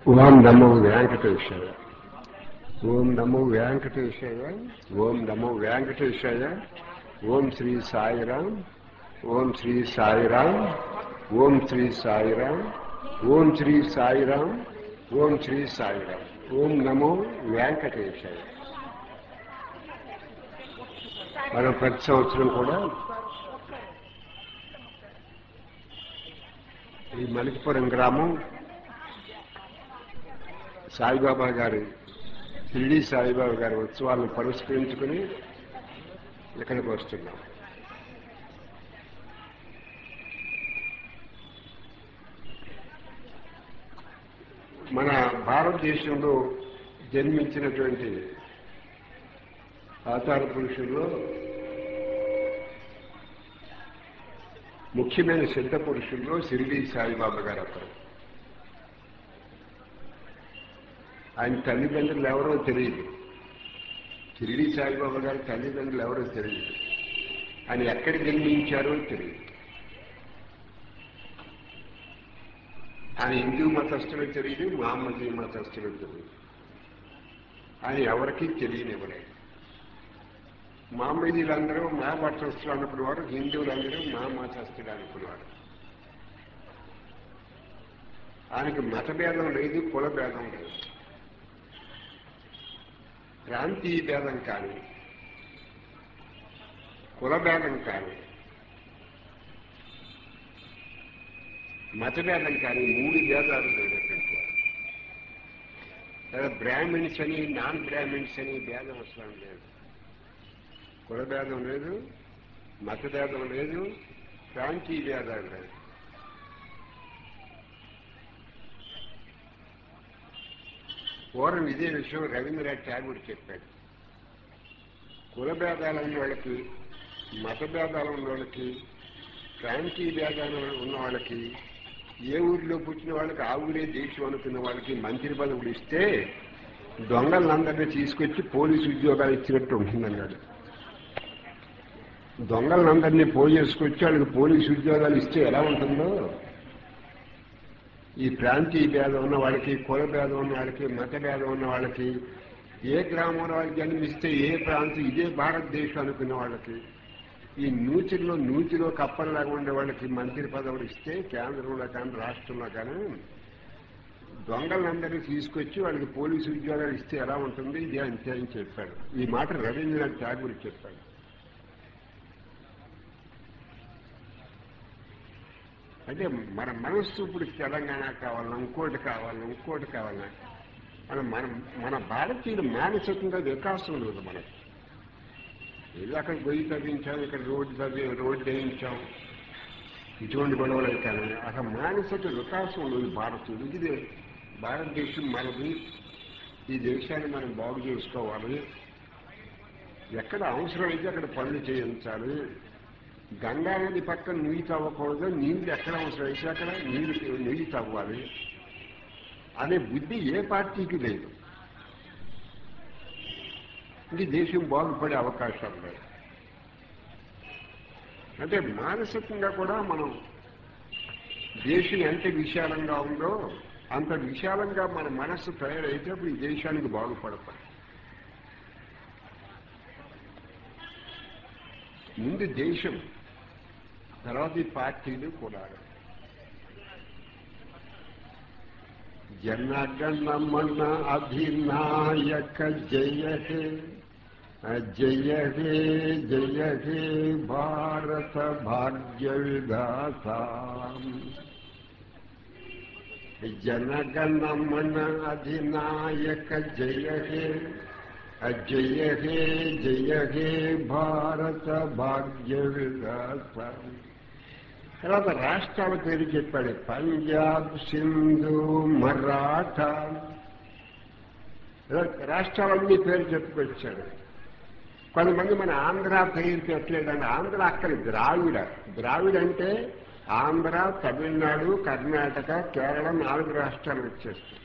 ఓం నమో వెంకటేశాయ ఓం నమో వెంకటేశాయ ఓం నమో వెంకటేశాయ ఓం శ్రీ సాయిరాం ఓం శ్రీ సాయిరాం ఓం శ్రీ సాయిరాం ఓం శ్రీ సాయిరాం ఓం శ్రీ సాయిరాం ఓం నమో వెంకటేశాయ మనం ప్రతి సంవత్సరం కూడా ఈ మలికిపురం గ్రామం సాయిబాబా గారి షిరిడి సాయిబాబా గారి ఉత్సవాలను పురస్కరించుకుని ఇక్కడికి వస్తున్నాం మన భారతదేశంలో జన్మించినటువంటి ఆచార పురుషుల్లో ముఖ్యమైన సిద్ధ పురుషుల్లో షిరిడి సాయిబాబా గారు ఒకరు ఆయన తల్లిదండ్రులు ఎవరో తెలియదు షిరిడి సాయిబాబా గారి తల్లిదండ్రులు ఎవరో తెలియదు ఆయన ఎక్కడ జన్మించారో తెలియదు ఆయన హిందూ మతస్థులు తెలియదు మహమ్మదీ మతస్థులు తెలియదు ఆయన ఎవరికీ తెలియనివ్వలేదు మహమ్మదీలందరూ మా మతస్థులు అనుకునేవారు హిందువులందరూ మా మతస్థులు అనుకునేవారు ఆయనకి మతభేదం లేదు కుల భేదం లేదు ప్రాంతీయ భేదం కానీ కుల భేదం కానీ మతభేదం కానీ మూడు భేదాలు లేనటువంటి వారు లేదా బ్రాహ్మిన్స్ అని నాన్ బ్రాహ్మిన్స్ అని భేదం అసలు లేదు కుల భేదం లేదు మతభేదం లేదు ప్రాంతీయ భేదాలు లేదు పూర్వం ఇదే విషయం రవీంద్రనాథ్ ఠాగూర్ చెప్పాడు కుల భేదాలు ఉన్న వాళ్ళకి మత భేదాలు ఉన్న వాళ్ళకి ప్రాంతీయ భేదాలు ఉన్న వాళ్ళకి ఏ ఊరిలో పుట్టిన వాళ్ళకి ఆ ఊరే దేశం అనుకున్న వాళ్ళకి మంత్రి పదవులు ఇస్తే దొంగలందరినీ తీసుకొచ్చి పోలీసు ఉద్యోగాలు ఇచ్చినట్టు ఉంటుందన్నాడు దొంగలందరినీ పోయి చేసుకొచ్చి వాళ్ళకి పోలీసు ఉద్యోగాలు ఇస్తే ఎలా ఉంటుందో ఈ ప్రాంతీయ భేదం ఉన్న వాళ్ళకి కుల భేదం ఉన్న వాళ్ళకి మత భేదం ఉన్న వాళ్ళకి ఏ గ్రామంలో వాళ్ళకి జన్మిస్తే ఏ ప్రాంతం ఇదే భారతదేశం అనుకున్న వాళ్ళకి ఈ నూతిలో నూతిలో కప్పల్లాగా ఉండే వాళ్ళకి మంత్రి పదవులు ఇస్తే కేంద్రంలో కానీ రాష్ట్రంలో కానీ దొంగలందరినీ తీసుకొచ్చి వాళ్ళకి పోలీసు ఉద్యోగాలు ఇస్తే ఎలా ఉంటుంది ఇది అంతే అని చెప్పాడు ఈ మాట రవీంద్రనాథ్ ఠాగూర్ చెప్పాడు అంటే మన మనస్సు ఇప్పుడు తెలంగాణ కావాలన్నా ఇంకోటి కావాలన్నా ఇంకోటి కావాలన్నా మన మన మన భారతీయులు మానసికంగా వికాసం లేదు మనకి ఏదో అక్కడ గొయ్యి తవ్వించాం ఇక్కడ రోడ్డు తవ్వి రోడ్డు వేయించాం ఇటువంటి గొడవలు కానీ అక్కడ మానసిక వికాసం లేదు భారతీయులు ఇది భారతదేశం మనది ఈ దేశాన్ని మనం బాగు చేసుకోవాలి ఎక్కడ అవసరమైతే అక్కడ పనులు చేయించాలి గంగా నది పక్కన నీళ్ళు తవ్వకూడదు నీళ్ళు ఎక్కడ అవసరమైతే అక్కడ నీళ్ళు నీళ్ళు తవ్వాలి అనే బుద్ధి ఏ పార్టీకి లేదు ఇది దేశం బాగుపడే అవకాశం లేదు అంటే మానసికంగా కూడా మనం దేశం ఎంత విశాలంగా ఉందో అంత విశాలంగా మన మనస్సు తయారైతే అప్పుడు ఈ దేశానికి బాగుపడతాం ముందు దేశం తర్వాత ఈ పార్టీలు కూడా జనగణమన అధినాయక జయ హే జయ హే జయ హే భారత భాగ్య విధాత జనగణమన అధినాయక జయ హే జయ హే జయ హే భారత భాగ్య విధాత తర్వాత రాష్ట్రాల పేరు చెప్పాడు పంజాబ్ సింధు మరాఠా రాష్ట్రాలన్నీ పేరు చెప్పుకొచ్చాడు కొంతమంది మన ఆంధ్ర పేరు పెట్టలేదండి ఆంధ్ర అక్కడ ద్రావిడ ద్రావిడ అంటే ఆంధ్ర తమిళనాడు కర్ణాటక కేరళ నాలుగు రాష్ట్రాలు వచ్చేస్తాయి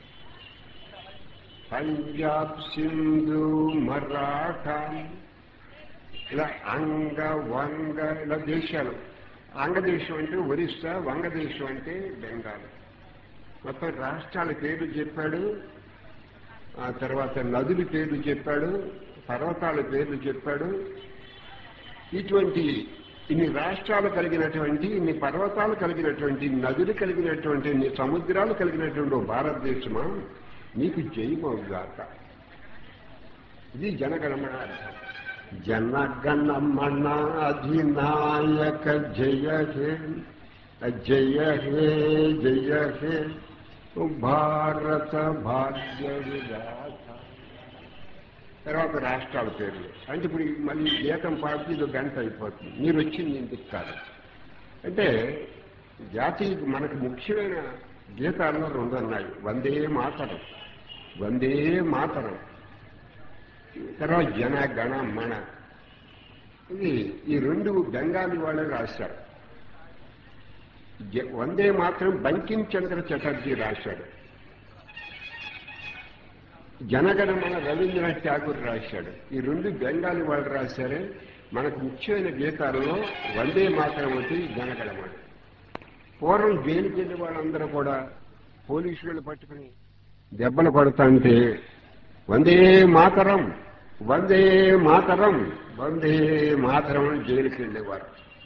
పంజాబ్ సింధు మరాఠా ఇలా అంగ వంగ ఇలా దేశాలు అంగదేశం అంటే ఒరిస్సా వంగదేశం అంటే బెంగాల్ మొత్తం రాష్ట్రాల పేర్లు చెప్పాడు ఆ తర్వాత నదుల పేర్లు చెప్పాడు పర్వతాల పేర్లు చెప్పాడు ఇటువంటి ఇన్ని రాష్ట్రాలు కలిగినటువంటి ఇన్ని పర్వతాలు కలిగినటువంటి నదులు కలిగినటువంటి ఇన్ని సముద్రాలు కలిగినటువంటి ఓ భారతదేశమా నీకు జయమవుగాక ఇది జనగణమన అర్థం జనగణమన అధినాయక జయ హే జయ హే జయ హే భారత భాగ్య విధాత తర్వాత రాష్ట్రాల పేర్లు అంటే ఇప్పుడు ఈ మళ్ళీ గీతం పాడితే ఇది గంట అయిపోతుంది మీరు వచ్చింది ఇంటికి కాదు అంటే జాతీయ మనకు ముఖ్యమైన గీతాల్లో రెండు ఉన్నాయి వందే మాతరం వందే మాతరం తర్వాత జన గణ మన ఇది ఈ రెండు బెంగాలీ వాళ్ళే రాశారు జ- వందే మాత్రం బంకిం చంద్ర చటర్జీ రాశాడు జనగణమన రవీంద్రనాథ్ ఠాగూర్ రాశాడు ఈ రెండు బెంగాలీ వాళ్ళు రాశారే మనకు ముఖ్యమైన గీతాలలో వందే మాత్రం వచ్చి జనగణమన పూర్వం జైలుకి వెళ్ళే వాళ్ళందరూ కూడా పోలీసులు పట్టుకుని దెబ్బలు పడుతుంటే వందే మాతరం వందే మాతరం వందే మాతరం అని జైలుకి వెళ్ళేవారు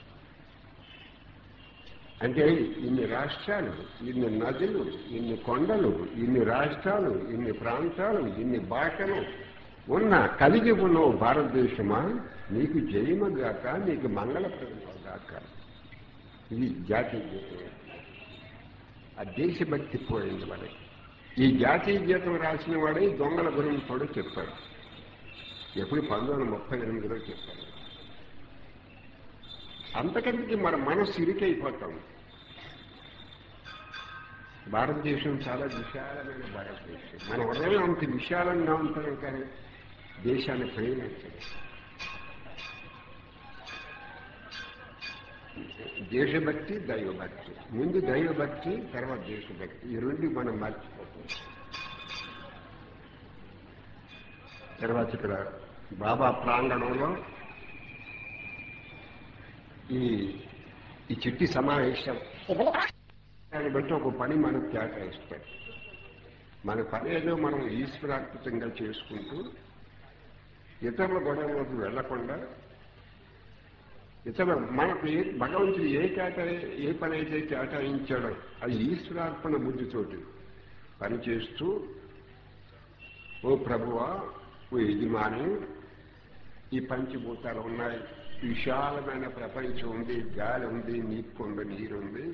అంటే ఇన్ని రాష్ట్రాలు ఇన్ని నదులు ఇన్ని కొండలు ఇన్ని రాష్ట్రాలు ఇన్ని ప్రాంతాలు ఇన్ని భాషలు ఉన్న కలిగి ఉన్న ఓ భారతదేశమా నీకు జయమగాక నీకు మంగళప్రదమగాక ఇది జాతీయ గీతం ఆ దేశభక్తి పోయింది మనకి ఈ జాతీయ గీతం రాసిన వాడే దొంగల గురించి కూడా చెప్పాడు ఎప్పుడు పంతొమ్మిది వందల ముప్పై ఎనిమిదిలో చెప్పాడు అంతకంటే మన మనసు ఇరికైపోతాం భారతదేశం చాలా విశాలమైన భారతదేశం మన హృదయం అంత విశాలంగా ఉంటాం కానీ దేశాన్ని ప్రేమించదు దేశభక్తి దైవభక్తి ముందు దైవభక్తి తర్వాత దేశభక్తి ఈ రెండు మనం మర్చిపోతాం తర్వాత ఇక్కడ బాబా ప్రాంగణంలో ఈ ఈ చిట్టి సమావేశం దాన్ని బట్టి ఒక పని మనకు కేటాయిస్తాడు మన పని ఏదో మనం ఈశ్వరార్పితంగా చేసుకుంటూ ఇతరుల గొడవలోకి వెళ్లకుండా ఇతర మనకు ఏ భగవంతుడు ఏ కేటాయి ఏ పని అయితే కేటాయించాడో అది ఈశ్వరార్పణ బుద్ధితోటి పనిచేస్తూ ఓ ప్రభువా ఓ యజమాని ఈ పంచభూతాలు ఉన్నాయి విశాలమైన ప్రపంచం ఉంది గాలి ఉంది నీకుండ నీరు ఉంది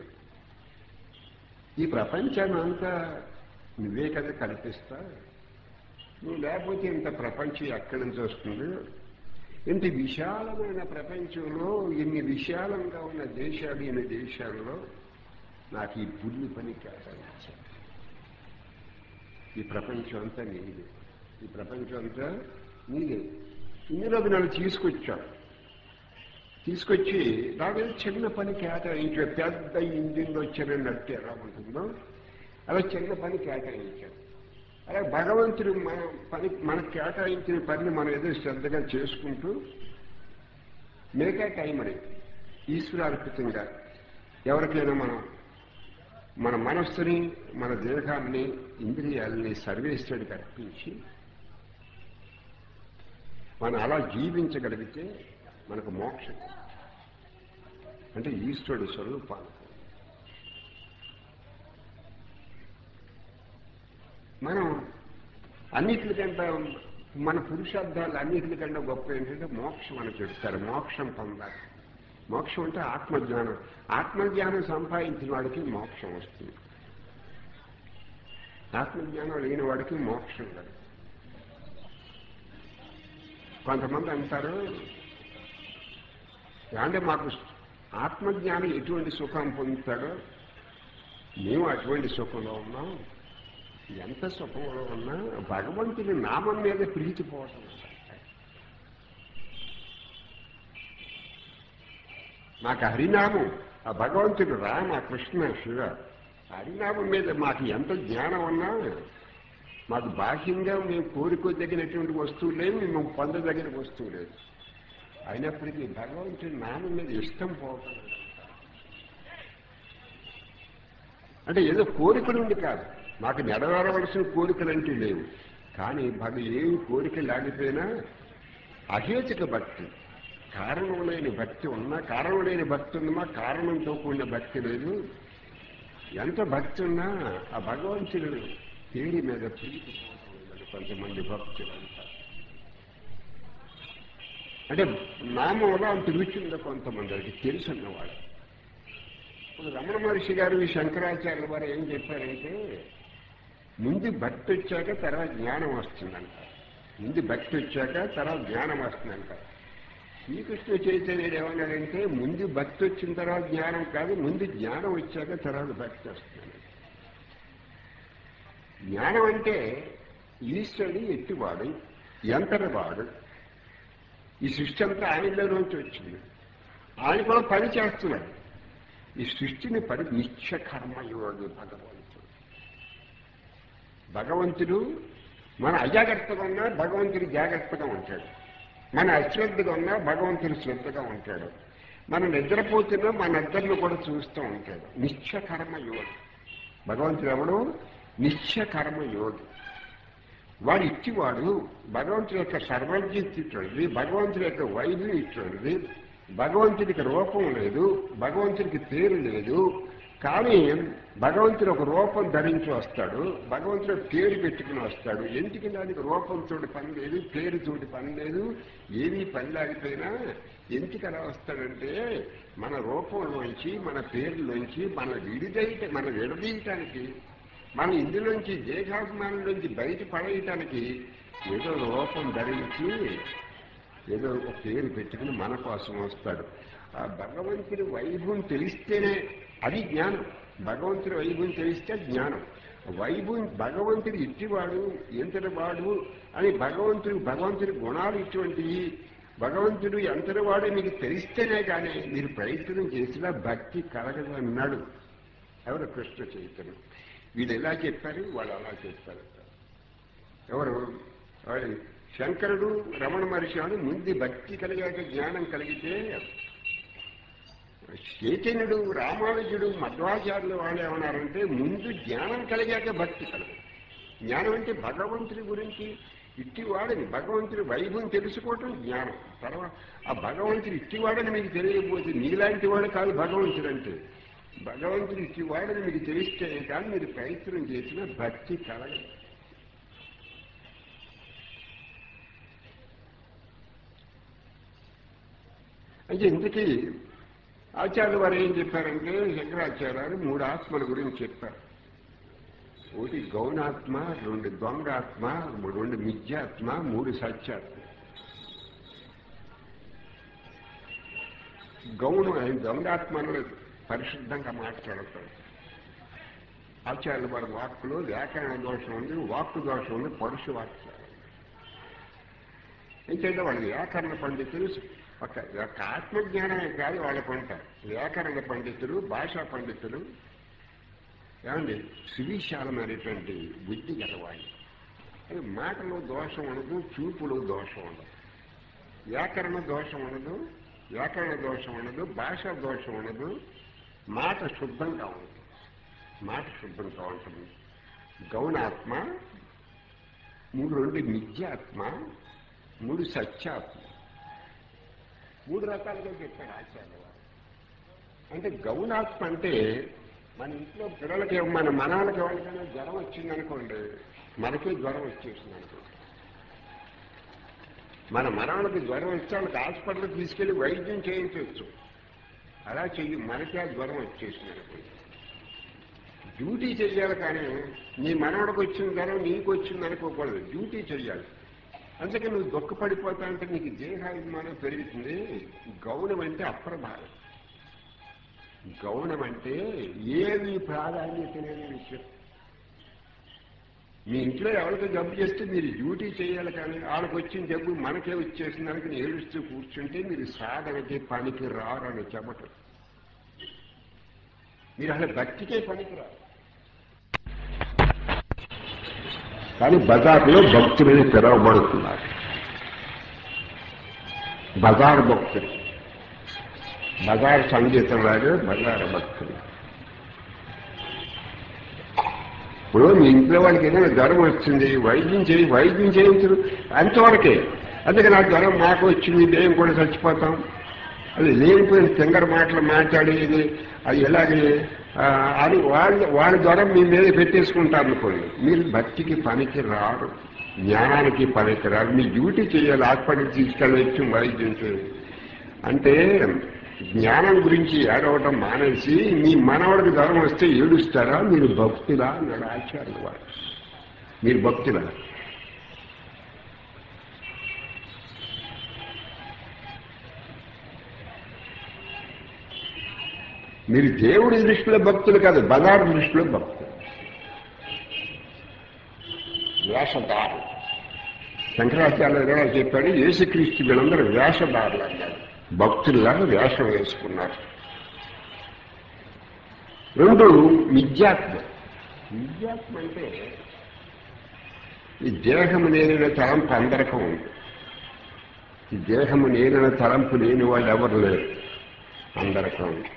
ఈ ప్రపంచాన్ని అంతా నువ్వే కదా కల్పిస్తా నువ్వు లేకపోతే ఇంత ప్రపంచం ఎక్కడి నుంచి వస్తుంది ఇంత విశాలమైన ప్రపంచంలో ఇన్ని విశాలంగా ఉన్న దేశాలు ఇన్ని దేశాల్లో నాకు ఈ బుద్ధి పని కేటాయించాను ఈ ప్రపంచం అంతా నీదే ఈ ప్రపంచం అంతా నీదే ఇందులోకి నన్ను తీసుకొచ్చాడు తీసుకొచ్చి నాకే చిన్న పని కేటాయించాడు పెద్ద ఇంజిన్లో వచ్చిన నట్టు ఎలా ఉంటుందో అలా చిన్న పని కేటాయించాడు అలా భగవంతుడు మన పని మనకు కేటాయించిన పనిని మనం ఏదో శ్రద్ధగా చేసుకుంటూ మిగతా టైం అని ఈశ్వరార్పితంగా ఎవరికైనా మనం మన మనస్సుని మన దేహాన్ని ఇంద్రియాలని సర్వేశ్వరుడికి అర్పించి మనం అలా జీవించగలిగితే మనకు మోక్షం అంటే ఈశ్వరుడు స్వరూపాలు మనం అన్నిటికంటే మన పురుషార్థాలు అన్నిటికంటే గొప్ప ఏంటంటే మోక్షం అని చెప్తారు మోక్షం పొందాలి మోక్షం అంటే ఆత్మజ్ఞానం ఆత్మజ్ఞానం సంపాదించిన వాడికి మోక్షం వస్తుంది ఆత్మజ్ఞానం లేని వాడికి మోక్షం లేదు కొంతమంది అంటారు అంటే మాకు ఆత్మజ్ఞానం ఎటువంటి సుఖం పొందుతాడో మేము అటువంటి సుఖంలో ఉన్నాం ఎంత సుఖంలో ఉన్నా భగవంతుని నామం మీద ప్రీతిపోవటం నాకు హరినామం ఆ భగవంతుడు రామ కృష్ణ శివ హరినామం మీద మాకు ఎంత జ్ఞానం ఉన్నా మాకు బాహ్యంగా మేము కోరుకోదగినటువంటి వస్తువు లేవు మేము పొందదగిన వస్తువు లేదు అయినప్పటికీ భగవంతుడి నామం మీద ఇష్టం పోవటం అంటే ఏదో కోరికలుండి కాదు నాకు నెరవేరవలసిన కోరికలంటే లేవు కానీ భగ ఏమి కోరిక లేకపోయినా అహేతుక భక్తి కారణం లేని భక్తి ఉన్నా కారణం లేని భక్తి ఉందమా కారణంతో కూడిన భక్తి లేదు ఎంత భక్తి ఉన్నా ఆ భగవంతుడు పేరు మీద ప్రీతి పోవటం లేదని కొంతమంది భక్తులు అంటారు అంటే నామంలో అంత రుచి ఉందో కొంతమందికి తెలుసున్నవాడు ఇప్పుడు రమణ మహర్షి గారు ఈ శంకరాచార్యుల వారు ఏం చెప్పారంటే ముందు భక్తి వచ్చాక తర్వాత జ్ఞానం వస్తుందంట ముందు భక్తి వచ్చాక తర్వాత జ్ఞానం వస్తుందంట శ్రీకృష్ణ చైతన్యుడు ఏమన్నాడంటే ముందు భక్తి వచ్చిన తర్వాత జ్ఞానం కాదు ముందు జ్ఞానం వచ్చాక తర్వాత భక్తి వస్తుంది జ్ఞానం అంటే ఈశ్వరుడు ఎట్టివాడు ఎంతటివాడు ఈ సృష్టి అంతా ఆయనలోంచి వచ్చింది ఆయన కూడా పని చేస్తున్నాడు ఈ సృష్టిని పరి నిత్య కర్మయోగి భగవంతుడు భగవంతుడు మన అజాగ్రత్తగా ఉన్నా భగవంతుడు జాగ్రత్తగా ఉంటాడు మన అశ్రద్ధగా ఉన్నా భగవంతుడు శ్రద్ధగా ఉంటాడు మనం నిద్రపోతున్నా మన నిద్రను కూడా చూస్తూ ఉంటాడు నిత్య కర్మ యోగి భగవంతుడు ఎవడు నిత్య కర్మ యోగి వాడు ఇచ్చివాడు భగవంతుడి యొక్క సర్వజ్ఞత ఇటువంటిది భగవంతుడి యొక్క వైద్యం ఇటువంటిది భగవంతుడికి రూపం లేదు భగవంతుడికి పేరు లేదు కానీ భగవంతుడు ఒక రూపం ధరించి వస్తాడు భగవంతుడు పేరు పెట్టుకుని వస్తాడు ఎందుకు దానికి రూపంతో పని లేదు పేరుతోటి పని లేదు ఏమీ పని లేకపోయినా ఎందుకు అలా వస్తాడంటే మన రూపంలోంచి మన పేరులోంచి మన విడిదైట మన విడదీయటానికి మనం ఇందులోంచి దేహాభిమానంలోంచి బయట పడేయటానికి ఏదో రూపం ధరించి ఏదో ఒక పేరు పెట్టుకుని మన కోసం వస్తాడు ఆ భగవంతుడి వైభవం తెలిస్తేనే అది జ్ఞానం భగవంతుడి వైభవం తెలిస్తే జ్ఞానం వైభవం భగవంతుడు ఇట్టివాడు ఎంతటి వాడు అని భగవంతుడు భగవంతుడి గుణాలు ఇటువంటివి భగవంతుడు ఎంతటి వాడు మీకు తెలిస్తేనే కానీ మీరు ప్రయత్నం చేసినా భక్తి కలగదు అన్నాడు ఎవరు కృష్ణ చైతన్యం వీళ్ళు ఎలా చెప్పారు వాళ్ళు అలా చెప్పారు ఎవరు వాడు శంకరుడు రమణ మహర్షి వాడు ముందు భక్తి కలిగాక జ్ఞానం కలిగితే చైతన్యుడు రామానుజుడు మధ్వాచార్యులు వాళ్ళు ఏమన్నారంటే ముందు జ్ఞానం కలిగాక భక్తి కలగదు జ్ఞానం అంటే భగవంతుడి గురించి ఇట్టివాడని భగవంతుడి వైభవం తెలుసుకోవటం జ్ఞానం తర్వాత ఆ భగవంతుడు ఇట్టివాడని మీకు తెలియకపోతే నీలాంటి వాడు కాదు భగవంతుడు అంటే భగవంతుడు ఇట్టివాడని మీకు తెలిస్తే కానీ మీరు ప్రయత్నం చేసిన భక్తి కలగదు అయితే ఇంతకీ ఆచార్యులు వారు ఏం చెప్పారంటే శంకరాచార్యులు మూడు ఆత్మల గురించి చెప్పారు ఒకటి గౌణాత్మ రెండు దొంగాత్మ రెండు మిథ్యాత్మ మూడు సత్యాత్మ గౌణం ఆయన దొంగాత్మను పరిశుద్ధంగా మాట్లాడతాడు ఆచార్యుల వారి వాక్కులో వ్యాకరణ దోషం ఉంది వాక్కు దోషం ఉంది పరుషు వాక్యాలు ఏంటంటే వాళ్ళు వ్యాకరణ పండితులు ఒక ఒక ఆత్మజ్ఞానమే కాదు వాళ్ళకు ఉంటారు వ్యాకరణ పండితులు భాషా పండితులు ఏమండి సువిశాలమైనటువంటి బుద్ధి గలవాళ్ళు అది మాటలో దోషం ఉండదు చూపులో దోషం ఉండదు వ్యాకరణ దోషం ఉండదు వ్యాకరణ దోషం ఉండదు భాషా దోషం ఉండదు మాట శుద్ధంగా ఉంటుంది మాట శుద్ధంగా ఉంటుంది గౌణాత్మ మూడు రెండు మిథ్యాత్మ మూడు సత్యాత్మ మూడు రకాలుగా చెప్పాడు ఆచార్య వారు అంటే గౌణాత్మ అంటే మన ఇంట్లో పిల్లలకి మన మనవాళ్ళకి ఎవరికైనా జ్వరం వచ్చిందనుకోండి మనకే జ్వరం వచ్చేసింది అనుకోండి మన మనవాళ్ళకి జ్వరం వస్తే వాళ్ళకి హాస్పిటల్కి తీసుకెళ్లి వైద్యం చేయించవచ్చు అలా చెయ్యి మనకే ఆ జ్వరం వచ్చేసింది అనుకోండి డ్యూటీ చెయ్యాలి కానీ నీ మనవడికి వచ్చిన జ్వరం నీకు వచ్చింది అనుకోకూడదు డ్యూటీ చెయ్యాలి అందుకే నువ్వు దుఃఖపడిపోతా అంటే నీకు దేహాభిమానం పెరుగుతుంది గౌనం అంటే అప్రభావం గౌనం అంటే ఏమి ప్రాధాన్యత లేని విషయం మీ ఇంట్లో ఎవరికి జబ్బు చేస్తే మీరు డ్యూటీ చేయాలి కానీ వాళ్ళకి వచ్చిన జబ్బు మనకే వచ్చేసిన దానికి ఏడుస్తూ కూర్చుంటే మీరు సాధనకి పనికి రారని చెప్పటం మీరు అసలు భక్తికే పనికి రారు కానీ బజార్లో భక్తులని తెరవబడుతున్నారు బజార్ భక్తులు బజార్ సంగీతం లాగే బజార్ భక్తులు ఇప్పుడు మీ ఇంట్లో వాళ్ళకి ఏదైనా జ్వరం వచ్చింది వైద్యం చేయి వైద్యం చేయించరు అంతవరకే అందుకే నాకు జ్వరం మాకు వచ్చింది మేము కూడా చచ్చిపోతాం అది లేనిపోయిన తింగర మాటలు మాట్లాడేది అది ఎలాగే ఆ, అది వాళ్ళ వాళ్ళ జ్వరం మీ మీద పెట్టేసుకుంటారు అనుకోండి మీరు భక్తికి పనికి రారు జ్ఞానానికి పనికి రారు మీ డ్యూటీ చేయాలి హాస్పిటల్ తీసుకెళ్ళవచ్చు వైద్యం చేయాలి అంటే జ్ఞానం గురించి ఏడవటం మానేసి మీ మనవడికి జ్వరం వస్తే ఏడుస్తారా మీరు భక్తులా అన్నాడు ఆచార్యులు వారు మీరు భక్తులా మీరు దేవుడి దృష్టిలో భక్తులు కాదు బజారు దృష్టిలో భక్తులు వేషధారు శంకరాచార్య గారు చెప్పాడు యేసుక్రీస్తు వీళ్ళందరూ వేషధారులు అన్నాడు భక్తుల్లాగా వేషం వేసుకున్నారు రెండు మిథ్యాత్మ మిథ్యాత్మ అంటే ఈ దేహము నేనిన తలంపు అందరికీ ఉంది ఈ దేహము నేనిన తలంపు లేని వాళ్ళు ఎవరు లేరు అందరికీ ఉంది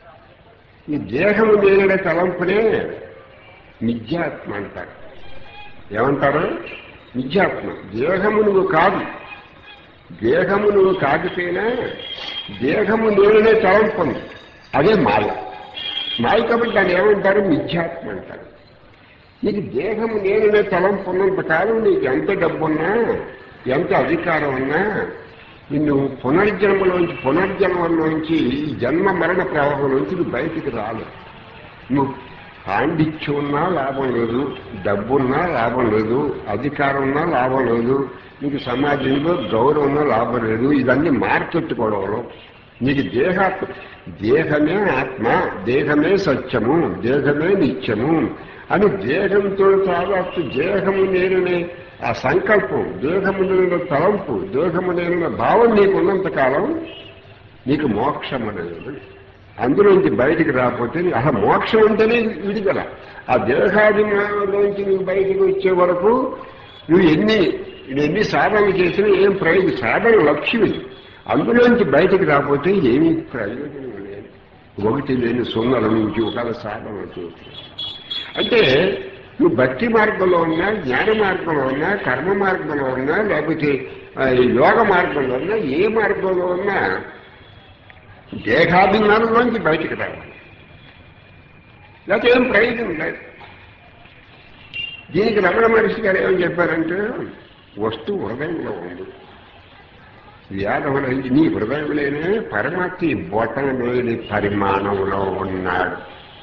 ఈ దేహము నేనిన తలంపునే మిథ్యాత్మ అంటారు ఏమంటారు మిథ్యాత్మ దేహము నువ్వు కాదు దేహము నువ్వు కాకపోయినా దేహము నేననే తలంపు ఉంది అదే మాయ మాయ కాబట్టి దాన్ని ఏమంటారు మిథ్యాత్మ అంటారు నీకు దేహము నేననే తలంపు ఉన్నంత కాలం నీకు ఎంత డబ్బున్నా ఎంత అధికారం ఉన్నా నిన్ను పునర్జన్మలోంచి పునర్జన్మలోంచి ఈ జన్మ మరణ ప్రవాహంలోంచి నువ్వు బయటికి రాలేదు నువ్వు పాండిత్యం ఉన్నా లాభం లేదు డబ్బున్నా లాభం లేదు అధికారం ఉన్నా లాభం లేదు నీకు సమాజంలో గౌరవం ఉన్నా లాభం లేదు ఇవన్నీ మార్కెట్టుకోవడంలో నీకు దేహాత్మ దేహమే ఆత్మ దేహమే సత్యము దేహమే నిత్యము అని దేహంతో సాధాస్తు దేహము నేననే ఆ సంకల్పం దేహము నేను తలంపు దేహము నేను భావం నీకు ఉన్నంత కాలం నీకు మోక్షం అనేది అందులోంచి బయటికి రాకపోతే నీ- అసలు మోక్షం అంటేనే విడుదల ఆ దేహాభిమానంలోంచి నువ్వు బయటికి వచ్చే వరకు నువ్వు ఎన్ని నువ్వు ఎన్ని సాధనలు చేసినా ఏం ప్రయోజనం సాధన లక్ష్యం ఇది అందులోంచి బయటికి రాకపోతే ఏమీ ప్రయోజనం లేదు ఒకటి లేని సున్నల నుంచి ఒకవేళ సాధన చేసి అంటే నువ్వు భక్తి మార్గంలో ఉన్నా జ్ఞాన మార్గంలో ఉన్నా కర్మ మార్గంలో ఉన్నా లేకపోతే ఆ, ఈ యోగ మార్గంలో ఉన్నా ఏ మార్గంలో ఉన్నా దేహాభిమానంలోంచి బయటికి రావాలి లేకపోతే ఏం ప్రయోజనం లేదు దీనికి రమణ మహర్షి గారు ఏమని చెప్పారంటే వస్తువు హృదయంలో ఉంది వ్యాధముల నీ హృదయంలోనే పరమాత్మ ఈ బొటన లేని పరిమాణంలో ఉన్నాడు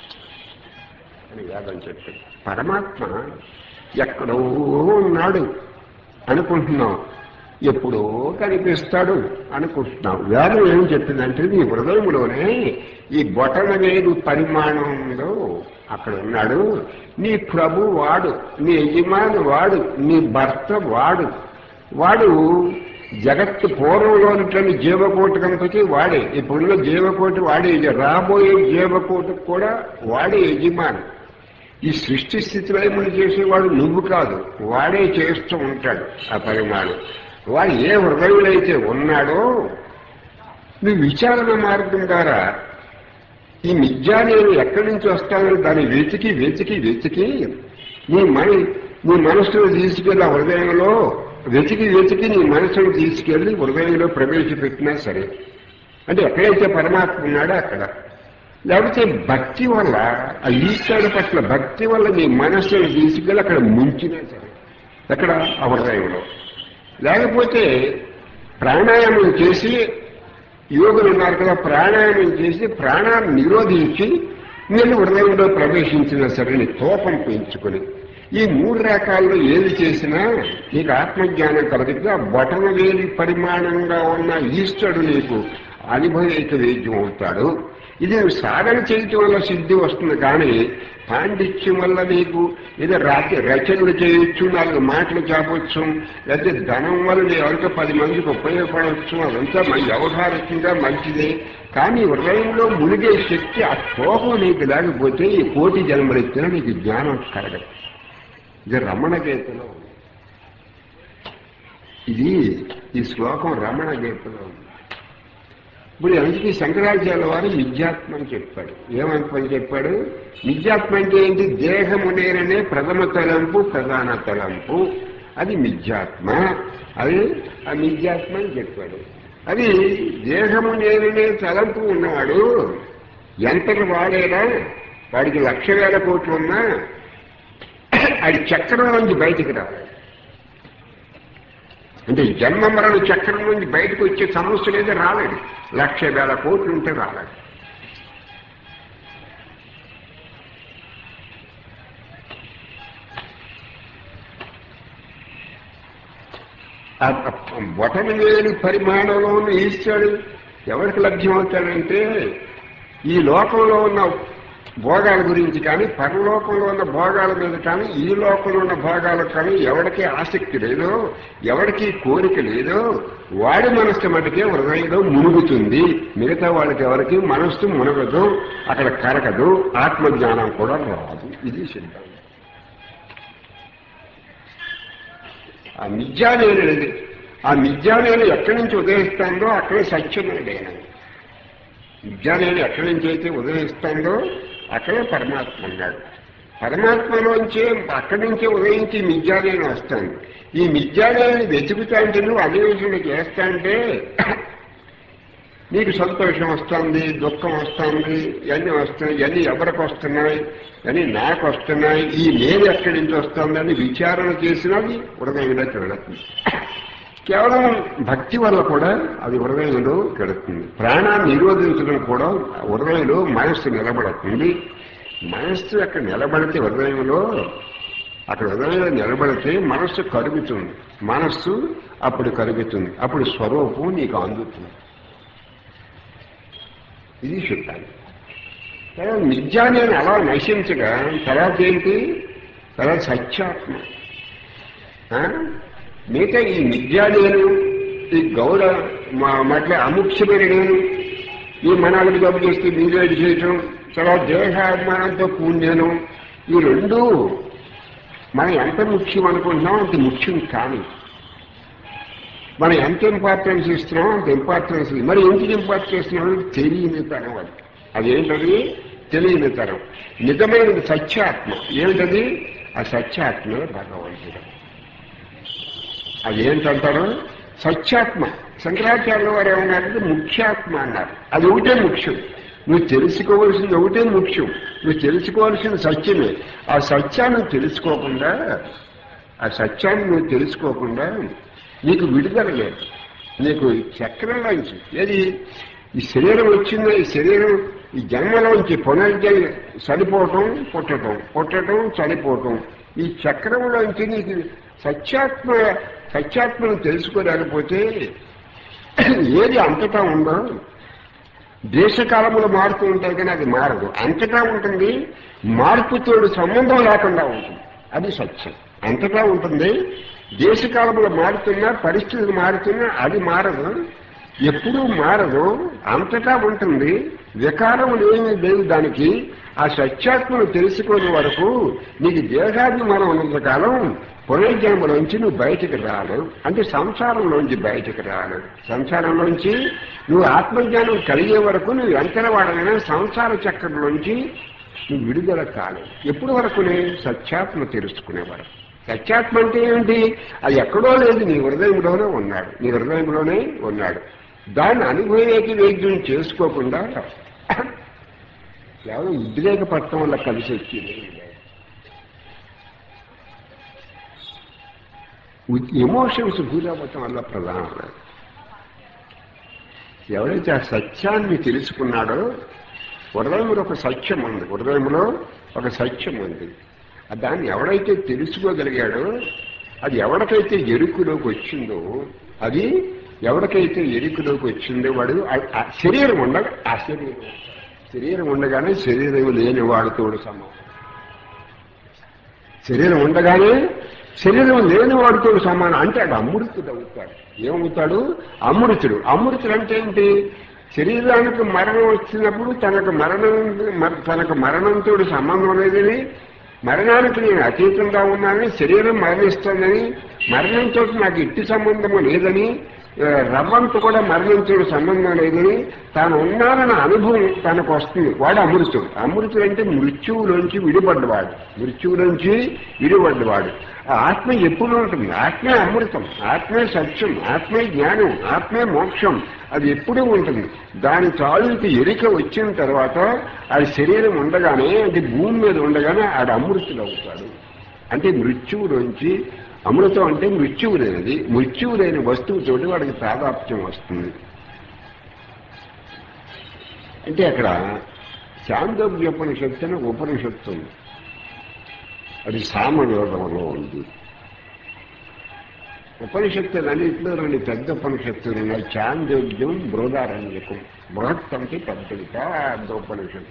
అని వేదం చెప్పింది పరమాత్మ ఎక్కడో ఉన్నాడు అనుకుంటున్నాం ఎప్పుడో కనిపిస్తాడు అనుకుంటున్నాం వేదం ఏం చెప్పిందంటే నీ హృదయంలోనే ఈ బొటన వేలు పరిమాణంలో అక్కడ ఉన్నాడు నీ ప్రభు వాడు నీ యజమాని వాడు నీ భర్త వాడు వాడు జగత్తు పూర్వంలో ఉన్నటువంటి జీవకోటి కనుకకి వాడే ఇప్పుడున్న జీవకోటి వాడే ఇది రాబోయే జీవకోటికి కూడా వాడే యజమాని ఈ సృష్టి స్థితిలయములు చేసేవాడు నువ్వు కాదు వాడే చేస్తూ ఉంటాడు ఆ పరిమాణం వాడు ఏ హృదయంలో అయితే ఉన్నాడో నువ్వు విచారణ మార్గం ద్వారా ఈ మిథ్యా నేను ఎక్కడి నుంచి వస్తానని దాన్ని వెతికి వెతికి వెతికి నీ మన నీ మనసును తీసుకెళ్ళి ఆ హృదయంలో వెతికి వెతికి నీ మనసును తీసుకెళ్ళి హృదయంలో ప్రవేశపెట్టినా సరే అంటే ఎక్కడైతే పరమాత్మ ఉన్నాడో అక్కడ లేకపోతే భక్తి వల్ల ఆ ఈశ్వరుడు పట్ల భక్తి వల్ల నీ మనస్సును తీసుకెళ్ళి అక్కడ ముంచినా సరే ఎక్కడ ఆ హృదయంలో లేకపోతే ప్రాణాయామం చేసి యోగులు ఉన్నారు కదా ప్రాణాయామం చేసి ప్రాణాన్ని నిరోధించి నేను హృదయంలో ప్రవేశించినా సరే నీ తోపం పెంచుకొని ఈ మూడు రకాల్లో ఏది చేసినా నీకు ఆత్మజ్ఞానం కలిగితే ఆ బటన వేలి పరిమాణంగా ఉన్న ఈశ్వరుడు నీకు అనుభవిక వేద్యం అవుతాడు ఇది నువ్వు సాధన చేయటం వల్ల సిద్ధి వస్తుంది కానీ పాండిత్యం వల్ల నీకు ఏదో రాత్రి రచనలు చేయొచ్చు నాలుగు మాటలు చెప్పవచ్చు లేకపోతే ధనం వల్ల నీ ఎవరికో పది మందికి ఉపయోగపడవచ్చు అదంతా మన వ్యవహారికంగా మంచిదే కానీ హృదయంలో మునిగే శక్తి ఆ కోపం నీకు లేకపోతే ఈ కోటి జన్మలెత్తినా నీకు జ్ఞానం కలగదు ఇది రమణ గీతలో ఉంది. ఇది ఈ శ్లోకం రమణ గీతలో ఉంది ఇప్పుడు అందుకే శంకరాచార్య వారు మిథ్యాత్మ అని చెప్పాడు ఏమని చెప్పాడు మిథ్యాత్మ అంటే ఏంటి దేహము నేననే ప్రథమ తలంపు ప్రధాన తలంపు అది మిథ్యాత్మ అది ఆ మిథ్యాత్మ అని చెప్పాడు అది దేహము నేననే తలంపు ఉన్నవాడు ఎంతకు వాడేనా వాడికి లక్ష వేల కోట్లు ఉన్నా అది చక్రం నుంచి బయటికి రావాలి అంటే జన్మ మరణ చక్రం నుంచి బయటకు వచ్చే సమస్య లేదా రాలేడు లక్ష వేల కోట్లు ఉంటే రాలేడు ఆ బొటన వేలు పరిమాణంలో ఉన్న ఈశ్వరుడు ఎవరికి లభ్యమవుతాడంటే ఈ లోకంలో ఉన్న భోగాల గురించి కానీ పరలోకంలో ఉన్న భోగాల మీద కానీ ఈ లోకంలో ఉన్న భోగాలకు కానీ ఎవరికి ఆసక్తి లేదో ఎవరికి కోరిక లేదో వాడి మనస్సు మటుకే హృదయంలో మునుగుతుంది మిగతా వాళ్ళకి ఎవరికి మనస్సు మునగదు అక్కడ కరగదు ఆత్మజ్ఞానం కూడా రాదు ఇది సిద్ధాంతం ఆ మిథ్యానేది ఆ మిథ్యానేలు ఎక్కడి నుంచి ఉదయిస్తుందో అక్కడే సత్యమేడైనా విద్యానేది ఎక్కడి నుంచి అయితే ఉదయిస్తుందో అక్కడే పరమాత్మ ఉన్నాడు పరమాత్మలోంచే అక్కడి నుంచే ఉదయించి మిథ్యానేని వస్తుంది ఈ మిథ్యానేని వెతుకుతా అంటే నువ్వు అన్వేషణ చేస్తా అంటే నీకు సంతోషం వస్తుంది దుఃఖం వస్తుంది ఇవన్నీ వస్తున్నాయి ఇవన్నీ ఎవరికి వస్తున్నాయి ఇవన్నీ నాకు వస్తున్నాయి ఈ నేను ఎక్కడి నుంచి వస్తుందని విచారణ చేసినది హృదయంలో వెళుతుంది కేవలం భక్తి వల్ల కూడా అది హృదయంలో గడుతుంది ప్రాణాన్ని నిరోధించడం కూడా హృదయంలో మనస్సు నిలబడుతుంది మనస్సు అక్కడ నిలబడితే హృదయంలో అక్కడ హృదయంలో నిలబడితే మనస్సు కరుగుతుంది మనస్సు అప్పుడు కరుగుతుంది అప్పుడు స్వరూపం నీకు అందుతుంది ఇది చెప్పాను తర్వాత నిజా నేను అలా నశించగా తర్వాత ఏంటి తర్వాత సత్యాత్మ ఆ? మిగతా ఈ నిజా నేను ఈ గౌడ మా మట్ల అముఖ్యమైన నేను ఈ మనాలకు డబ్బు చేస్తే నీరేడు చేయటం తర్వాత దేహాభిమానంతో కూడినాను ఈ రెండు మనం ఎంత ముఖ్యం అనుకుంటున్నాం అంత ముఖ్యం కానీ మనం ఎంత ఇంపార్టెన్స్ ఇస్తున్నాం అంత ఇంపార్టెన్స్ మరి ఎందుకు ఇంపార్టెన్స్ ఇస్తున్నాం తెలియని తరం అది అదేంటది తెలియని తరం నిజమైన సత్యాత్మ ఏమిటది ఆ సత్యాత్మే భగవంతుడు అదేంటంటారు సత్యాత్మ శంకరాచార్యుల వారు ఏమన్నారంటే ముఖ్యాత్మ అన్నారు అది ఒకటే ముఖ్యం నువ్వు తెలుసుకోవాల్సింది ఒకటే ముఖ్యం నువ్వు తెలుసుకోవాల్సిన సత్యమే ఆ సత్యాన్ని తెలుసుకోకుండా ఆ సత్యాన్ని నువ్వు తెలుసుకోకుండా నీకు విడుదల లేదు నీకు ఈ చక్రంలోంచి ఏది ఈ శరీరం వచ్చిందో ఈ శరీరం ఈ జన్మలోంచి పునర్జన్మ చనిపోవటం పుట్టటం పుట్టటం చనిపోవటం ఈ చక్రంలోంచి నీకు సత్యాత్మ సత్యాత్మను తెలుసుకోలేకపోతే ఏది అంతటా ఉందో దేశకాలములు మారుతూ ఉంటాయి కానీ అది మారదు అంతటా ఉంటుంది మార్పుతోడు సంబంధం లేకుండా ఉంటుంది అది సత్యం అంతటా ఉంటుంది దేశకాలములు మారుతున్నా పరిస్థితులు మారుతున్నా అది మారదు ఎప్పుడూ మారదు అంతటా ఉంటుంది వికారం లేని లేవు దానికి ఆ సత్యాత్మను తెలుసుకునే వరకు నీకు దేహాభిమానం ఉన్నంత కాలం పునర్జన్మలోంచి నువ్వు బయటికి రాలేవు అంటే సంసారంలోంచి బయటికి రాలేవు సంసారంలోంచి నువ్వు ఆత్మజ్ఞానం కలిగే వరకు నువ్వు ఎంతరవాడైనా సంసార చక్రంలోంచి నువ్వు విడుదల కాలేవు ఎప్పుడు వరకునే సత్యాత్మ తెలుసుకునే వరకు సత్యాత్మ అంటే ఏంటి అది ఎక్కడో లేదు నీ హృదయంలోనే ఉన్నాడు నీ హృదయంలోనే ఉన్నాడు దాన్ని అనుభవేకి వైద్యం చేసుకోకుండా కేవలం ఉద్రేక పట్టడం వల్ల కలిసి వచ్చింది ఎమోషన్స్ గురవ్వటం వల్ల ప్రధానం లేదు. ఎవరైతే ఆ సత్యాన్ని తెలుసుకున్నాడో హృదయంలో ఒక సత్యం ఉంది హృదయంలో ఒక సత్యం ఉంది ఆ దాన్ని ఎవడైతే తెలుసుకోగలిగాడో అది ఎవరికైతే ఎరుకులోకి వచ్చిందో అది ఎవరికైతే ఎరుకులోకి వచ్చిందో వాడు ఆ- ఆ శరీరం ఉండగా ఆ శరీరం శరీరం ఉండగానే శరీరం లేని వాడితోడు సమానం శరీరం ఉండగానే శరీరం లేని వాడితో సమానం అంటే అది అమృతుడు అవుతాడు ఏమవుతాడు అమృతుడు అమృతుడు అంటే ఏంటి శరీరానికి మరణం వచ్చినప్పుడు తనకు మరణం మ- తనకు మరణంతో సంబంధం లేదని మరణానికి నేను అతీతంగా ఉన్నానని శరీరం మరణిస్తుందని మరణంతో నాకు ఇట్టి సంబంధము లేదని ఆ, రవ్వంత కూడా మరణించడం సంబంధం లేదని తాను ఉన్నానన్న అనుభవం తనకు వస్తుంది వాడు అమృతుడు అమృతుడు అంటే మృత్యువులోంచి విడిపడ్డవాడు మృత్యువులోంచి విడిపడ్డవాడు ఆ ఆత్మ ఎప్పుడు ఉంటుంది ఆత్మే అమృతం ఆత్మే సత్యం ఆత్మే జ్ఞానం ఆత్మే మోక్షం అది ఎప్పుడూ ఉంటుంది దాని తాలూకు ఎరిక వచ్చిన తర్వాత అది శరీరం ఉండగానే అది భూమి మీద ఉండగానే ఆడు అమృతుడు అవుతాడు అంటే మృత్యువులోంచి అమృతం అంటే మృత్యువు లేనిది మృత్యువు లేని వస్తువుతోటి వాడికి ప్రాధాప్యం వస్తుంది అంటే అక్కడ చాందోగ్యోపనిషత్తు అని ఒక ఉపనిషత్తు ఉంది అది సామవేదంలో ఉంది ఉపనిషత్తులన్నింటిలో రెండు పెద్ద ఉపనిషత్తులు ఉన్నాయి చాందోగ్యం బృహదారణ్యకం బృహత్ అంటే పెద్దది పెద్ద ఉపనిషత్తు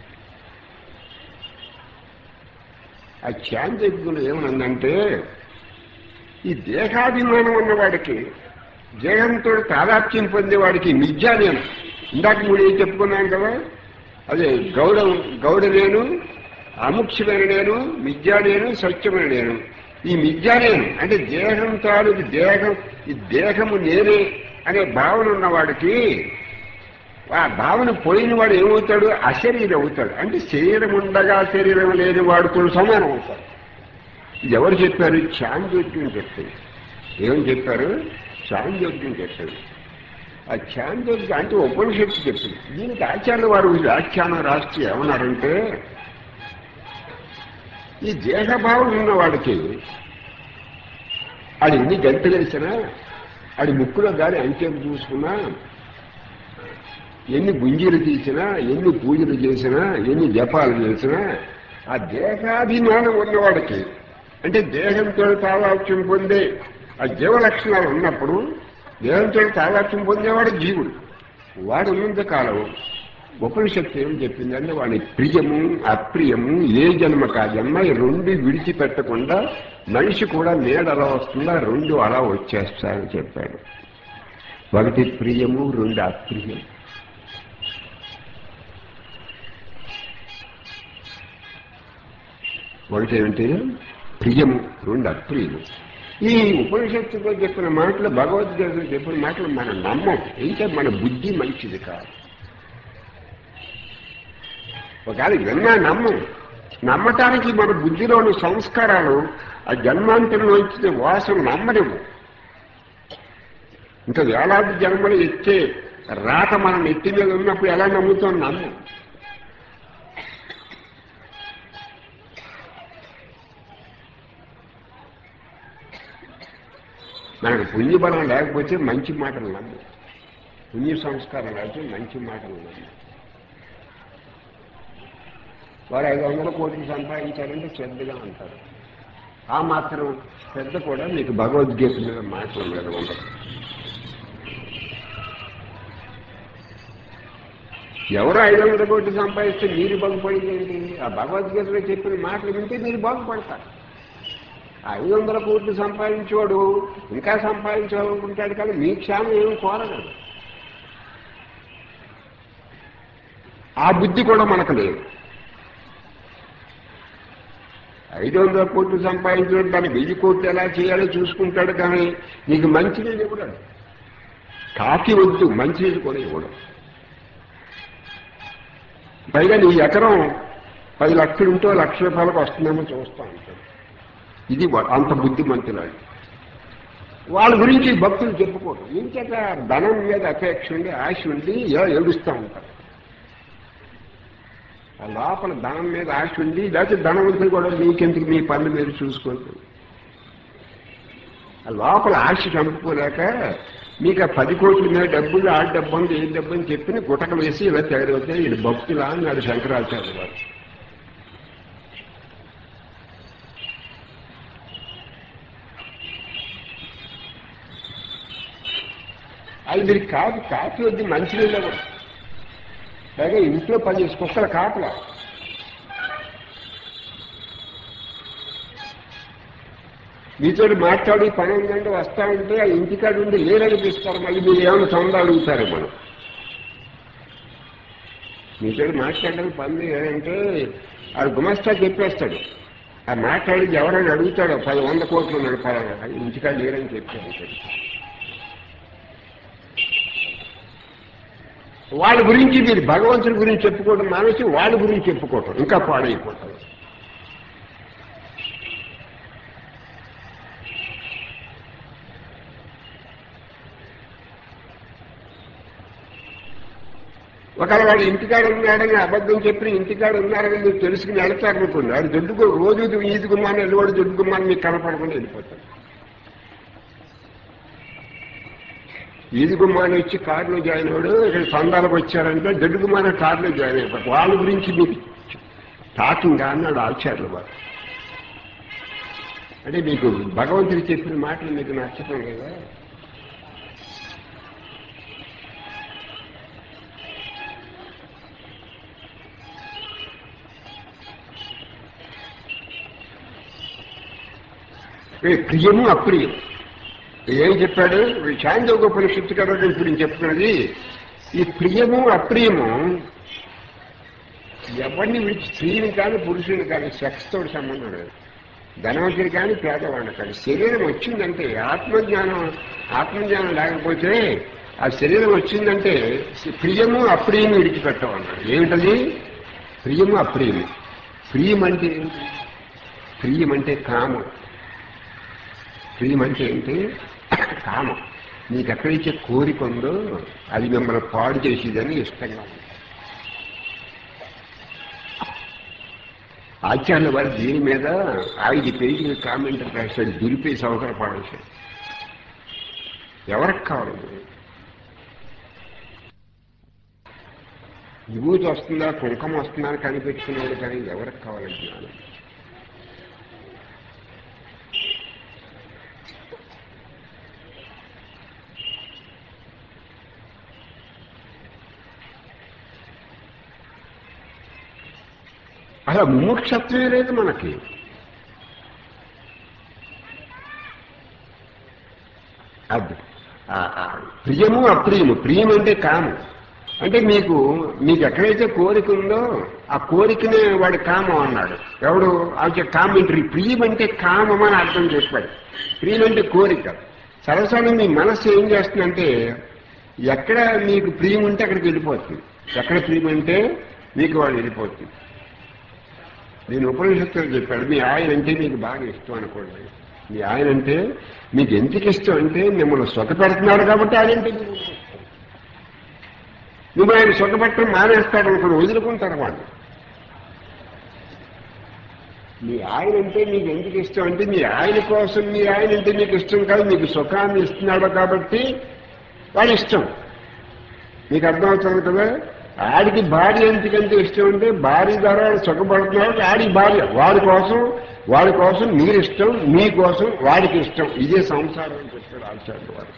ఆ చాందోగ్యంలో ఏమనుందంటే ఈ దేహాభిమానం ఉన్నవాడికి దేహంతో తాదాత్యం పొందేవాడికి మిథ్యా నేను ఇందాక మీరు ఏం చెప్పుకున్నాను కదా అదే గౌడ గౌడ నేను అముఖ్యమైన నేను మిథ్యా నేను సత్యమైన నేను ఈ మిథ్యా నేను అంటే దేహం తాలూకు దేహం ఈ దేహము నేనే అనే భావన ఉన్నవాడికి ఆ భావన పోయిన వాడు ఏమవుతాడు అశరీరం అవుతాడు అంటే శరీరం ఉండగా శరీరం లేని వాడుతో సమానం అవుతాడు ఇది ఎవరు చెప్పారు చాంద్యోగ్యం చెప్పారు ఏమని చెప్పారు చాంద్యోగ్యం చెప్పారు ఆ చాంద్యోగ్యం అంటే ఉపనిషత్తు చెప్పింది దీనికి ఆచార్య వారు వ్యాఖ్యానం రాష్ట్ర ఏమన్నారంటే ఈ దేహభావం ఉన్న వాడికి ఆడు ఎన్ని గంటలు వేసినా ఆడి ముక్కులో గాలి అంకెలు చూసుకున్నా ఎన్ని గుంజీలు తీసినా ఎన్ని పూజలు చేసినా ఎన్ని జపాలు చేసినా ఆ దేహాభిమానం ఉన్నవాడికి అంటే దేహంతో తాదాత్యం పొందే ఆ జీవ లక్షణాలు ఉన్నప్పుడు దేహంతో తాదాత్యం పొందేవాడు జీవుడు వాడు ఉన్నంత కాలం ఉపనిషత్తు ఏం చెప్పిందంటే వాడి ప్రియము అప్రియము ఏ జన్మకు ఆ జన్మ ఈ రెండు విడిచిపెట్టకుండా మనిషి కూడా నీడ అలా వస్తుందా రెండు అలా వచ్చేస్తాయని చెప్పాడు ఒకటి ప్రియము రెండు అప్రియం ఒకటి ఏమిటి ప్రియము రెండు అప్రియము ఈ ఉపనిషత్తులో చెప్పిన మాటలు భగవద్గీతలో చెప్పిన మాటలు మనం నమ్మం ఇంకా మన బుద్ధి మంచిది కాదు ఒకవేళ విన్నా నమ్మం నమ్మటానికి మన బుద్ధిలోని సంస్కారాలు ఆ జన్మాంతరంలో ఇచ్చిన వాసన నమ్మలేము ఇంకా వేలాది జన్మలు ఎత్తే రాత మన నెత్తి మీద ఉన్నప్పుడు ఎలా నమ్ముతాం నమ్మం మనకు పుణ్యబలం లేకపోతే మంచి మాటలు నమ్ము పుణ్య సంస్కారం లేకపోతే మంచి మాటలు నమ్ము వారు ఐదు వందల కోట్లు సంపాదించారంటే శ్రద్ధగా అంటారు ఆ మాత్రం శ్రద్ధ కూడా మీకు భగవద్గీత మీద మాటల మీద ఉండదు ఎవరు ఐదు వందల కోట్లు సంపాదిస్తే మీరు బాగుపడింది ఏంటి ఆ భగవద్గీతలో చెప్పిన మాటలు వింటే మీరు బాగుపడతారు ఆ ఐదు వందల కోట్లు సంపాదించేవాడు ఇంకా సంపాదించాలనుకుంటాడు కానీ మీ క్షేమం ఏమి కోరగలడు ఆ బుద్ధి కూడా మనకు లేదు ఐదు వందల కోట్లు సంపాదించడం దాన్ని వెయ్యి కోట్లు ఎలా చేయాలో చూసుకుంటాడు కానీ నీకు మంచినీళ్ళు ఇవ్వడు కాకి వద్దు మంచినీళ్ళు కూడా ఇవ్వడం పైగా నీ ఎకరం పది లక్షలు ఉంటే లక్ష రూపాయలకు వస్తుందేమో చూస్తా ఉంటాడు ఇది వా- అంత బుద్ధిమంతులాడు వాళ్ళ గురించి భక్తులు చెప్పుకోరు ఏం చేత ధనం మీద అపేక్ష ఉండి ఆశ ఉండి ఏ- ఏడుస్తూ ఉంటారు ఆ లోపల ధనం మీద ఆశ ఉంది లేకపోతే ధనవంతులు కూడా మీకెందుకు మీ పనులు మీరు చూసుకోవచ్చు ఆ లోపల ఆశ చంపుకోలేక మీకు ఆ పది కోట్ల మీద డబ్బులు ఆ డబ్బు ఉంది ఏ డబ్బు అని చెప్పి గుటక వేసి ఇలా తయారవుతాయి ఇది భక్తులా అన్నాడు శంకరాచార్య గారు అది మీరు కాదు కాఫీ వద్దు మంచినీళ్ళు కూడా పైగా ఇంట్లో పనిచేసి కుక్కల కాపలా మీతో మాట్లాడి పని ఉందంటే వస్తా ఉంటే ఆ ఇంటికాడ ఉండి లేరనిపిస్తారు మళ్ళీ మీరు ఏమైనా సొంత అడుగుతారు మనం మీతో మాట్లాడడానికి పని ఏంటంటే ఆ గుమస్తా చెప్పేస్తాడు ఆ మాట్లాడి ఎవరైనా అడుగుతాడో పది వంద కోట్లు ఉన్నాడు పలానా ఇంటికాడ లేరని చెప్పాడు వాళ్ళ గురించి మీరు భగవంతుడి గురించి చెప్పుకోవడం మానేసి వాళ్ళ గురించి చెప్పుకోవటం ఇంకా పాడైపోతారు ఒకవేళ వాడు ఇంటికాడ ఉన్నాడని అబద్ధం చెప్పి ఇంటికాడ ఉన్నారని మీరు తెలుసుకుని వెళ్తారు అనుకోండి వాడు దొడ్డుకో రోజు ఈదుకున్నాను వెళ్ళివాడు దొడ్డుకున్నాను మీకు కనపడకుండా వెళ్ళిపోతాడు ఈదుగుమ్మాని వచ్చి కారులో జాయిన్ అవ్వడు ఇక్కడ సందాలకు వచ్చారంటే దొడ్డుగుమ్మాన కారులో జాయిన్ అయిపోతాడు వాళ్ళ గురించి మీకు టాకింగ్ అన్నాడు ఆచార్యులు వారు అంటే మీకు భగవంతుడు చెప్పిన మాటలు మీకు నచ్చటం కదా ఏ ప్రియము అప్రియం ఏం చెప్పాడు శాంతోగ పరిషత్తు కదా ఇప్పుడు నేను చెప్తున్నది ఈ ప్రియము అప్రియము ఎవరిని విడిచి స్త్రీని కానీ పురుషుని కానీ సెక్స్తో సంబంధం లేదు ధనవంతుడు కానీ పేదవాడిని కానీ శరీరం వచ్చిందంటే ఆత్మజ్ఞానం ఆత్మజ్ఞానం లేకపోతే ఆ శరీరం వచ్చిందంటే ప్రియము అప్రియము విడిచిపెట్టమన్నాడు ఏమిటది ప్రియము అప్రియము ప్రియం అంటే ఏంటి ప్రియం అంటే కామం ప్రియం అంటే ఏంటి కామం నీకు ఎక్కడైతే కోరిక ఉందో అది మిమ్మల్ని పాడు చేసేదని ఇష్టంగా ఉంది ఆచార్యుల వారు దీని మీద ఐదు పేజీలు కామెంట్ రాశాడు దురిపేసి అవసరపడాల్సి ఎవరికి కావాలి విభూతి వస్తుందా కుంకం వస్తుందా అని కనిపెట్టుకున్నాడు కానీ ఎవరికి కావాలి జ్ఞానం అలా ముముక్షత్వమే లేదు మనకి అది ఆ- ఆ ప్రియము అప్రియము ప్రియం అంటే కాము అంటే మీకు మీకు ఎక్కడైతే కోరిక ఉందో ఆ కోరికనే వాడు కామం అన్నాడు ఎవడు అంటే కామెంటరీ ప్రియం అంటే కామం అని అర్థం చెప్పాడు ప్రియం అంటే కోరిక సరసన మీ మనస్సు ఏం చేస్తుందంటే ఎక్కడ మీకు ప్రియం ఉంటే అక్కడికి వెళ్ళిపోతుంది ఎక్కడ ప్రియం అంటే మీకు వాడు వెళ్ళిపోతుంది నేను ఉపనిషత్తులు చెప్పాడు మీ ఆయన అంటే మీకు బాగా ఇష్టం అనుకోండి మీ ఆయన అంటే మీకు ఎందుకు ఇష్టం అంటే మిమ్మల్ని సుఖపెడుతున్నాడు కాబట్టి ఆయన అంటే మీకు ఇష్టం. నువ్వు ఆయన సుఖపెట్టడం మానేస్తాడు అనుకోండి వదులుకుంటారు వాళ్ళు మీ ఆయన అంటే మీకు ఎందుకు ఇష్టం అంటే మీ ఆయన కోసం మీ ఆయన అంటే మీకు ఇష్టం కాదు మీకు సుఖాన్ని ఇస్తున్నాడు కాబట్టి వాడి ఇష్టం మీకు అర్థమవుతుంది కదా ఆడికి భార్య ఎందుకంటే ఇష్టం అంటే భార్య ద్వారా వాడు సుఖపడుతున్నాడు ఆడి భార్య వాడి కోసం వాడి కోసం మీరు ఇష్టం మీ కోసం వాడికి ఇష్టం ఇదే సంసారం అని చెప్పాడు ఆచార్య వాడు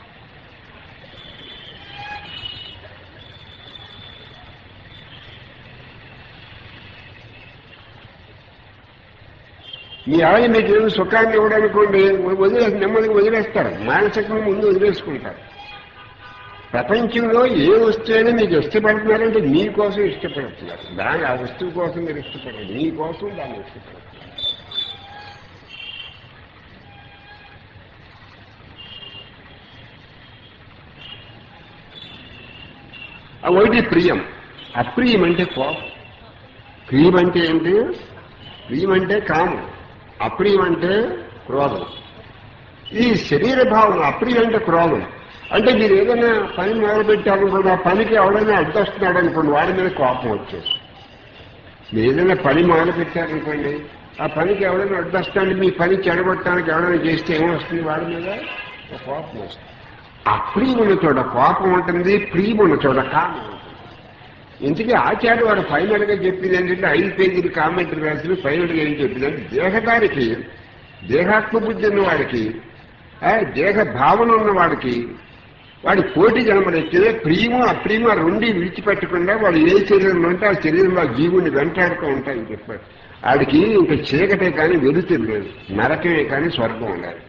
మీ ఆయన మీకు ఏదో సుఖాన్ని ఇవ్వడనుకోండి వదిలే నెమ్మదిగా వదిలేస్తారు మానసికంగా ముందు వదిలేసుకుంటారు ప్రపంచంలో ఏ వస్తువైనా మీకు ఇష్టపడుతున్నారంటే మీకోసం ఇష్టపడుతున్నారు దాని ఆ వస్తువు కోసం మీరు ఇష్టపడరు మీకోసం దాన్ని ఇష్టపడుతున్నారు ఆ ఒకటి ప్రియం అప్రియం అంటే కోపం ప్రియం అంటే ఏంటి ప్రియం అంటే కామం అప్రియం అంటే క్రోధం ఈ శరీర భావం అప్రియం అంటే క్రోధం అంటే మీరు ఏదైనా పని మొదలు పెట్టారనుకోండి ఆ పనికి ఎవడైనా అడ్డొస్తున్నాడు అనుకోండి వాడి మీద కోపం వచ్చేసి మీరు ఏదైనా పని మొదలు పెట్టారనుకోండి ఆ పనికి ఎవడైనా అడ్డొస్తాడు మీ పని చెడగొట్టడానికి ఎవడైనా చేస్తే ఏమొస్తుంది వాడి మీద ఒక కోపం వస్తుంది అప్రియం ఉన్న చోట కోపం ఉంటుంది ప్రియం ఉన్న చోట కామం ఉంటుంది ఇంతకీ ఆచార్య వాడు ఫైనల్ గా చెప్పింది ఏంటంటే ఐదు పేజీలు కామెంటరీ రాసిన ఫైనల్ గా ఏం చెప్పిందంటే దేహదారికి దేహాత్మ బుద్ధి ఉన్న వాడికి ఆ, దేహ భావన ఉన్న వాడికి వాడి కోటి జన్మలెత్తే ప్రియము అప్రియము ఆ రెండు విడిచిపెట్టకుండా వాడు ఏ శరీరంలో ఉంటే ఆ శరీరంలో ఆ జీవుని వెంటాడుతూ ఉంటాయని చెప్పాడు ఆడికి ఇంకా చీకటే కానీ వెలుతురు లేదు నరకమే కానీ స్వర్గం ఉండాలి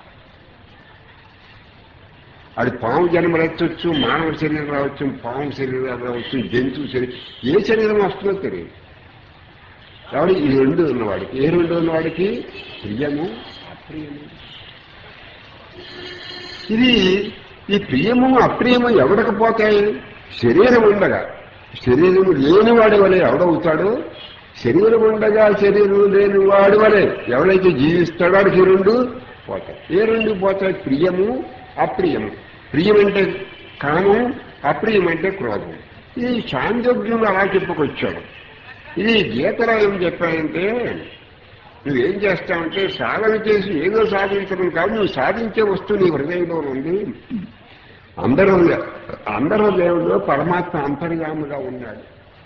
అది పాము జన్మలెత్తవచ్చు మానవ శరీరం రావచ్చు పాము శరీరం రావచ్చు జంతువు శరీరం ఏ శరీరం వస్తుందో తెలియదు కాబట్టి ఈ రెండు ఉన్నవాడికి ఏ రెండు ఉన్నవాడికి ప్రియము అప్రియము ఇది ఈ ప్రియము అప్రియము ఎవరికి పోతాయి శరీరం ఉండగా శరీరం లేనివాడి వలె ఎవడవుతాడో శరీరం ఉండగా శరీరం లేని వాడి వలె ఎవడైతే జీవిస్తాడో వాడికి ఈ రెండు పోతాయి ఏ రెండు పోతాయి ప్రియము అప్రియము ప్రియం అంటే కామం అప్రియం అంటే క్రోధం ఇది చాంద్యోగ్యం అలా చెప్పుకొచ్చాడు ఇది గీతలో ఏం చెప్పాయంటే నువ్వేం చేస్తావంటే సాధన చేసి ఏదో సాధించడం కాదు నువ్వు సాధించే వస్తువు నీ హృదయంలో ఉంది అందరూ అందరూ దేవుడు పరమాత్మ అంతర్యాముగా ఉన్నాడు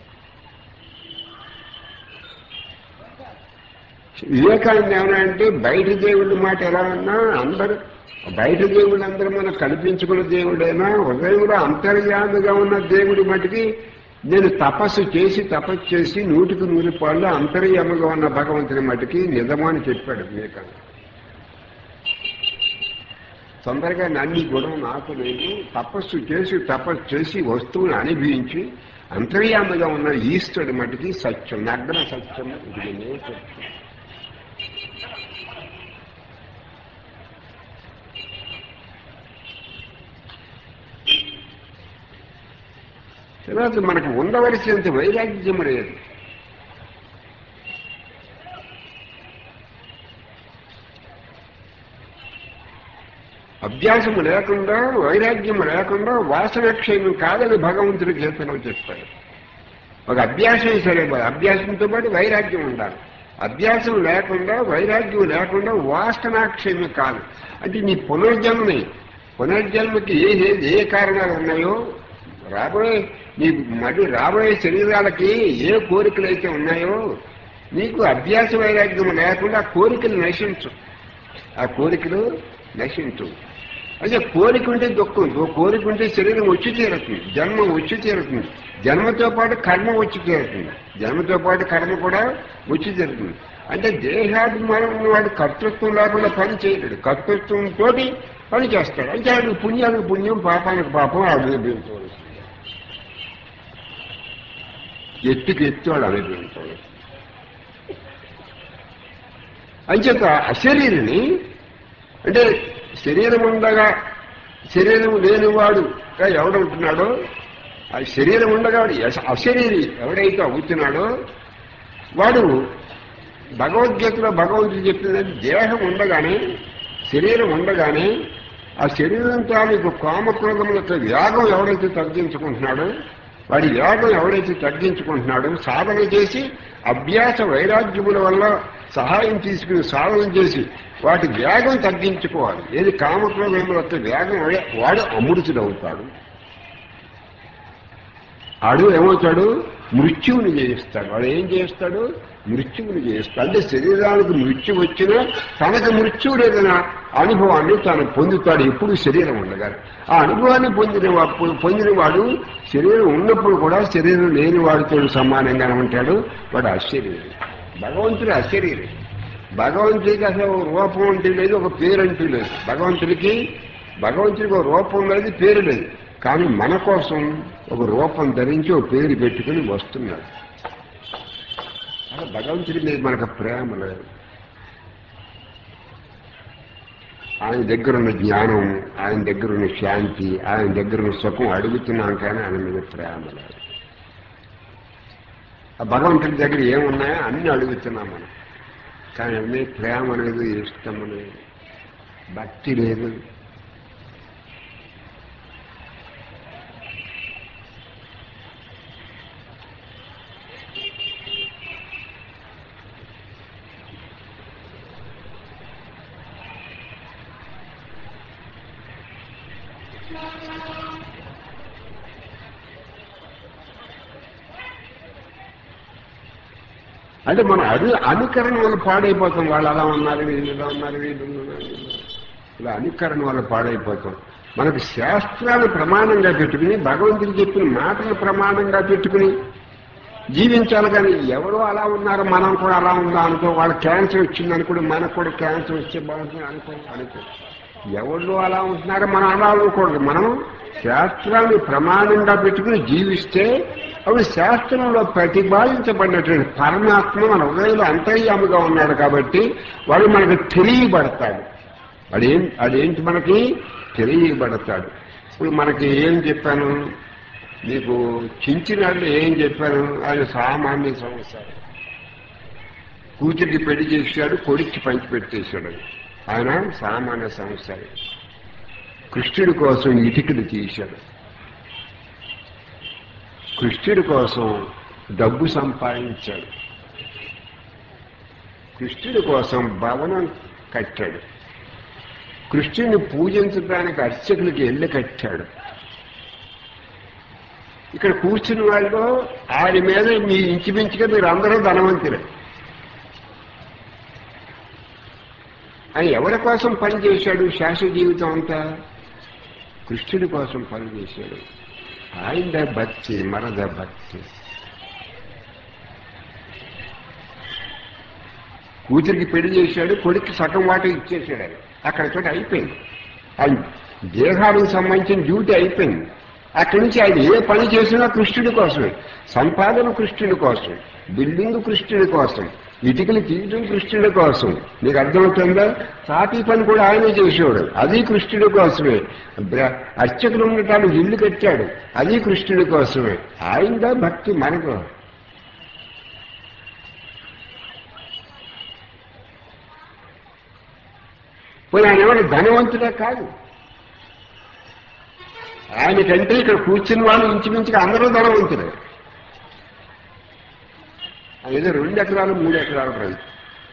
వివేకానంద ఏమన్నా అంటే బయట దేవుడి మాట ఎలా ఉన్నా అందరు బయట దేవుడు అందరూ మనం కల్పించుకున్న దేవుడైనా హృదయంలో అంతర్యామిగా ఉన్న దేవుడి మటుకి నేను తపస్సు చేసి తపస్సు చేసి నూటికి నూరు పాళ్ళు అంతర్యాముగా ఉన్న భగవంతుని మటుకి నిజమని చెప్పాడు వివేకానంద తొందరగా నన్ని గుణం నాకు నేను తపస్సు చేసి తపస్సు చేసి వస్తువుని అనుభవించి అంతర్యామిగా ఉన్న ఈశ్వరుడి మటుకి సత్యం నగ్న సత్యం ఇది నే సత్యం తర్వాత మనకు ఉండవలసినంత వైరాగ్యం లేదు అభ్యాసం లేకుండా వైరాగ్యం లేకుండా వాసనక్షయం కాదని భగవంతుడి గీతలో చెప్పాడు ఒక అభ్యాసం సరే అభ్యాసంతో పాటు వైరాగ్యం ఉండాలి అభ్యాసం లేకుండా వైరాగ్యం లేకుండా వాసనాక్షయం కాదు అంటే నీ పునర్జన్మని పునర్జన్మకి ఏ ఏ- ఏ కారణాలు ఉన్నాయో రాబోయే నీ మళ్ళీ రాబోయే శరీరాలకి ఏ కోరికలు అయితే ఉన్నాయో నీకు అభ్యాస వైరాగ్యం లేకుండా ఆ కోరికలు నశించు ఆ కోరికలు నశించు అంటే కోరిక ఉంటే దుఃఖం ఓ కోరిక ఉంటే శరీరం వచ్చి తీరుతుంది జన్మ వచ్చి తీరుతుంది జన్మతో పాటు కర్మ వచ్చి తీరుతుంది జన్మతో పాటు కర్మ కూడా వచ్చి తీరుతుంది అంటే దేహాభిమానం వాడు కర్తృత్వం లేకుండా పని చేయలేడు కర్తృత్వంతో పని చేస్తాడు అంటే వాడికి పుణ్యానికి పుణ్యం పాపానికి పాపం అనుభవించవలసింది ఎత్తుకి ఎత్తు వాడు అనుభవించవలసింది అంచేత అశరీరిని అంటే శరీరం ఉండగా శరీరం లేనివాడు ఎవడుంటున్నాడో ఆ శరీరం ఉండగా వాడు యశ- అశరీరి ఎవడైతే అవుతున్నాడో వాడు భగవద్గీతలో భగవంతుడు చెప్పిందంటే దేహం ఉండగానే శరీరం ఉండగానే ఆ శరీరం తాలూకు కామక్రోధములకు యాగం ఎవడైతే తగ్గించుకుంటున్నాడో వాడి యాగం ఎవడైతే తగ్గించుకుంటున్నాడో సాధన చేసి అభ్యాస వైరాగ్యముల వల్ల సహాయం తీసుకుని సాధన చేసి వాటి వేగం తగ్గించుకోవాలి ఏది కామక్రోధములతో వేగం వాడే- వాడు అమృతుడవుతాడు ఆడు ఏమవుతాడు మృత్యువుని చేయిస్తాడు వాడు ఏం చేస్తాడు మృత్యువుని చేయిస్తాడు అంటే శరీరానికి మృత్యు వచ్చినా తనకు మృత్యువు లేదన్న అనుభవాన్ని తాను పొందుతాడు ఎప్పుడు శరీరం ఉండగా ఆ అనుభవాన్ని పొందిన వా- పొందినవాడు శరీరం ఉన్నప్పుడు కూడా శరీరం లేని వాడితో సమానంగా ఉంటాడు వాడు అశరీరి భగవంతుడు అశరీరి భగవంతుడికి అసలు ఒక రూపం అంటే లేదు ఒక పేరు అంటూ లేదు భగవంతుడికి భగవంతుడికి ఒక రూపం లేదు పేరు లేదు కానీ మన కోసం ఒక రూపం ధరించి ఒక పేరు పెట్టుకుని వస్తున్నాడు అలా భగవంతుడి మీద మనకు ప్రేమ లేదు ఆయన దగ్గర ఉన్న జ్ఞానం ఆయన దగ్గర ఉన్న శాంతి ఆయన దగ్గర ఉన్న సుఖం అడుగుతున్నాం కానీ ఆయన మీద ప్రేమ లేదు ఆ భగవంతుడి దగ్గర ఏమున్నాయో అన్ని అడుగుతున్నాం మనం కానీ అన్నీ ప్రేమ లేదు ఇష్టం లేదు భక్తి లేదు అంటే మన అను అనుకరణ వల్ల పాడైపోతాం వాళ్ళు అలా ఉన్నారు వీళ్ళు ఇలా ఉన్నారు వీళ్ళు ఇలా ఉన్నారు. ఇలా అనుకరణ వల్ల పాడైపోతాం మనకు శాస్త్రాలు ప్రమాణంగా పెట్టుకుని భగవంతుడు చెప్పిన మాటలు ప్రమాణంగా పెట్టుకుని జీవించాలి కానీ ఎవరో అలా ఉన్నారు మనం కూడా అలా ఉందా అనుకో వాళ్ళ క్యాన్సర్ వచ్చింది అనుకోండి మనకు కూడా క్యాన్సర్ వచ్చే బాగుంటుంది అనుకో అనుకో ఎవరు అలా ఉంటున్నారో మనం అలా అనుకోకూడదు మనం శాస్త్రాన్ని ప్రమాణంగా పెట్టుకుని జీవిస్తే అప్పుడు శాస్త్రంలో ప్రతిపాదించబడినటువంటి పరమాత్మ మన హృదయంలో అంతర్యాముగా ఉన్నాడు కాబట్టి వాడు మనకు తెలియబడతాడు అదేం అదేంటి మనకి తెలియబడతాడు ఇప్పుడు మనకి ఏం చెప్పాను నీకు చించినాళ్ళు ఏం చెప్పాను ఆయన సామాన్య సంసారం కూతురికి పెళ్లి చేశాడు కొడుక్కి పంచి పెట్టేశాడు ఆయన సామాన్య సంసారం కృష్ణుడి కోసం ఇటుకలు తీశాడు కృష్ణుడి కోసం డబ్బు సంపాదించాడు కృష్ణుడి కోసం భవనం కట్టాడు కృష్ణుని పూజించడానికి అర్చకులకి ఎల్లు కట్టాడు ఇక్కడ కూర్చున్న వాళ్ళు ఆయన మీద మీ ఇంచుమించుగా మీరు అందరూ ధనవంతులే ఆయన ఎవరి కోసం పనిచేశాడు శాశ్వత జీవితం అంతా కృష్ణుడి కోసం పనిచేశాడు ఆయన భక్తి మనద భక్తి కూతురికి పెళ్లి చేశాడు కొడుక్కి సగం వాట ఇచ్చేసాడు ఆయన అక్కడ చోట అయిపోయింది ఆయన దేహానికి సంబంధించిన డ్యూటీ అయిపోయింది అక్కడి నుంచి ఆయన ఏ పని చేసినా కృష్ణుడి కోసమే సంపాదన కృష్ణుడి కోసం బిల్డింగ్ కృష్ణుడి కోసం ఇటుకలు తీయడం కృష్ణుడి కోసం నీకు అర్థమవుతుందా సాటి పని కూడా ఆయనే చేసేవాడు అది కృష్ణుడి కోసమే బ్ర- అర్చకులు ఉండటానికి ఇల్లు కట్టాడు అది కృష్ణుడి కోసమే ఆయనదా భక్తి మనకు పోయి ఆయన ఎవరు ధనవంతుడే కాదు ఆయనకంటే ఇక్కడ కూర్చున్న వాళ్ళు ఇంచుమించుగా అందరూ ధనవంతులే ఆయన ఏదో రెండు ఎకరాలు మూడు ఎకరాలు రైతు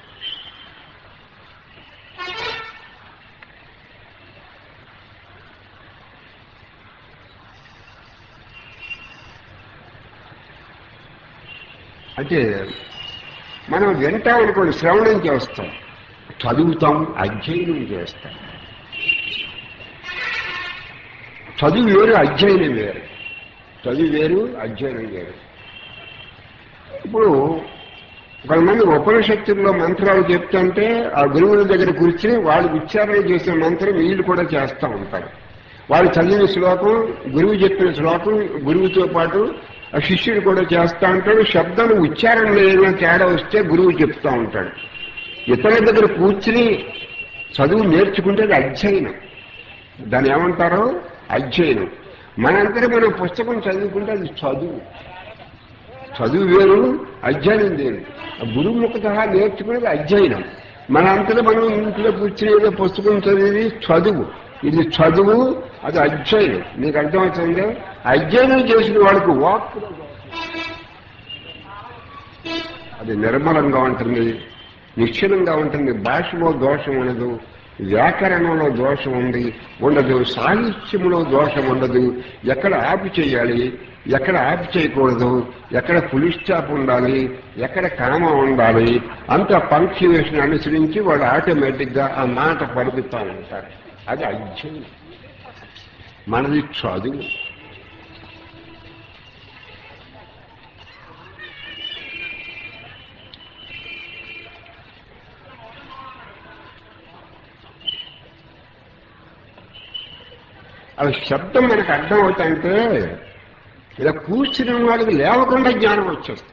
అంటే మనం వింటాం అనుకోండి శ్రవణం చేస్తాం చదువుతాం అధ్యయనం చేస్తాం చదువు వేరు అధ్యయనం వేరు చదువు వేరు అధ్యయనం వేరు ఇప్పుడు కొంతమంది ఉపనిషత్తుల్లో మంత్రాలు చెప్తుంటే ఆ గురువుల దగ్గర కూర్చుని వాళ్ళు ఉచ్చారణ చేసిన మంత్రం వీళ్ళు కూడా చేస్తూ ఉంటారు వాళ్ళు చదివిన శ్లోకం గురువు చెప్పిన శ్లోకం గురువుతో పాటు ఆ శిష్యుడు కూడా చేస్తూ ఉంటాడు శబ్దాలు ఉచ్చారణలో ఏదైనా తేడా వస్తే గురువు చెప్తూ ఉంటాడు ఇతరుల దగ్గర కూర్చుని చదువు నేర్చుకుంటే అది అధ్యయనం దాన్ని ఏమంటారు అధ్యయనం మనంతరం మనం పుస్తకం చదువుకుంటే అది చదువు చదువు వేరు అధ్యయనం వేరు ఆ గురువు ముఖత నేర్చుకునేది అధ్యయనం మన అంతలో మనం ఇంట్లో కూర్చుని ఏదో పుస్తకం చదివి చదువు ఇది చదువు అది అధ్యయనం నీకు అర్థమవుతుంది అధ్యయనం చేసిన వాడికి వాక్ అది నిర్మలంగా ఉంటుంది నిశ్చలంగా ఉంటుంది భాషలో దోషం ఉండదు వ్యాకరణంలో దోషం ఉంది ఉండదు సాహిత్యంలో దోషం ఉండదు ఎక్కడ ఆపు చేయాలి ఎక్కడ ఆపు చేయకూడదు ఎక్కడ పులి స్టాప్ ఉండాలి ఎక్కడ కామ ఉండాలి అంత పంక్చువేషన్ అనుసరించి వాళ్ళు ఆటోమేటిక్గా ఆ మాట పలుకుతూ ఉంటారు అది అధ్యయనం మనది చదువు అవి శబ్దం మనకు అర్థం అవుతాయంటే ఇలా కూర్చుని వాళ్ళకి లేవకుండా జ్ఞానం వచ్చేస్తుంది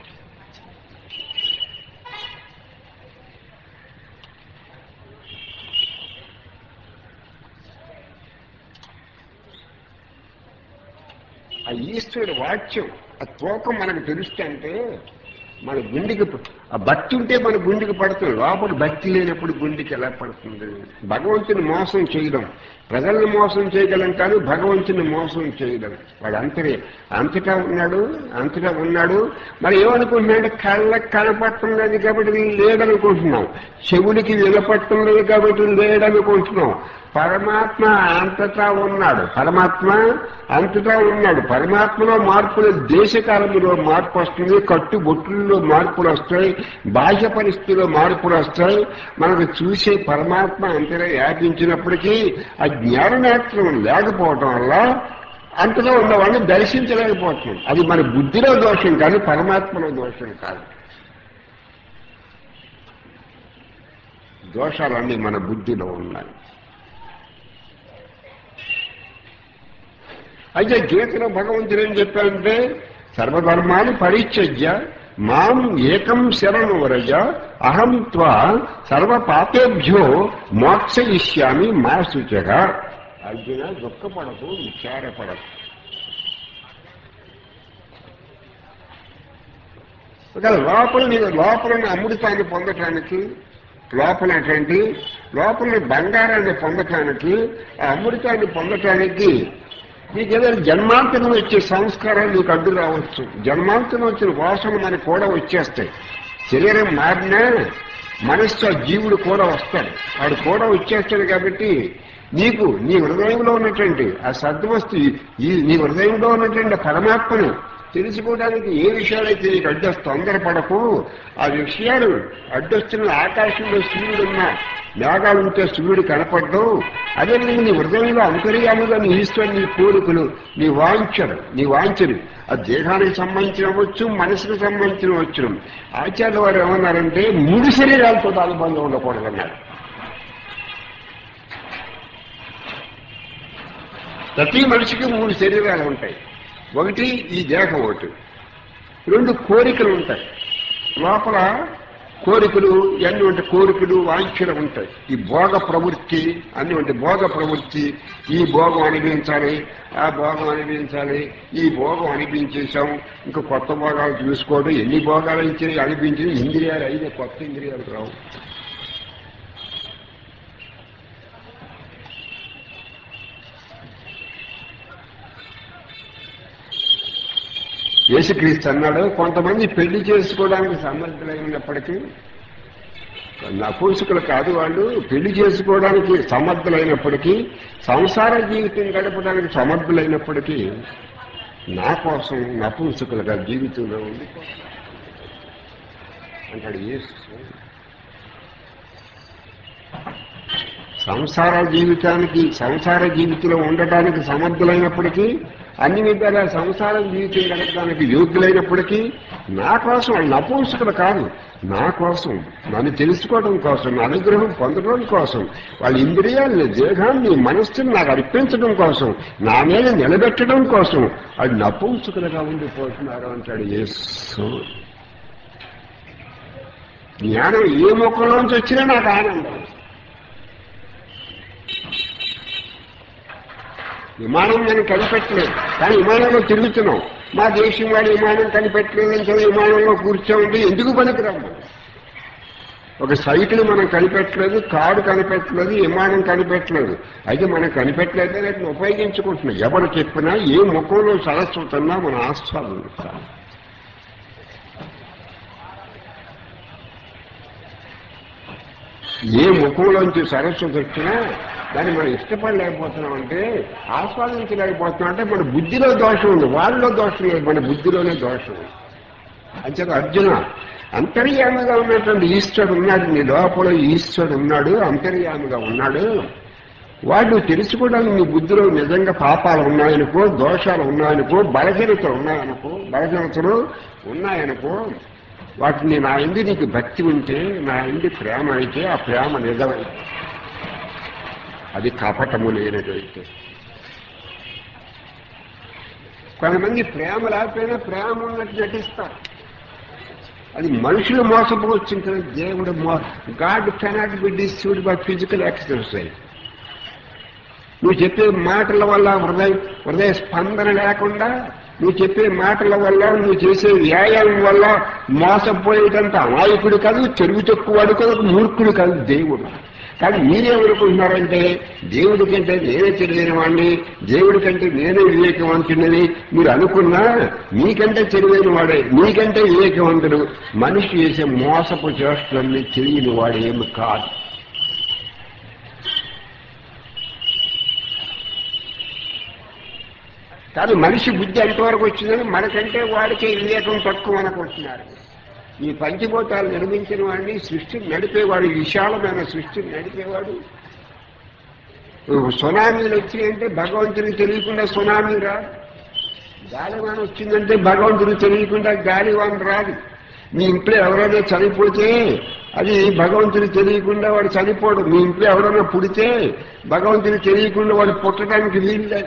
ఆ ఈశ్వరుడు వాక్యం ఆ తూకం మనకు తెలుస్తే అంటే మన గుండెకి ప- ఆ భక్తి ఉంటే మన గుండెకి పడుతుంది లోపల భక్తి లేనప్పుడు గుండెకి ఎలా పడుతుంది భగవంతుని మోసం చేయడం ప్రజల్ని మోసం చేయగలం కానీ భగవంతుని మోసం చేయగలం వాడు అంతరే అంతటా ఉన్నాడు అంతటా ఉన్నాడు మరి ఏమనుకుంటున్నాడు కళ్ళకి కనపడటం లేదు కాబట్టి లేడనుకుంటున్నాం చెవులకి వినపడటం లేదు కాబట్టి లేడనుకుంటున్నాం పరమాత్మ అంతటా ఉన్నాడు పరమాత్మ అంతటా ఉన్నాడు పరమాత్మలో మార్పులు దేశకాలంలో మార్పు వస్తుంది కట్టుబొట్టుల్లో మార్పులు వస్తాయి బాహ్య పరిస్థితుల్లో మార్పులు వస్తాయి మనకు చూసే పరమాత్మ అంతటా వ్యాపించినప్పటికీ ఆ జ్ఞాననేత్రం లేకపోవటం వల్ల అంతలో ఉన్నవాడిని దర్శించలేకపోతున్నాం అది మన బుద్ధిలో దోషం కాదు పరమాత్మలో దోషం కాదు దోషాలన్నీ మన బుద్ధిలో ఉన్నాయి అయితే గీతలో భగవంతుడు ఏం చెప్పారంటే సర్వధర్మాన్ని పరిత్యజ్య మాం ఏకం శరణు వరజ అహం త్వా సర్వ పాపేభ్యో మోక్షయిష్యామి మా సూచక అర్జున దుఃఖపడకు విచారపడకు ఒక లోపల నీకు లోపల ఉన్న అమృతాన్ని పొందటానికి లోపల ఏంటంటే లోపల ఉన్న బంగారాన్ని పొందటానికి ఆ అమృతాన్ని పొందటానికి నీకు ఏదైనా జన్మాంతరం వచ్చే సంస్కారాలు నీకు అడ్డు రావచ్చు జన్మాంతరం వచ్చిన వాసనలు మనకు కూడా వచ్చేస్తాయి శరీరం మారినా మనస్సు ఆ జీవుడు కూడా వస్తాడు వాడు కూడా వచ్చేస్తాడు కాబట్టి నీకు నీ హృదయంలో ఉన్నటువంటి ఆ సద్వస్తు ఈ నీ హృదయంలో ఉన్నటువంటి ఆ పరమాత్మను తెలుసుకోవడానికి ఏ విషయాలైతే నీకు అడ్డొస్తు తొందరపడకు ఆ విషయాలు అడ్డొస్తున్న ఆకాశంలో సూర్యుడు ఉన్నా మేఘాలు ఉంటే సూర్యుడు కనపడ్డు అదేవిధంగా నీ హృదయంలో అంతర్యాముగా నీ ఈశ్వరు నీ కోరికలు నీ వాంఛలు నీ వాంఛలు ఆ దేహానికి సంబంధించిన వచ్చు మనసుకు సంబంధించిన వచ్చు ఆచార్య వారు ఏమన్నారంటే మూడు శరీరాలతో అనుబంధం ఉండకూడదన్నారు ప్రతి మనిషికి మూడు శరీరాలు ఉంటాయి ఒకటి ఈ దేహం ఒకటి రెండు కోరికలు ఉంటాయి లోపల కోరికలు అన్ని ఉంటాయి కోరికలు వాంఛలు ఉంటాయి ఈ భోగ ప్రవృత్తి అన్ని ఉంటాయి భోగ ప్రవృత్తి ఈ భోగం అనిపించాలి ఆ భోగం అనిపించాలి ఈ భోగం అనిపించేశాం ఇంకా కొత్త భోగాలు చూసుకోవడం ఎన్ని భోగాలు ఇచ్చినాయి అనిపించి ఇంద్రియాలు అయితే కొత్త ఇంద్రియాలు రావు యేసుక్రీస్తు అన్నాడు కొంతమంది పెళ్లి చేసుకోవడానికి సమర్థులైనప్పటికీ నపూంసకులు కాదు వాళ్ళు పెళ్లి చేసుకోవడానికి సమర్థులైనప్పటికీ సంసార జీవితం గడపడానికి సమర్థులైనప్పటికీ నా కోసం నపూంసకులుగా జీవితంలో ఉంది అంటాడు యేసు సంసార జీవితానికి సంసార జీవితంలో ఉండటానికి సమర్థులైనప్పటికీ అన్ని విధాల సంసార జీవితం గడపడానికి యోగ్యులైనప్పటికీ నా కోసం వాళ్ళు నపూంసకులు కాదు నా కోసం నన్ను తెలుసుకోవడం కోసం నా అనుగ్రహం పొందడం కోసం వాళ్ళ ఇంద్రియాలని దేహాన్ని మనస్సుని నాకు అర్పించడం కోసం నా మీద నిలబెట్టడం కోసం వాళ్ళు నపూంసకులుగా ఉండిపోతున్నారు అంటాడు యేసు జ్ఞానం ఏ ముఖంలోంచి వచ్చినా నాకు ఆనందం విమానం నేను కనిపెట్టలేదు కానీ విమానంలో తిరుగుతున్నాం మా దేశం వాడు విమానం కనిపెట్టలేదు అంటే విమానంలో కూర్చోండి ఎందుకు పనికిరాము ఒక సైకిల్ మనం కనిపెట్టలేదు కారు కనిపెట్టలేదు విమానం కనిపెట్టలేదు అయితే మనం కనిపెట్టలేదు వాటిని ఉపయోగించుకుంటున్నాం ఎవరు చెప్పినా ఏ ముఖంలో సరస్వతున్నా మన ఆస్వాదించాలి ఏ ముఖంలోంచి సరస్వతి వచ్చినా దాన్ని మనం ఇష్టపడలేకపోతున్నాం అంటే ఆస్వాదించలేకపోతున్నాం అంటే మన బుద్ధిలో దోషం ఉంది వాళ్ళలో దోషం లేదు మన బుద్ధిలోనే దోషం ఉంది అంచేత అర్జున అంతర్యామిగా ఉన్నటువంటి ఈశ్వరుడు ఉన్నాడు నీ లోపల ఈశ్వరుడు ఉన్నాడు అంతర్యామిగా ఉన్నాడు వాడు తెలుసుకోవడానికి నీ బుద్ధిలో నిజంగా పాపాలు ఉన్నాయనుకో దోషాలు ఉన్నాయనుకో బలహీనతలు ఉన్నాయనుకో బలహీనతలు ఉన్నాయనుకో వాటిని నా ఇంది నీకు భక్తి ఉంటే నా ఇంది ప్రేమ అయితే ఆ ప్రేమ నిజమైతే అది కపటము లేనదైతే కొంతమంది ప్రేమ లేకపోయినా ప్రేమ ఉన్నట్టు నటిస్తారు అది మనుషులు మోసపోవచ్చు కదా దేవుడు మో God cannot be disturbed by physical exercise నువ్వు చెప్పే మాటల వల్ల హృదయ హృదయ స్పందన లేకుండా నువ్వు చెప్పే మాటల వల్ల నువ్వు చేసే వ్యాయామం వల్ల మోసపోయేటంత అమాయకుడు కాదు చెరువు తక్కువాడు కాదు మూర్ఖుడు కాదు దేవుడు కానీ మీరేమనుకుంటున్నారంటే దేవుడి కంటే నేనే తెలియని వాడిని దేవుడి కంటే నేనే వివేకవంతుడని మీరు అనుకున్నా మీకంటే తెలివైన వాడే మీకంటే వివేకవంతుడు మనిషి చేసే మోసపు చేష్టలన్నీ తెలియని వాడు ఏమి కాదు కానీ మనిషి బుద్ధి ఎంతవరకు వచ్చిందని మనకంటే వాడికే వివేకం తక్కువ అనుకుంటున్నారు ఈ పంచభూతాలు నిర్మించిన వాడిని సృష్టిని నడిపేవాడు విశాలమైన సృష్టిని నడిపేవాడు సునామీలు వచ్చినాయంటే భగవంతునికి తెలియకుండా సునామీ రాదు గాలివాన వచ్చిందంటే భగవంతునికి తెలియకుండా గాలివాన రాదు మీ ఇంట్లో ఎవరైనా చనిపోతే అది భగవంతునికి తెలియకుండా వాడు చనిపోడు మీ ఇంట్లో ఎవరైనా పుడితే భగవంతునికి తెలియకుండా వాడు పుట్టడానికి వీలు లేదు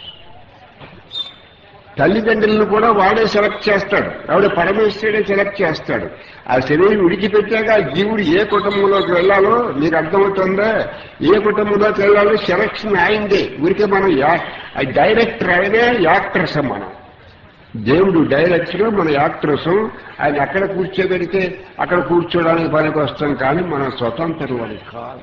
తల్లిదండ్రులను కూడా వాడే సెలెక్ట్ చేస్తాడు ఆవిడ పరమేశ్వరుడే సెలెక్ట్ చేస్తాడు ఆ శరీరం విడిచిపెట్టాక ఆ జీవుడు ఏ కుటుంబంలోకి వెళ్ళాలో మీకు అర్థమవుతుందా ఏ కుటుంబంలోకి వెళ్ళాలో సెలక్షన్ అయిందే ఊరికే మనం యా- ఆ డైరెక్టర్ అయినా యాక్టర్స్ మనం దేవుడు డైరెక్టర్ మన యాక్ట్రెస్ ఆయన ఎక్కడ కూర్చోబెడితే అక్కడ కూర్చోడానికి పనికి వస్తాం కానీ మన స్వతంత్రం అది కాదు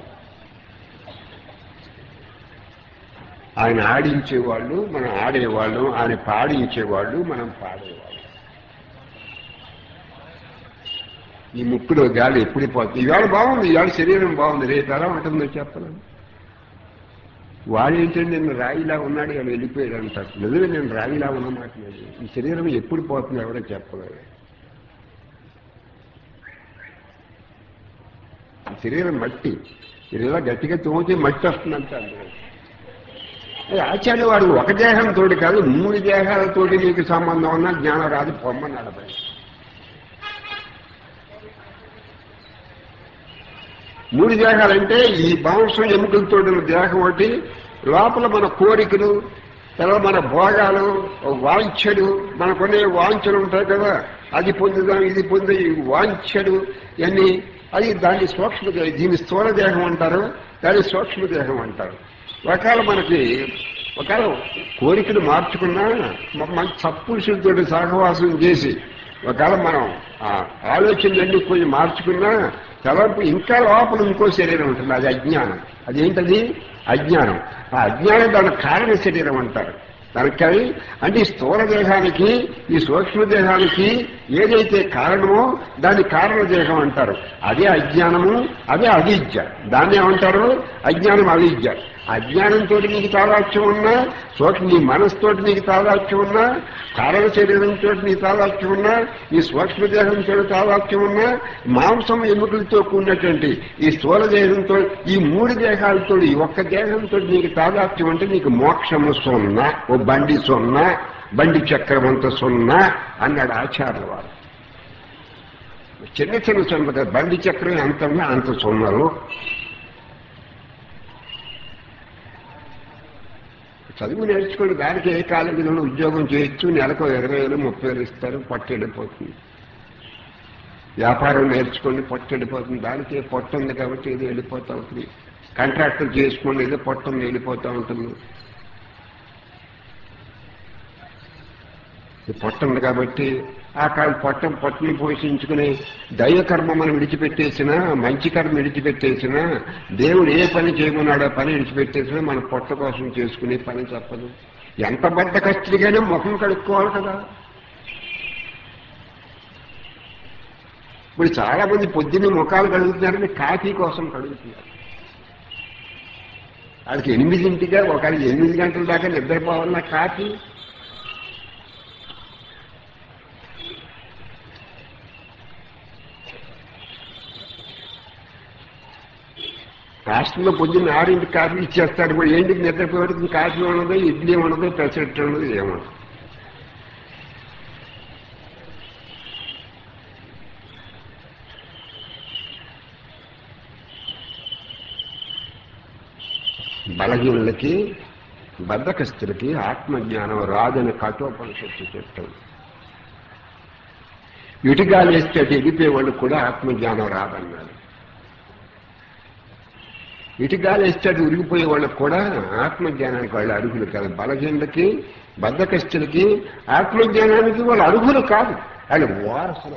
ఆయన ఆడించేవాళ్ళు మనం ఆడేవాళ్ళం ఆయన పాడించేవాళ్ళు మనం పాడేవాళ్ళం ఈ ముక్కులో గాలి ఎప్పుడు పోతుంది ఇవాళ బాగుంది ఇవాళ శరీరం బాగుంది రేపు ఎలా ఉంటుందో చెప్పలేము వాడేంటంటే నేను రాయిలా ఉన్నాడు అని వెళ్ళిపోయాడు అంటారు నిజమే నేను రాయిలా ఉన్నమాట లేదు ఈ శరీరం ఎప్పుడు పోతుందో ఎవరో చెప్పలేదు ఈ శరీరం మట్టి ఇది ఇలా గట్టిగా తోమితే మట్టి వస్తుందంట అందులో ఏ ఆచార్య వాడు ఒక దేహంతో కాదు మూడు దేహాలతోటి నీకు సంబంధం ఉన్న జ్ఞానం రాదు పొమ్మన్నాడు బయట మూడు దేహాలంటే ఈ మాంసం ఎముకలతో ఉన్న దేహం ఒకటి లోపల మన కోరికలు తర్వాత మన భోగాలు వాంఛలు మనకునే వాంఛలు ఉంటాయి కదా అది పొందుదాం ఇది పొంది వాంఛలు ఇవన్నీ అది దాన్ని సూక్ష్మదేహం దీన్ని స్థూల దేహం అంటారు దాన్ని సూక్ష్మదేహం అంటారు ఒకవేళ మనకి ఒకవేళ కోరికలు మార్చుకున్నా మ- మంచి సత్పురుషులతో సహవాసం చేసి ఒకవేళ మనం ఆ ఆలోచనలన్నీ కొంచెం మార్చుకున్నా తలంపు ఇంకా లోపల ఇంకో శరీరం ఉంటుంది అది అజ్ఞానం అదేంటది అజ్ఞానం ఆ అజ్ఞానం దాని కారణ శరీరం అంటారు దానికి అంటే ఈ స్థూల దేహానికి ఈ సూక్ష్మ దేహానికి ఏదైతే కారణమో దాని కారణ దేహం అంటారు అదే అజ్ఞానము అదే అవిద్య దాన్ని ఏమంటారు అజ్ఞానం అవిద్య అజ్ఞానంతో నీకు తాదాత్యం ఉన్నా సూక్ష్మ నీ మనసుతోటి నీకు తాదాత్యం ఉన్నా కారణ శరీరంతో నీకు తాదాత్యం ఉన్నా ఈ సూక్ష్మదేహంతో తాదాత్యం ఉన్నా మాంసం ఎముకలతో కూడినటువంటి ఈ స్థూల దేహంతో ఈ మూడు దేహాలతో ఈ ఒక్క దేహంతో నీకు తాదాత్యం అంటే నీకు మోక్షము సున్నా ఓ బండి సున్నా బండి చక్రం అంత సున్నా అన్నాడు ఆచార్య వారు చిన్న చిన్న సున్న బండి చక్రం ఎంత ఉన్నా అంత సున్నలు చదువు నేర్చుకోండి దానికి ఏ కాలేజీలో ఉద్యోగం చేయొచ్చు నెలకు ఇరవై వేలు ముప్పై వేలు ఇస్తారు పొట్ట వెళ్ళిపోతుంది వ్యాపారం నేర్చుకోండి పొట్ట వెళ్ళిపోతుంది దానికి పొట్ట ఉంది కాబట్టి ఇది వెళ్ళిపోతూ ఉంటుంది కాంట్రాక్టర్ చేసుకోండి ఏదో పొట్ట ఉంది వెళ్ళిపోతూ ఉంటుంది ఈ పొట్ట ఉంది కాబట్టి ఆ కాలు పొట్ట పొట్టని పోషించుకుని దైవకర్మ మనం విడిచిపెట్టేసినా మంచి కర్మ విడిచిపెట్టేసినా దేవుడు ఏ పని చేయమన్నాడో ఆ పని విడిచిపెట్టేసినా మన పొట్ట కోసం చేసుకునే పని తప్పదు ఎంత బద్ద కష్టిగానే ముఖం కడుక్కోవాలి కదా ఇప్పుడు చాలా మంది పొద్దున్నే ముఖాలు కడుగుతున్నారని కాఫీ కోసం కడుగుతున్నారు వాళ్ళకి ఎనిమిదింటిగా ఒకరికి ఎనిమిది గంటల దాకా నిద్రపోవాలన్న కాఫీ హాస్టల్లో పొద్దున్న ఆరింటి కాఫీ ఇచ్చేస్తాడు ఇప్పుడు ఏంటికి నిద్రపోయేటికి కాఫీ ఉండదు ఇడ్లీ ఉండదు పెసరెట్ ఉండదు ఏముండదు బలహీనులకి బద్ధకస్తులకి ఆత్మజ్ఞానం రాదని కఠోపనిషత్తు చెప్తాం ఇటుగాలు వేస్తే అటు ఎగిపోయే వాళ్ళు కూడా ఆత్మజ్ఞానం రాదన్నాడు ఇటుగాలు వేస్తే అటు ఉరిగిపోయే వాళ్ళకు కూడా ఆత్మజ్ఞానానికి వాళ్ళు అర్హులు కాదు బలహీనులకి బద్ధకస్తులకి ఆత్మజ్ఞానానికి వాళ్ళు అర్హులు కాదు వాళ్ళు వారసులు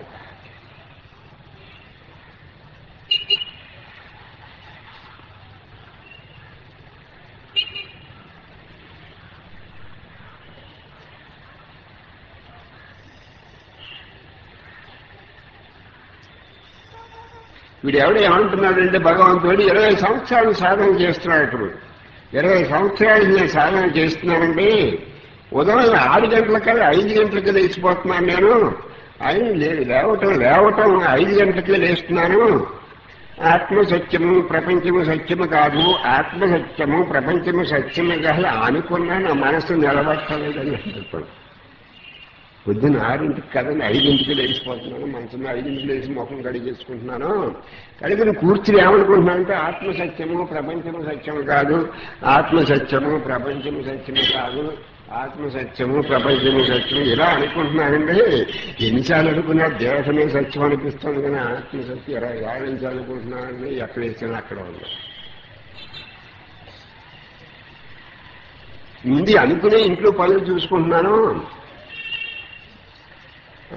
వీడు ఎవడు ఏమంటున్నాడంటే భగవంతుడు ఇరవై సంవత్సరాలు సాధన చేస్తున్నాడు ఇప్పుడు ఇరవై సంవత్సరాలు నేను సాధన చేస్తున్నానండి ఉదయం ఆరు గంటలకల్లా ఐదు గంటలకి లేచిపోతున్నాను నేను ఆయన లేదు లేవటం లేవటం ఐదు గంటలకే లేస్తున్నాను ఆత్మ సత్యము ప్రపంచము సత్యము కాదు ఆత్మ సత్యము ప్రపంచము సత్యము కాదు అనుకున్నా నా మనసు నిలబట్టలేదని చెప్పాడు పొద్దున్న ఆరింటికి కదండి ఐదింటికి లేచిపోతున్నాను మనసులో ఐదింటికి లేచి ముఖం కడిగేసుకుంటున్నాను కడిగిన కూర్చుని ఏమనుకుంటున్నాను అంటే ఆత్మ సత్యము ప్రపంచము సత్యము కాదు ఆత్మ సత్యము ప్రపంచము సత్యము కాదు ఆత్మ సత్యము ప్రపంచము సత్యము ఇలా అనుకుంటున్నానండి ఎన్నిసార్లు అనుకున్నా దేశమే సత్యం అనిపిస్తుంది కానీ ఆత్మ సత్యం ఇలా ఎలా నుంచి అనుకుంటున్నానండి ఎక్కడ ఇచ్చినా అక్కడ ఉంది ముందు అనుకునే ఇంట్లో పనులు చూసుకుంటున్నాను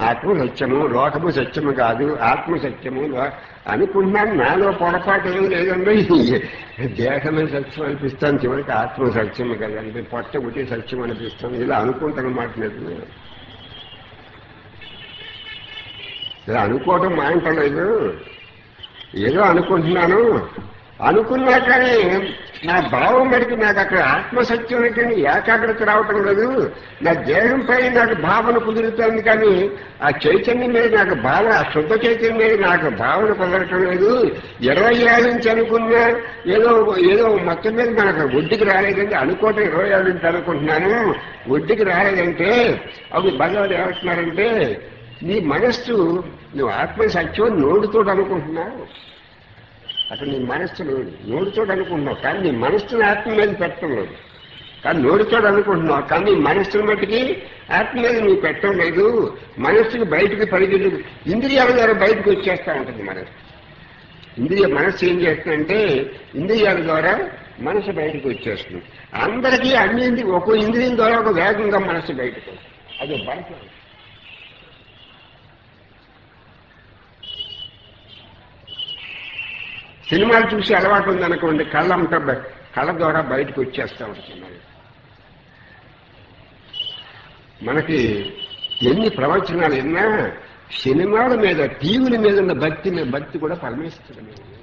ఆత్మ సత్యము లోకము సత్యము కాదు ఆత్మ సత్యము లో- అనుకుంటున్నాను నాలో పొరపాటు ఏం లేదండి దేహమే సత్యం అనిపిస్తాను చివరికి ఆత్మ సత్యము కదండి పొట్ట ఒకటి సత్యం అనిపిస్తాను ఇలా అనుకుంటాను మాట నిజమే ఇలా అనుకోవటం మాంటలేదు ఏదో అనుకుంటున్నాను అనుకున్నా కానీ నా భావం మటుకు నాకు అక్కడ ఆత్మసత్యం కానీ ఏకాగ్రత రావటం లేదు నా దేహం పైన నాకు భావన కుదురుతుంది కానీ ఆ చైతన్యం మీద నాకు భావన ఆ శుద్ధ చైతన్యం మీద నాకు భావన కుదరటం లేదు ఇరవై ఏళ్ళ నుంచి అనుకున్నా ఏదో ఏదో మొత్తం మీద మనకు ఒడ్డుకి రాలేదంటే అనుకోవటం ఇరవై ఏళ్ళ నుంచి అనుకుంటున్నాను ఒడ్డుకి రాలేదంటే అవి భగవాన్ ఏమంటున్నారంటే నీ మనస్సు నువ్వు ఆత్మ సత్యం నోడుతో అనుకుంటున్నావు అక్కడ నీ మనస్సు నోడు నోడుతో అనుకుంటున్నావు కానీ నీ మనస్సుని ఆత్మ మీద పెట్టడం లేదు కానీ నోడుతో అనుకుంటున్నావు కానీ నీ మనస్సుని మట్టికి ఆత్మ మీద నువ్వు పెట్టడం లేదు మనస్సుకి బయటకు పరిగెడు ఇంద్రియాల ద్వారా బయటకు వచ్చేస్తా ఉంటుంది మనస్సు ఇంద్రియ మనస్సు ఏం చేస్తుందంటే ఇంద్రియాల ద్వారా మనసు బయటకు వచ్చేస్తుంది అందరికీ అన్ని ఇంద్రి ఒక్కో ఇంద్రియం ద్వారా ఒక వేగంగా మనసు బయటకు వస్తుంది అది బలసం సినిమాలు చూసి అలవాటు ఉందనుకోండి కళ్ళంతా బ- కళ్ళ ద్వారా బయటకు వచ్చేస్తూ ఉంటున్నారు మనకి ఎన్ని ప్రవచనాలు విన్నా సినిమాల మీద టీవీల మీద ఉన్న భక్తి మీద భక్తి కూడా పరమేశ్వరుడు మీద ఉంది.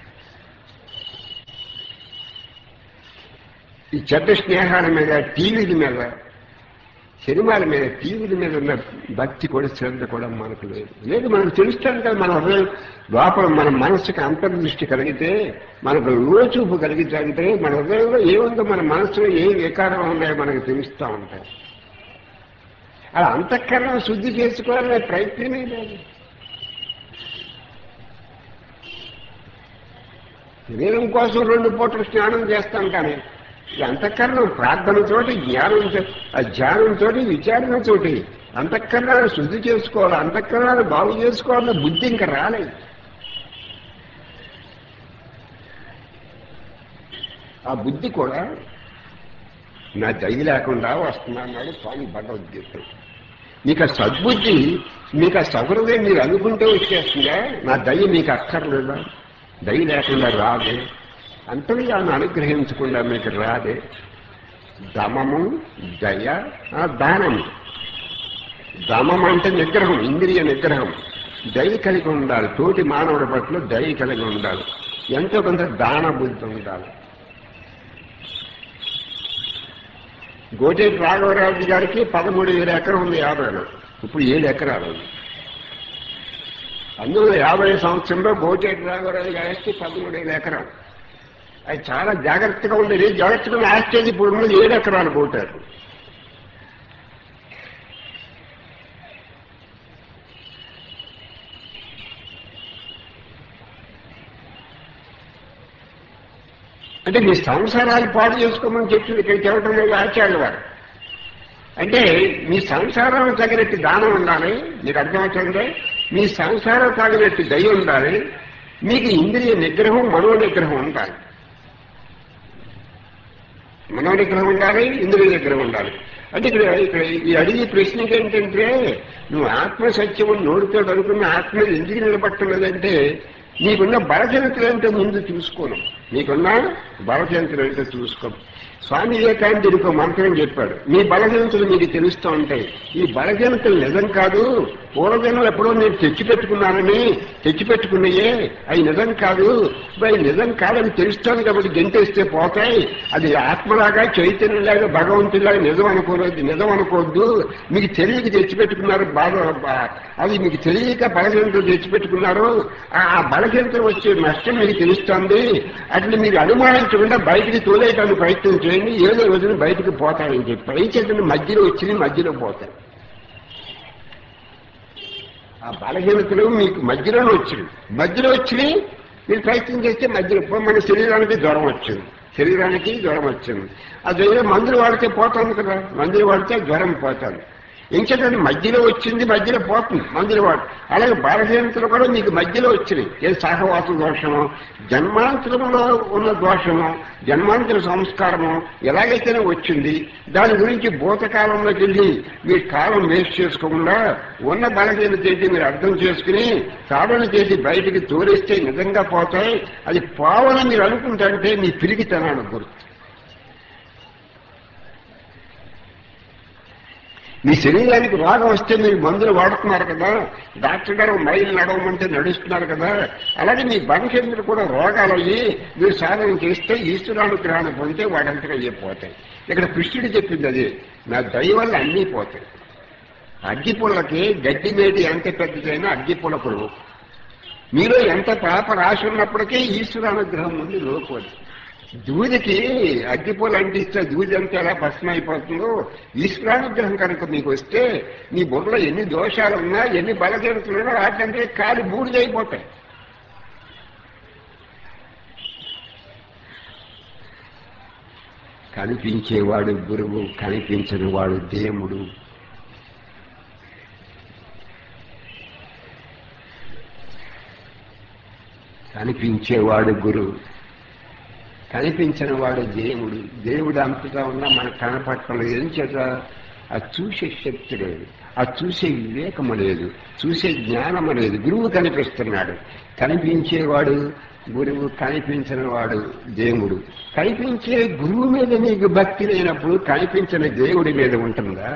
ఈ చెడ్డ స్నేహాల మీద టీవీల మీద సినిమాల మీద టీవీల మీద ఉన్న భక్తి కూడా శ్రద్ధ కూడా మనకు లేదు లేదు మనకు తెలుస్తాను కదా మన హృదయం లోపల మన మనసుకి అంతర్దృష్టి కలిగితే మనకు లోచూపు కలిగితే అంటే మన హృదయంలో ఏముందో మన మనసులో ఏ వికారం ఉన్నాయో మనకు తెలుస్తూ ఉంటాయి అలా అంతఃకరణ శుద్ధి చేసుకోవాలనే ప్రయత్నమే లేదు శరీరం కోసం రెండు పూటలు స్నానం చేస్తాం కానీ ఈ అంతఃకరణం ప్రార్థనతోటి జ్ఞానంతో ఆ ధ్యానంతో విచారణతోటి అంతఃకరణాన్ని శుద్ధి చేసుకోవాలి అంతఃకరణాన్ని బాగు చేసుకోవాలన్న బుద్ధి ఇంకా రాలేదు ఆ బుద్ధి కూడా నా దయ లేకుండా వస్తున్నాడు స్వామి భగవద్గీత మీకు ఆ సద్బుద్ధి మీకు ఆ సహృదయం మీరు అనుకుంటే వచ్చేస్తుందా నా దయ మీకు అక్కర్లేదా దయ లేకుండా రాదే అంతర్యాన్ని అనుగ్రహించకుండా మీకు రాదే దమము దయ ఆ దానము దమం అంటే నిగ్రహం ఇంద్రియ నిగ్రహం దయ కలిగి ఉండాలి తోటి మానవుడి పట్ల దయ కలిగి ఉండాలి ఎంతో కొంత దాన బుద్ధి ఉండాలి గోటేటి రాఘవరాజు గారికి పదమూడు వేల ఎకరం ఉంది యాభైలో ఇప్పుడు ఏడు ఎకరాలు ఉంది అందులో యాభై సంవత్సరంలో గోటేటి రాఘవరాజు గారికి పదమూడు వేల ఎకరం అది చాలా జాగ్రత్తగా ఉండేది జాగ్రత్తగా ఉన్న ఆస్టేజ్ ఇప్పుడు ఉన్నది ఏడు ఎకరాలు పోటారు అంటే మీ సంసారాలు పాడు చేసుకోమని చెప్పింది ఇక్కడ చెప్పడం లేదు ఆచార్యులు వారు అంటే మీ సంసారం తగినట్టు దానం ఉండాలి మీకు అర్థమవుతుంది మీ సంసారం తగినట్టు దయ ఉండాలి మీకు ఇంద్రియ నిగ్రహం మనో నిగ్రహం ఉండాలి మనో నిగ్రహం ఉండాలి ఇంద్రియ నిగ్రహం ఉండాలి అంటే ఇక్కడ ఇక్కడ ఈ అడిగే ప్రశ్నకి ఏంటంటే నువ్వు ఆత్మ సత్యము నోటితో అనుకున్న ఆత్మ ఎందుకు నిలబట్టలేదంటే నీకున్న బలహీనతలు ఏంటో ముందు చూసుకోను నీకున్న బలహీనతలు ఏంటో చూసుకో స్వామి వివేకానందుడు ఒక మంత్రం చెప్పాడు మీ బలహీనతలు మీకు తెలుస్తూ ఉంటాయి ఈ బలహీనతలు నిజం కాదు పూర్వజనులు ఎప్పుడో నేను తెచ్చిపెట్టుకున్నానని తెచ్చిపెట్టుకున్నాయే అవి నిజం కాదు అవి నిజం కాదని తెలుస్తాను కాబట్టి గెంటేస్తే పోతాయి అది ఆత్మలాగా చైతన్యలాగా భగవంతులాగా నిజం అనుకోలేదు నిజం అనుకోవద్దు మీకు తెలియక తెచ్చిపెట్టుకున్నారు బాధ బా- అది మీకు తెలియక బలహీనతలు తెచ్చిపెట్టుకున్నారు ఆ ఆ బలహీనతలు వచ్చే నష్టం మీకు తెలుస్తుంది అట్లా మీరు అనుమానించకుండా బయటికి తోలేయడానికి ప్రయత్నం చేయండి ఏదో రోజున బయటికి పోతారని చెప్పి పైచేతను మధ్యలో వచ్చి మధ్యలో పోతారు ఆ బలహీనతలు మీకు మధ్యలోనే వచ్చింది మధ్యలో వచ్చి మీరు ప్రయత్నం చేస్తే మధ్యలో ఇప్పుడు మన శరీరానికి జ్వరం వచ్చింది శరీరానికి జ్వరం వచ్చింది ఆ జ్వరం మందులు వాడితే పోతుంది కదా మందులు వాడితే జ్వరం పోతుంది ఇంకేదంటే మధ్యలో వచ్చింది మధ్యలో పోతుంది మధ్యలో వాడు అలాగే బలహీనతలు కూడా మీకు మధ్యలో వచ్చినాయి ఏ సహవాస దోషము జన్మాంతరంలో ఉన్న దోషము జన్మాంతర సంస్కారము ఎలాగైతేనే వచ్చింది దాని గురించి భూతకాలంలోకి వెళ్ళి మీ కాలం వేస్ట్ చేసుకోకుండా ఉన్న బలహీనత ఏంటి మీరు అర్థం చేసుకుని సాధన చేసి బయటికి తోలిస్తే నిజంగా పోతాయి అది పోవాలని మీరు అనుకుంటే మీ పిరిగితనాన్ని గుర్తు మీ శరీరానికి రోగం వస్తే మీరు మందులు వాడుతున్నారు కదా డాక్టర్ గారు మైలు నడవమంటే నడుస్తున్నారు కదా అలాగే మీ బంకేంద్రులు కూడా రోగాలు అయ్యి మీరు సాధన చేస్తే ఈశ్వరానుగ్రహాన్ని పొందితే వాడంతగా అయిపోతాయి ఇక్కడ కృష్ణుడు చెప్పింది అది నా దయ వల్ల అన్నీ పోతాయి అగ్గిపుల్లకి గడ్డి మేటి ఎంత పెద్దదైనా అగ్గిపుల్ల పొడవు మీలో ఎంత పాప రాసి ఉన్నప్పటికీ ఈశ్వరానుగ్రహం ఉంది లోకోదు దూదికి అగ్గిపూలు అంటిస్తే దూది అంతా ఎలా భస్మం అయిపోతుందో ఈశ్వరానుగ్రహం కనుక మీకు వస్తే మీ బుర్రలో ఎన్ని దోషాలు ఉన్నా ఎన్ని బలహీనతలు ఉన్నా వాటికంటే కాలి బూడిదైపోతాయి కనిపించేవాడు గురువు కనిపించని వాడు దేవుడు కనిపించేవాడు గురువు కనిపించిన వాడు దేవుడు దేవుడు అంతటా ఉన్నా మనకు కనపడటం ఏం చేత ఆ చూసే శక్తి లేదు ఆ చూసే వివేకము లేదు చూసే జ్ఞానము లేదు గురువు కనిపిస్తున్నాడు కనిపించేవాడు గురువు కనిపించిన వాడు దేవుడు కనిపించే గురువు మీద నీకు భక్తి లేనప్పుడు కనిపించిన దేవుడి మీద ఉంటుందా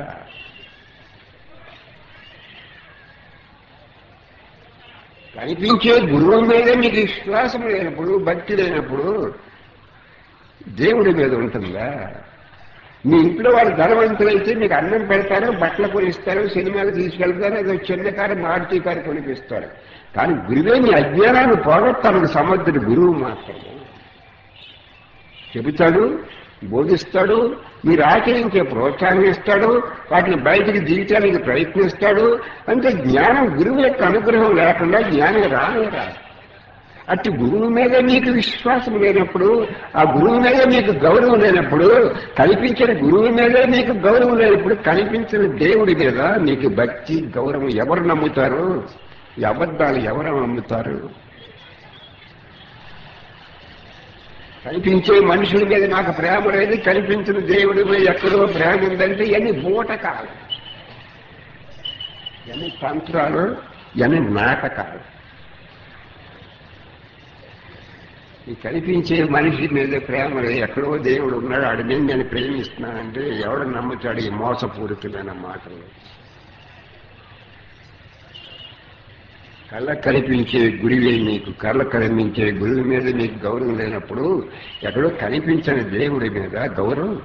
కనిపించే గురువు మీద మీకు విశ్వాసం లేనప్పుడు భక్తి లేనప్పుడు దేవుడి మీద ఉంటుందా మీ ఇంట్లో వాళ్ళు ధనవంతులైతే మీకు అన్నం పెడతారు బట్టలు కొనిస్తారు సినిమాలు తీసుకెళ్తారు ఏదో చిన్న కారు మారుతి కారు కొనిపిస్తారు కానీ గురువే మీ అజ్ఞానాన్ని పోగొట్టాలని సమర్థుడు గురువు మాత్రమే చెబుతాడు బోధిస్తాడు మీరు ఆచరించే ప్రోత్సాహం ఇస్తాడు వాటిని బయటికి దిగటానికి ప్రయత్నిస్తాడు అంటే జ్ఞానం గురువు యొక్క అనుగ్రహం లేకుండా జ్ఞానం రానే రాదు అట్టి గురువు మీద మీకు విశ్వాసం లేనప్పుడు ఆ గురువు మీద మీకు గౌరవం లేనప్పుడు కనిపించిన గురువు మీద మీకు గౌరవం లేనప్పుడు కనిపించిన దేవుడి మీద మీకు భక్తి గౌరవం ఎవరు నమ్ముతారు ఈ అబద్ధాలు ఎవరు నమ్ముతారు కనిపించే మనుషుల మీద నాకు ప్రేమ లేదు కనిపించిన దేవుడి మీద ఎక్కడో ప్రేమ ఉందంటే ఇవన్నీ బూటకాలు ఇవన్నీ తంత్రాలు ఇవన్నీ నాటకాలు ఈ కనిపించే మనిషి మీద ప్రేమ లేదు ఎక్కడో దేవుడు ఉన్నాడు ఆడి మీద నేను ప్రేమిస్తున్నానంటే ఎవడు నమ్ముతాడు ఈ మోసపూరితమైన మాటలు కళ్ళ కనిపించే గురివే మీకు కళ్ళ కనిపించే గురువు మీద మీకు గౌరవం లేనప్పుడు ఎక్కడో కనిపించని దేవుడి మీద గౌరవం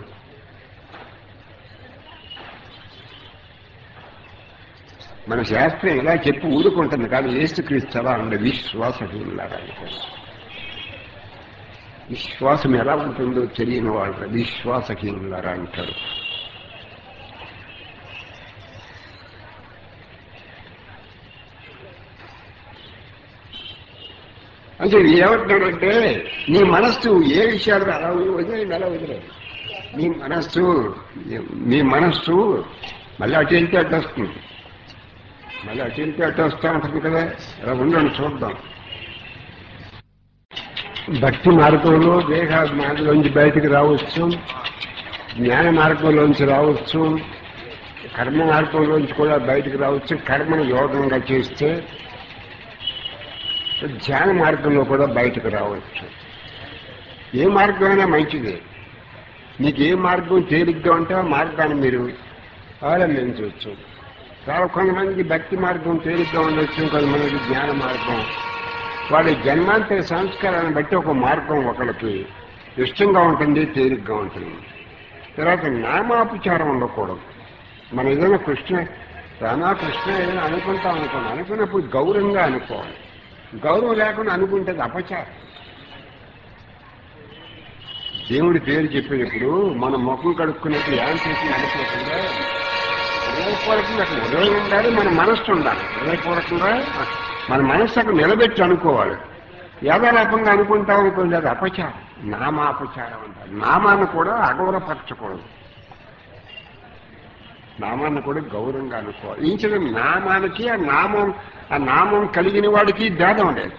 మన శాస్త్రం ఇలా చెప్పి ఊరుకుంటుంది కానీ ఏసుక్రీస్తు అలా ఉండే విశ్వాసహీనులారా విశ్వాసం ఎలా ఉంటుందో తెలియని వాళ్ళు విశ్వాసహీనులారా అంటారు అంటే ఏమంటున్నాడంటే నీ మనస్సు ఏ విషయాలు అలా వదిలేదు అలా వదిలేదు నీ మనస్సు నీ మనస్సు మళ్ళీ అటు వెళ్తే అటు వస్తుంది మళ్ళీ అటు వెళ్తే అటు వస్తూ ఉంటుంది కదా అలా ఉండండి చూద్దాం భక్తి మార్గంలో దేహాభిమానంలోంచి బయటికి రావచ్చు జ్ఞాన మార్గంలోంచి రావచ్చు కర్మ మార్గంలోంచి కూడా బయటికి రావచ్చు కర్మను యోగంగా చేస్తే ధ్యాన మార్గంలో కూడా బయటకు రావచ్చు ఏ మార్గమైనా మంచిదే మీకు ఏ మార్గం తేలిగ్గా ఉంటే ఆ మార్గాన్ని మీరు అవలంబించవచ్చు చాలా కొంతమందికి భక్తి మార్గం తేలిగ్గా ఉండొచ్చు కొంతమందికి జ్ఞాన మార్గం వాళ్ళ జన్మాంతర సంస్కారాన్ని బట్టి ఒక మార్గం ఒకళ్ళకి ఇష్టంగా ఉంటుంది తేలిగ్గా ఉంటుంది తర్వాత నామాపచారం ఉండకూడదు మనం ఏదైనా కృష్ణ రామకృష్ణ ఏదైనా అనుకుంటాం అనుకోండి అనుకున్నప్పుడు గౌరవంగా అనుకోవాలి గౌరవం లేకుండా అనుకుంటే అది అపచారం దేవుడి పేరు చెప్పేటప్పుడు మన ముఖం కడుక్కునేప్పుడు ఏం చేసి అనుకోకుండా హృదయపూర్వకంగా అక్కడ హృదయం ఉండాలి మన మనస్సు ఉండాలి హృదయపూర్వకంగా మన మనస్సు అక్కడ నిలబెట్టి అనుకోవాలి యాదాలాపంగా అనుకుంటాం అనుకోండి అది అపచారం నామాపచారం అంటారు నామాన్ని కూడా అగౌరపరచకూడదు నామాన్ని కూడా గౌరవంగా అనుకోవాలి ఇంచిన నామానికి ఆ నామం ఆ నామం కలిగిన వాడికి భేదం లేదు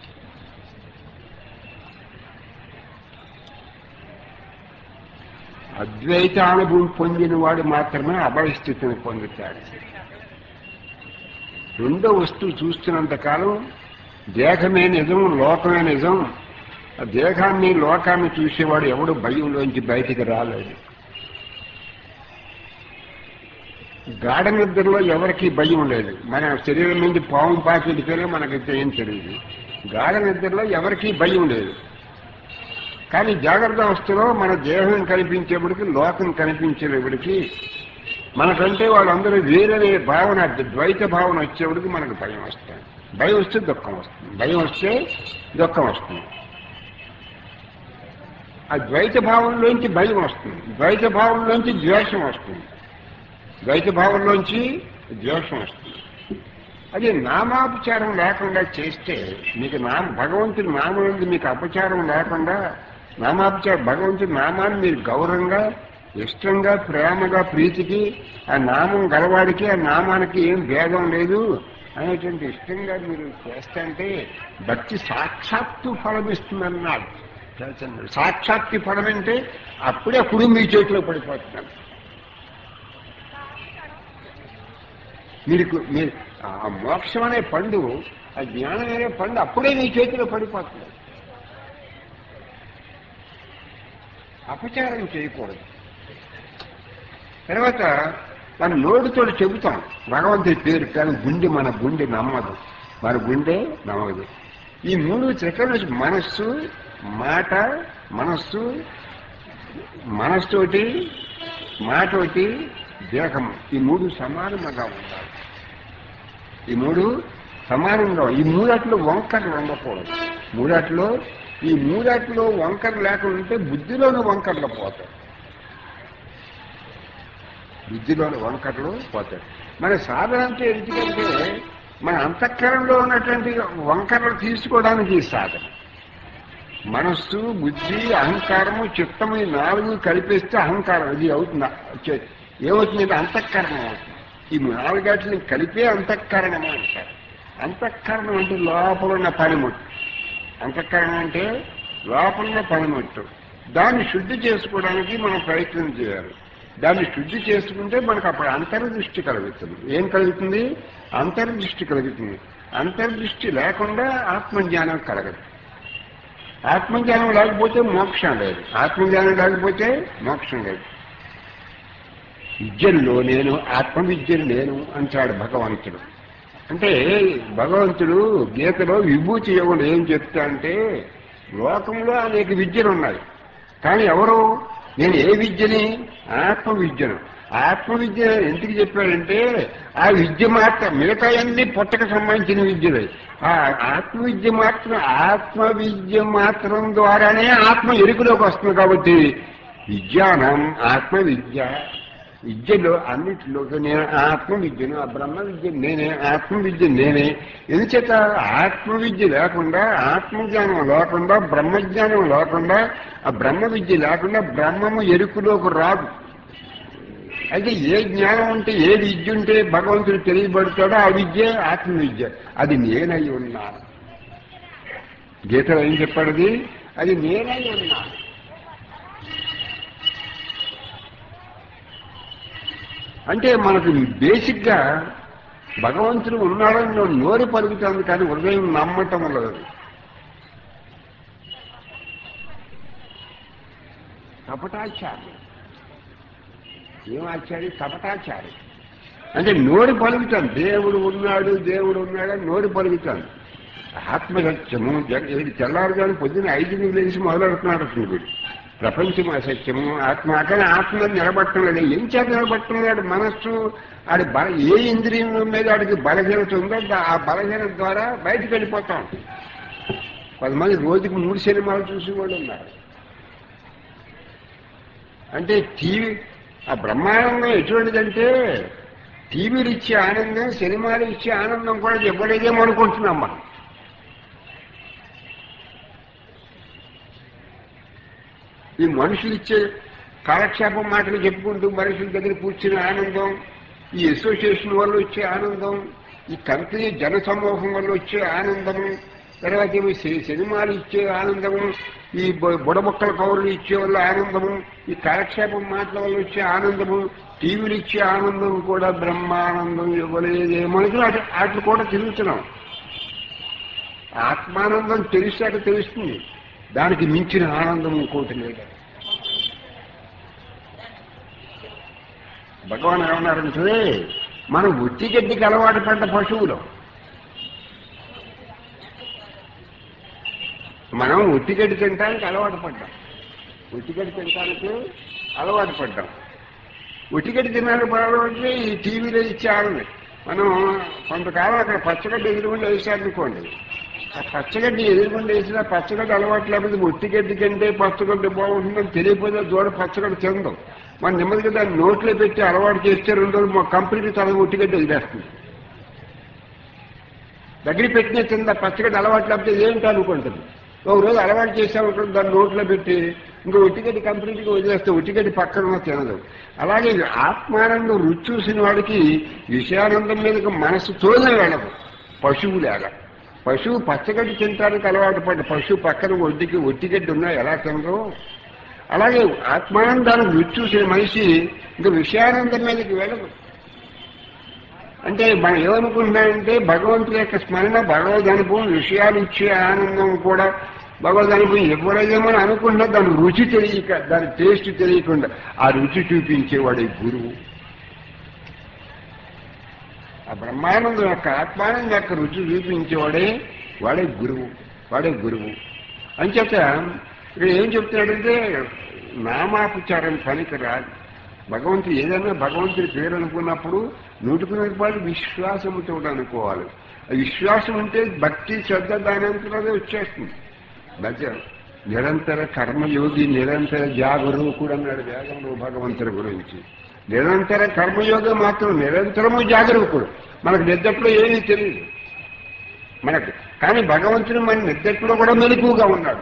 అద్వైతానుభవం పొందిన వాడు మాత్రమే అభయస్థితిని పొందుతాడు రెండో వస్తువు చూస్తున్నంత కాలం దేహమే నిజం లోకమే నిజం ఆ దేహాన్ని లోకాన్ని చూసేవాడు ఎవడు భయంలోంచి బయటికి రాలేడు గాఢ నిద్రలో ఎవరికి భయం లేదు మన శరీరం నుండి పాము పాకెడితేనే మనకి ఏం తెలియదు గాఢ నిద్రలో ఎవరికీ భయం లేదు కానీ జాగ్రత్త అవస్థలో మన దేహం కనిపించేప్పటికి లోకం కనిపించేటప్పటికి మనకంటే వాళ్ళందరూ వేరనే భావన ద్వైత భావన వచ్చేప్పటికి మనకు భయం వస్తుంది భయం వస్తే దుఃఖం వస్తుంది భయం వస్తే దుఃఖం వస్తుంది ఆ ద్వైత భావంలోంచి భయం వస్తుంది ద్వైత భావంలోంచి ద్వేషం వస్తుంది ద్వైత భావంలోంచి ద్వేషం వస్తుంది అది నామాపచారం లేకుండా చేస్తే మీకు నామ భగవంతుడి నామం ఉంది మీకు అపచారం లేకుండా నామాపచారం భగవంతుడి నామాన్ని మీరు గౌరవంగా ఇష్టంగా ప్రేమగా ప్రీతికి ఆ నామం గలవాడికి ఆ నామానికి ఏం భేదం లేదు అనేటువంటి ఇష్టంగా మీరు చేస్తుంటే భక్తి సాక్షాత్తు ఫలమిస్తుందన్నాడు చైతన్యుడు. సాక్షాత్తు ఫలం అంటే అప్పుడే అప్పుడు మీ చేతిలో పడిపోతున్నాడు మీకు మీరు ఆ మోక్షం అనే పండు ఆ జ్ఞానం అనే పండు అప్పుడే మీ చేతిలో పడిపోతుంది అపచారం చేయకూడదు తర్వాత మన నోటితో చెబుతాం భగవంతుడి పేరు కానీ గుండె మన గుండె నమ్మదు మన గుండె నమ్మదు ఈ మూడు చక్రాలు మనస్సు మాట మనస్సు మనస్సుతోటి మాటోటి దేహం ఈ మూడు సమానంగా ఉండాలి ఈ మూడు సమానంగా ఈ మూడట్లో వంకరలు ఉండకూడదు మూడట్లో ఈ మూడట్లో వంకర లేకుండా ఉంటే బుద్ధిలోని వంకరలు పోతాయి బుద్ధిలోని వంకరలు పోతాయి మన సాధన అంటే ఎందుకంటే మన అంతఃకరణలో ఉన్నటువంటి వంకరలు తీసుకోవడానికి ఈ సాధన మనస్సు బుద్ధి అహంకారము చిత్తము ఈ నాలుగు కలిపేస్తే అహంకారం అది అవుతుంది చే- ఏమవుతుంది అంతఃకరణం అవుతుంది ఈ నాలుగాటిని కలిపే అంతఃకరణం అంటారు అంతఃకరణం అంటే లోపల ఉన్న పనిముట్టు అంతఃకరణం అంటే లోపల ఉన్న పనిముట్టు దాన్ని శుద్ధి చేసుకోవడానికి మనం ప్రయత్నం చేయాలి దాన్ని శుద్ధి చేసుకుంటే మనకు అప్పుడు అంతర్దృష్టి కలుగుతుంది ఏం కలుగుతుంది అంతర్దృష్టి కలుగుతుంది అంతర్దృష్టి లేకుండా ఆత్మజ్ఞానం కలగదు ఆత్మజ్ఞానం లేకపోతే మోక్షం లేదు ఆత్మజ్ఞానం లేకపోతే మోక్షం లేదు విద్యల్లో నేను ఆత్మవిద్యను నేను అంటాడు భగవంతుడు అంటే భగవంతుడు గీతలో విభూతి యోగుడు ఏం చెప్తా అంటే లోకంలో అనేక విద్యలు ఉన్నాయి కానీ ఎవరు నేను ఏ విద్యని ఆత్మ విద్యను ఆత్మ విద్య ఎందుకు చెప్పాడంటే ఆ విద్య మాత్రం మిగతా అన్ని పుట్టక సంబంధించిన విద్యలే ఆ ఆత్మ విద్య మాత్రం ఆత్మ విద్య మాత్రం ద్వారానే ఆత్మ ఎరుకులోకి వస్తుంది కాబట్టి విజ్ఞానం ఆత్మ విద్య విద్యలో అన్నిటిలో నేను ఆత్మ విద్యను ఆ బ్రహ్మ విద్య నేనే ఆత్మ విద్య నేనే ఎందుచేత ఆత్మ విద్య లేకుండా ఆత్మజ్ఞానం లేకుండా బ్రహ్మజ్ఞానం లేకుండా ఆ బ్రహ్మ విద్య లేకుండా బ్రహ్మము ఎరుకులోకి రాదు అయితే ఏ జ్ఞానం ఉంటే ఏ విద్య ఉంటే భగవంతుడు తెలియబడతాడో ఆ విద్య ఆత్మ విద్య అది నేనై ఉన్నాను గీతలో ఏం చెప్పాడు అది అది నేనై ఉన్నాను అంటే మనకు బేసిక్గా భగవంతుడు ఉన్నాడని నువ్వు నోరు పలుకుతుంది కానీ హృదయం నమ్మటం లేదు కపటాచార్యం ఏం ఆచార్య కపటాచార్యం అంటే నోరు పలుకుతాను దేవుడు ఉన్నాడు దేవుడు ఉన్నాడని నోరు పలుకుతాను ఆత్మసత్యము జగ ఇది తెల్లారుగాని పొద్దున్న ఐదుగురు లేచి మొదలెడుతున్నాడు అసలు వీడు ప్రపంచం అసత్యము ఆత్మ కానీ ఆత్మ నిలబట్టడం లేదు ఏం చేత నిలబడుతున్నాడు మనస్సు ఆడి బల ఏ ఇంద్రియం మీద ఆడికి బలహీనత ఉందో దా- ఆ బలహీనత ద్వారా బయటకు వెళ్ళిపోతాం కొంతమంది రోజుకి మూడు సినిమాలు చూసేవాళ్ళు ఉన్నారు అంటే టీవీ ఆ బ్రహ్మానందం ఎటువంటిదంటే టీవీలు ఇచ్చే ఆనందం సినిమాలు ఇచ్చే ఆనందం కూడా ఇవ్వలేదేమో అనుకుంటున్నాం మనం ఈ మనుషులు ఇచ్చే కాలక్షేపం మాటలు చెప్పుకుంటూ మనుషుల దగ్గర కూర్చుని ఆనందం ఈ అసోసియేషన్ వల్ల వచ్చే ఆనందం ఈ కంపెనీ జన సమూహం వల్ల వచ్చే ఆనందము తర్వాత ఇవి సి- సినిమాలు ఇచ్చే ఆనందము ఈ బు- బుడబుక్కల కౌరులు ఇచ్చే వల్ల ఆనందము ఈ కాలక్షేపం మాటల వల్ల వచ్చే ఆనందము టీవీలు ఇచ్చే ఆనందం కూడా బ్రహ్మానందం ఇవ్వలేదేమో అని అటు అట్లు కూడా తిరుగుతున్నాం ఆత్మానందం తెలిసాక తెలుస్తుంది దానికి మించిన ఆనందం ఇంకోటి లేదు భగవాన్ ఏమన్నారంటే మనం ఉత్తిగడ్డికి అలవాటు పడ్డ పశువులు మనం ఉత్తిగడ్డి తినడానికి అలవాటు పడ్డాం ఉత్తిగడ్డి తినడానికి అలవాటు పడ్డాం ఉట్టిగడ్డి తినాలి పడాలంటే ఈ టీవీలో ఇచ్చే ఆనందం మనం కొంతకాలం అక్కడ పచ్చగడ్డి ఎదురుగుండా వేసారనుకోండి ఆ పచ్చగడ్డి ఎదురుగుండా వేసినా పచ్చగడ్డి అలవాటు లేకపోతే ఉట్టిగడ్డి కంటే పచ్చగడ్డి బాగుంటుందని తెలియకపోతే దూడ పచ్చగడ్డి తిందాం మన నెమ్మదిగా దాన్ని నోట్లో పెట్టి అలవాటు చేస్తే రెండు రోజులు మా కంపెనీకి తల ఉట్టిగడ్డి వదిలేస్తుంది దగ్గర పెట్టిన కింద పచ్చగడ్డి అలవాటు లేకపోతే ఏంటి అనుకుంటుంది ఒక రోజు అలవాటు చేసామనుకుంటే దాన్ని నోట్లో పెట్టి ఇంకో ఉట్టిగడ్డి కంపెనీకి వదిలేస్తే ఉట్టిగడ్డి పక్కన ఉన్న తినదు అలాగే ఆత్మానందం రుచి చూసిన వాడికి విషయానందం మీదకి మనసు తోలే వెళ్ళదు పశువు లేక పశువు పచ్చగడ్డి తినడానికి అలవాటు పడ్డ పశువు పక్కన ఒడ్డుకి ఒట్టిగడ్డి ఉన్నా ఎలా తినరు అలాగే ఆత్మానందాన్ని రుచి చూసిన మనిషి ఇంకా విషయానందం మీదకి వెళ్ళదు అంటే మనం ఏమనుకుంటున్నామంటే భగవంతుడి యొక్క స్మరణ భగవద్ అనుభవం విషయాలు ఇచ్చే ఆనందం కూడా భగవద్ అనుభవం ఎవరైదేమో అని అనుకుంటున్నా దాని రుచి తెలియక దాని టేస్ట్ తెలియకుండా ఆ రుచి చూపించేవాడు ఈ గురువు ఆ బ్రహ్మానందం యొక్క ఆత్మానందం యొక్క రుచి చూపించేవాడే వాడే గురువు వాడే గురువు అంచేత ఇక్కడ ఏం చెప్తున్నాడంటే నామాపచారం పనికి రాదు భగవంతుడు ఏదైనా భగవంతుడి పేరు అనుకున్నప్పుడు నూటికి నూరు పాటు విశ్వాసంతో అనుకోవాలి ఆ విశ్వాసం ఉంటే భక్తి శ్రద్ధ దానంతరదే వచ్చేస్తుంది భజ నిరంతర కర్మయోగి నిరంతర జాగరూకుడు అన్నాడు వేదంలో భగవంతుడి గురించి నిరంతర కర్మయోగం మాత్రం నిరంతరము జాగరూకుడు మనకు నిద్దట్లో ఏమీ తెలియదు మనకు కానీ భగవంతుడు మన నిద్దట్లో కూడా మెలకుగా ఉన్నాడు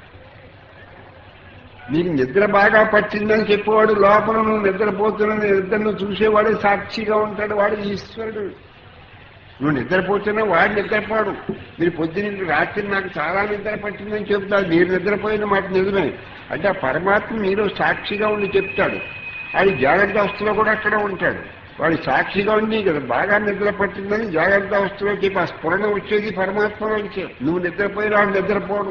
నీకు నిద్ర బాగా పట్టిందని చెప్పేవాడు లోపల నువ్వు నిద్రపోతున్న నిద్రను చూసేవాడే సాక్షిగా ఉంటాడు వాడు ఈశ్వరుడు నువ్వు నిద్రపోతున్నా వాడు నిద్రపోడు మీరు పొద్దున్న రాత్రి నాకు చాలా నిద్ర పట్టిందని చెప్తాడు మీరు నిద్రపోయిన మాట నిజమే అంటే ఆ పరమాత్మ మీరు సాక్షిగా ఉండి చెప్తాడు అది జాగ్రత్త అవస్థలో కూడా అక్కడ ఉంటాడు వాడు సాక్షిగా ఉండి కదా బాగా నిద్ర పట్టిందని జాగ్రత్త అవస్థలో చెప్పి ఆ స్ఫురణ వచ్చేది పరమాత్మ నుంచే నువ్వు నిద్రపోయిన వాడు నిద్రపోడు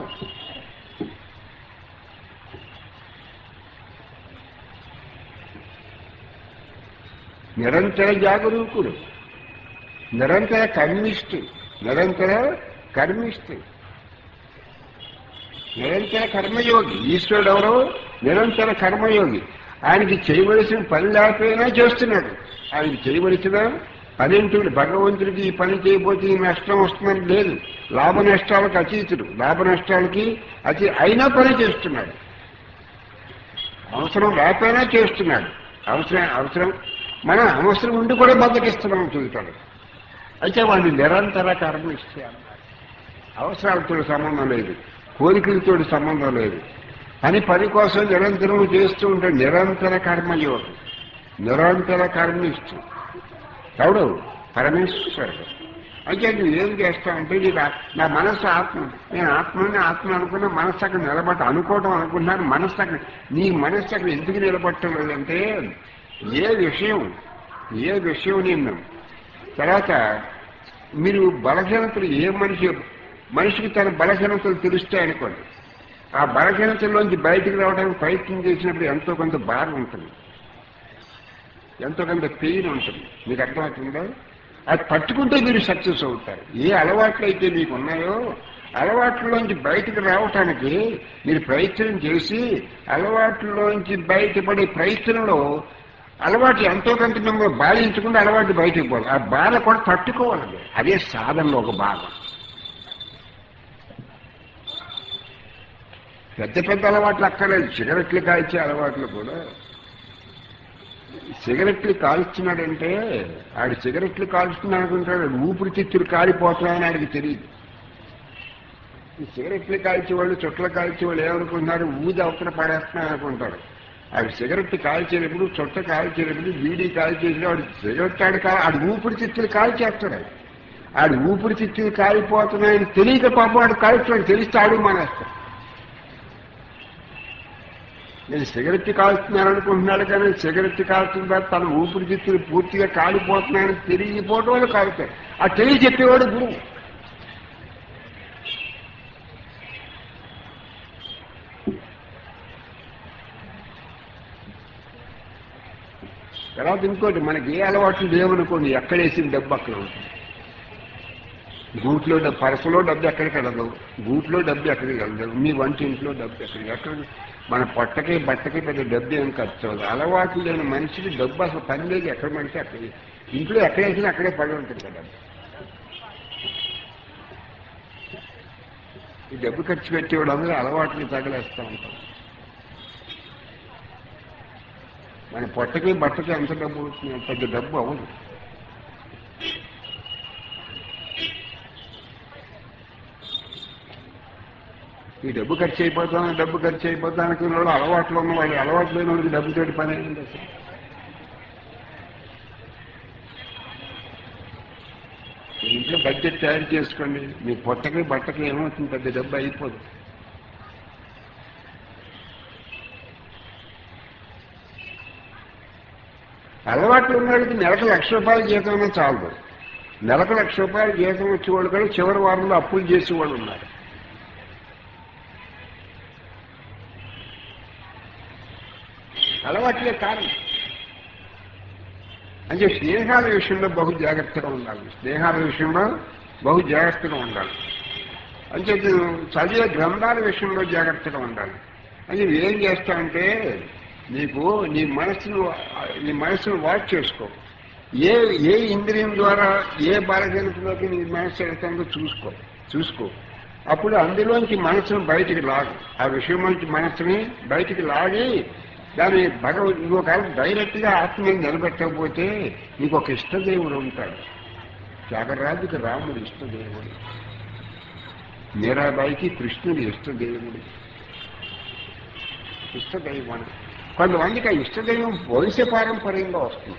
నిరంతర జాగరూకుడు నిరంతర కర్మిష్టి నిరంతర కర్మిష్టి నిరంతర కర్మయోగి ఈశ్వరుడు ఎవరో నిరంతర కర్మయోగి ఆయనకి చేయవలసిన పని లేకపోయినా చేస్తున్నాడు ఆయనకి చేయవలసిన పనేంటి భగవంతుడికి ఈ పని చేయబోతే ఈ నష్టం వస్తుందని లేదు లాభ నష్టాలకు అతీతుడు లాభ నష్టాలకి అతి అయినా పని చేస్తున్నాడు అవసరం లేకపోయినా చేస్తున్నాడు అవసరం అవసరం మన అవసరం ఉండి కూడా బద్దకిస్తున్నాం చూస్తాడు అయితే వాడిని నిరంతర కర్మ ఇస్తే అన్నారు అవసరాలతో సంబంధం లేదు కోరికలతో సంబంధం లేదు పని పని కోసం నిరంతరం చేస్తూ ఉంటే నిరంతర కర్మయోగం నిరంతర కర్మిస్తూ ఎవడు పరమేశ్వరుడు అయితే నువ్వు ఏం చేస్తావంటే నీకు ఆ- నా మనస్సు ఆత్మ నేను ఆత్మని ఆత్మ అనుకున్నా మనస్సు అక్కడ నిలబట్ట అనుకోవడం అనుకున్నాను మనస్సు అక్కడ నీ మనస్సు అక్కడ ఎందుకు నిలబట్టడం లేదంటే ఏ విషయం ఏ విషయం నిన్ను తర్వాత మీరు బలహీనతలు ఏ మనిషి మనిషికి తన బలహీనతలు తెలుస్తాయి అనుకోండి ఆ బలహీనతల్లోంచి బయటికి రావడానికి ప్రయత్నం చేసినప్పుడు ఎంతో కొంత బాధ ఉంటుంది ఎంతో కొంత పెయిన్ ఉంటుంది మీకు అర్థమవుతుందా అది పట్టుకుంటే మీరు సక్సెస్ అవుతారు ఏ అలవాట్లు అయితే మీకు ఉన్నాయో అలవాట్లలోంచి బయటకు రావటానికి మీరు ప్రయత్నం చేసి అలవాట్లలోంచి బయటపడే ప్రయత్నంలో అలవాటు ఎంతో కొంత మిమ్మల్ని బాధించకుండా అలవాటు బయటకు పోవాలి ఆ బాధ కూడా తట్టుకోవాలి అదే సాధనలో ఒక భాగం పెద్ద పెద్ద అలవాట్లు అక్కర్లేదు సిగరెట్లు కాల్చే అలవాట్లు కూడా సిగరెట్లు కాల్చున్నాడంటే ఆడు సిగరెట్లు కాల్చుతున్నాడు అనుకుంటాడు ఊపిరితిత్తులు కాలిపోతున్నాయని ఆడికి తెలియదు ఈ సిగరెట్లు కాల్చేవాళ్ళు చుట్టలు కాల్చేవాళ్ళు ఏమనుకుంటున్నారు ఊది అవతల పడేస్తున్నాయి అనుకుంటారు ఆడు సిగరెట్ కాల్చేటప్పుడు చుట్ట కాల్చేటప్పుడు బీడీ కాల్చేటప్పుడు ఆడు సిగరెట్ ఆడు కా ఆడు ఊపిరి చిత్తులు కాల్చేస్తాడు ఆడు. ఆడు ఊపిరి చిత్తులు కాలిపోతున్నాయని తెలియక పాపం ఆడు కాల్చుతాడు తెలిస్తే ఆడు మానేస్తాడు నేను సిగరెట్ కాల్చుతున్నాను అనుకుంటున్నాడు కానీ సిగరెట్ కాల్చిన తర్వాత తన ఊపిరితిత్తులు పూర్తిగా కాలిపోతున్నాయని తెలియపోవడం వల్ల కాలుతాడు ఆ తెలియ చెప్పేవాడు గురువు తర్వాత ఇంకోటి మనకి ఏ అలవాట్లు లేవనుకోండి ఎక్కడేసిన డబ్బు అక్కడ ఉంటుంది గూట్లో డబ్బు పరసలో డబ్బు ఎక్కడికి వెళ్ళదు గూట్లో డబ్బు ఎక్కడికి వెళ్ళదు మీ వంటింట్లో డబ్బు ఎక్కడికి ఎక్కడ మన పొట్టకి బట్టకి పెద్ద డబ్బు ఏం ఖర్చు అవ్వదు అలవాటు లేని మనిషికి డబ్బు అసలు పని లేదు ఎక్కడ పడితే అక్కడ ఇంట్లో ఎక్కడ వేసినా అక్కడే పడి ఉంటుంది కదా ఈ డబ్బు ఖర్చు పెట్టేవాడు అందరూ అలవాట్లు తగలేస్తూ ఉంటాం మన పొట్టకి బట్టకి ఎంత డబ్బు అవుతుంది పెద్ద డబ్బు అవ్వదు ఈ డబ్బు ఖర్చు అయిపోతాను డబ్బు ఖర్చు అయిపోతానికి వాళ్ళు అలవాట్లు ఉన్న వాళ్ళు అలవాటు లేని వాళ్ళకి డబ్బు తోటి పని ఏంటి అసలు మీ ఇంట్లో బడ్జెట్ తయారు చేసుకోండి మీ పొట్టకి బట్టకి ఏమవుతుంది పెద్ద డబ్బు అయిపోదు అలవాట్లు ఉన్న వాళ్ళకి నెలకు లక్ష రూపాయల జీతం చాలు నెలకు లక్ష రూపాయల జీతం వచ్చేవాళ్ళు కూడా చివరి వారంలో అప్పులు చేసేవాళ్ళు ఉన్నారు అలవాట్లే కారణం అంటే స్నేహాల విషయంలో బహు జాగ్రత్తగా ఉండాలి స్నేహాల విషయంలో బహు జాగ్రత్తగా ఉండాలి అంటే నువ్వు చదివే గ్రంథాల విషయంలో జాగ్రత్తగా ఉండాలి అంటే నువ్వేం చేస్తావంటే నీకు నీ మనసును నీ మనసును వాచ్ చేసుకో ఏ ఏ ఇంద్రియం ద్వారా ఏ బలహీనతలోకి నీ మనసు వెళ్తుందో చూసుకో చూసుకో అప్పుడు అందులోంచి మనసును బయటికి లాగు ఆ విషయం నుంచి మనసుని బయటికి లాగి దాని భగవద్ నువ్వు ఒకవేళ డైరెక్ట్గా ఆత్మీయం నిలబెట్టకపోతే నీకు ఒక ఇష్టదేవుడు ఉంటాడు త్యాగరాజుకి రాముడు ఇష్టదేవుడు మీరాబాయికి కృష్ణుడు ఇష్టదేవుడు ఇష్టదైవం కొంతమందికి ఆ ఇష్టదైవం వంశపారంపర్యంగా వస్తుంది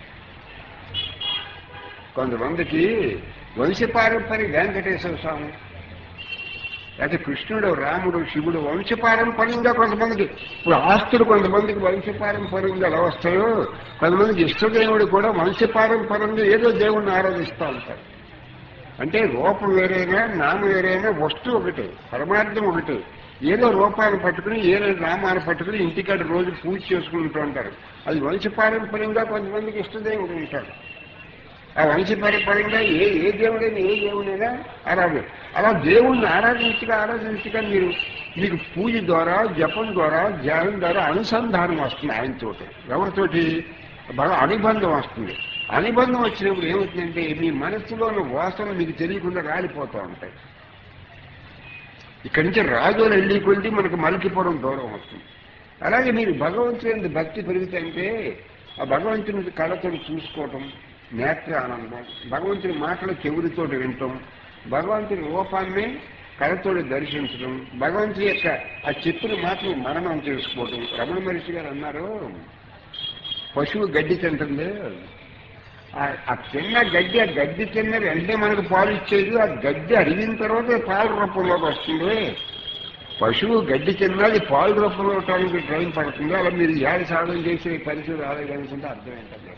కొంతమందికి వంశపారంపర్య వెంకటేశ్వర స్వామి లేకపోతే కృష్ణుడు రాముడు శివుడు వంశపారంపర్యంగా కొంతమందికి ఇప్పుడు ఆస్తులు కొంతమందికి వంశపారంపర్యంగా ఎలా వస్తాయో కొంతమందికి ఇష్టదేవుడు కూడా వంశపారంపర్యంగా ఏదో దేవుణ్ణి ఆరాధిస్తూ ఉంటారు అంటే రూపం వేరైనా నామం వేరైనా వస్తువు ఒకటే పరమార్థం ఒకటే ఏదో రూపాన్ని పట్టుకుని ఏదో నామాన్ని పట్టుకుని ఇంటికాడ రోజు పూజ చేసుకుంటూ ఉంటారు అది వంశపారంపర్యంగా కొంతమందికి ఇష్టదేవుడు ఉంటాడు ఆ వంశపారంపర్యంగా ఏ ఏ దేవుడైనా ఏ దేవుడైనా అలాగే అలా దేవుణ్ణి ఆరాధించగా ఆరాధించగా మీరు మీకు పూజ ద్వారా జపం ద్వారా ధ్యానం ద్వారా అనుసంధానం వస్తుంది ఆయనతోటి ఎవరితోటి బాగా అనుబంధం వస్తుంది అనుబంధం వచ్చినప్పుడు ఏమవుతుందంటే మీ మనస్సులో ఉన్న వాసన మీకు తెలియకుండా రాలిపోతూ ఉంటాయి ఇక్కడి నుంచి రాజులు వెళ్ళి కొలిది మనకు మలికిపోవడం దూరం వస్తుంది అలాగే మీరు భగవంతుని భక్తి పెరుగుతుంటే ఆ భగవంతుని కళతో చూసుకోవటం నేత్ర ఆనందం భగవంతుని మాటలు చెవులతో వినటం భగవంతుని రూపాన్ని కళతోటి దర్శించడం భగవంతుని యొక్క ఆ చెప్పిన మాటలు మననం చేసుకోవటం రమణ మహర్షి గారు అన్నారు పశువు గడ్డి తింటుంది ఆ- ఆ తిన్న గడ్డి ఆ గడ్డి తిన్న వెంటనే మనకు పాలు ఇచ్చేది ఆ గడ్డి అడిగిన తర్వాత పాల రూపంలోకి వస్తుంది పశువు గడ్డి తిన్నది పాలు రూపంలో అవడానికి ట్రైన్ పడుతుంది అలా మీరు ఏడు సాధన చేసే పరిస్థితి రాలేదనుకుంటే అర్థం ఏంటంటే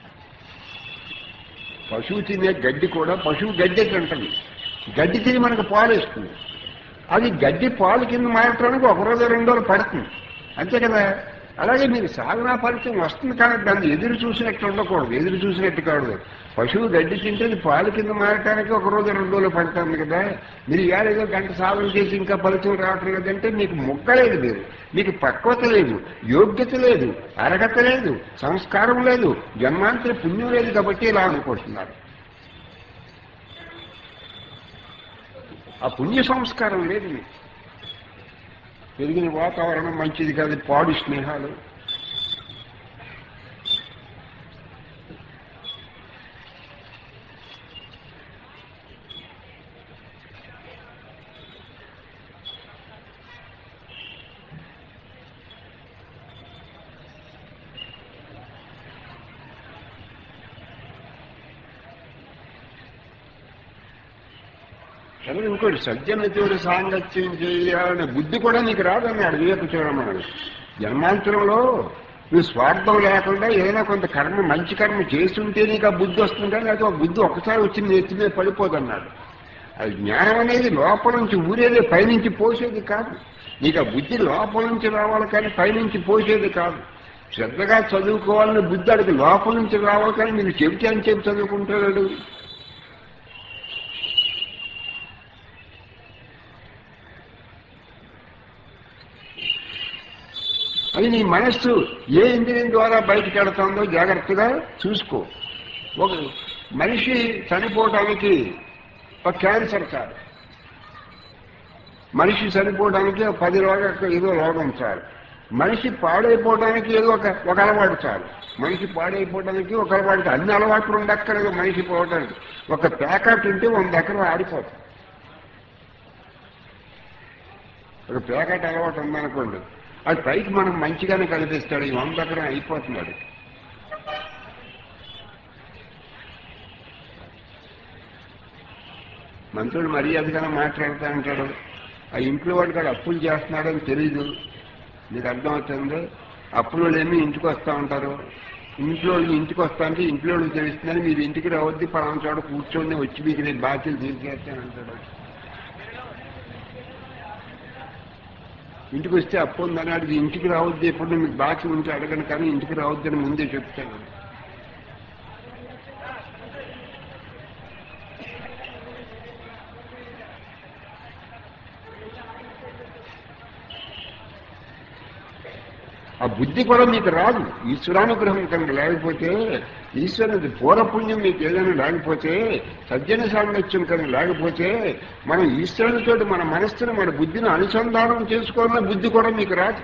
పశువు తినే గడ్డి కూడా పశువు గడ్డి తింటుంది గడ్డి తిని మనకు పాలు ఇస్తుంది అది గడ్డి పాలు కింద మారటానికి ఒక రోజు రెండు రోజులు పడుతుంది అంతే కదా అలాగే మీరు సాధనా ఫలితం వస్తుంది కానీ దాన్ని ఎదురు చూసినట్టు ఉండకూడదు ఎదురు చూసినట్టు కాదు పశువు గడ్డి తింటే అది పాలు కింద మారటానికి ఒక రోజు రెండు రోజులు పడుతుంది కదా మీరు ఇవాళ ఏదో గంట సాధన చేసి ఇంకా ఫలితం రావటం లేదంటే మీకు మొగ్గలేదు మీరు మీకు పక్వత లేదు యోగ్యత లేదు అర్హత లేదు సంస్కారం లేదు జన్మాంతర పుణ్యం లేదు కాబట్టి ఇలా అనుకుంటున్నారు ఆ పుణ్య సంస్కారం లేదు మీకు పెరిగిన వాతావరణం మంచిది కాదు పాడు స్నేహాలు కానీ ఇంకోటి సజ్జనతోటి సాంగత్యం చేయాలనే బుద్ధి కూడా నీకు రాదన్నాడు వివేక చూడమన్నాడు జన్మాంతరంలో నువ్వు స్వార్థం లేకుండా ఏదైనా కొంత కర్మ మంచి కర్మ చేస్తుంటే నీకు ఆ బుద్ధి వస్తుంది కానీ అది ఆ బుద్ధి ఒకసారి వచ్చి నీ ఎత్తి మీద పడిపోదన్నాడు అది జ్ఞానం అనేది లోపల నుంచి ఊరేది పైనుంచి పోసేది కాదు నీకు ఆ బుద్ధి లోపల నుంచి రావాలి కానీ పైనుంచి పోసేది కాదు శ్రద్ధగా చదువుకోవాలని బుద్ధి అడిగి లోపల నుంచి రావాలి కానీ మీరు చెబితే అని చెప్పి చదువుకుంటాడు అది నీ మనస్సు ఏ ఇంద్రియం ద్వారా బయటికి వెళుతుందో జాగ్రత్తగా చూసుకో ఒక మనిషి చనిపోవడానికి ఒక క్యాన్సర్ కాదు మనిషి చనిపోవడానికి ఒక పది రోగాలకు ఏదో రోగం చాలు మనిషి పాడైపోవడానికి ఏదో ఒక ఒక అలవాటు చాలు మనిషి పాడైపోవడానికి ఒక అలవాటు అన్ని అలవాట్లు ఉండక్కర్లేదు మనిషి పోవడానికి ఒక ప్యాకెట్ ఉంటే వంద ఎకరం ఆడిపోతుంది ఒక ప్యాకెట్ అలవాటు ఉందనుకోండి అది పైకి మనం మంచిగానే కనిపిస్తాడు ఈ వంద ఎకరం అయిపోతున్నాడు మంత్రుడు మర్యాదగానే మాట్లాడుతూ ఉంటాడు ఆ ఇంట్లో వాడు కూడా అప్పులు చేస్తున్నాడని తెలీదు నీకు అర్థమవుతుంది అప్పులు ఏమి ఇంటికి వస్తూ ఉంటారు ఇంట్లో వాళ్ళు ఇంటికి వస్తా అంటే ఇంట్లో వాళ్ళు తెలుస్తుందని మీరు ఇంటికి రావద్దు పలానా చోట కూర్చొని వచ్చి మీకు నేను బాధ్యతలు తీర్చేస్తానంటాడు ఇంటికి వస్తే అప్పు ఉందని అడిగి ఇంటికి రావద్దు ఎప్పుడు మీకు బాకీ ఉంటే అడగను కానీ ఇంటికి రావద్దని ముందే చెప్తాను ఆ బుద్ధి కూడా మీకు రాదు ఈశ్వరానుగ్రహం కనుక లేకపోతే ఈశ్వరుని పూర్వపుణ్యం మీకు ఏదైనా లేకపోతే సజ్జన సాంగత్యం కనుక లేకపోతే మనం ఈశ్వరునితో మన మనస్సును మన బుద్ధిని అనుసంధానం చేసుకోవాలన్న బుద్ధి కూడా మీకు రాదు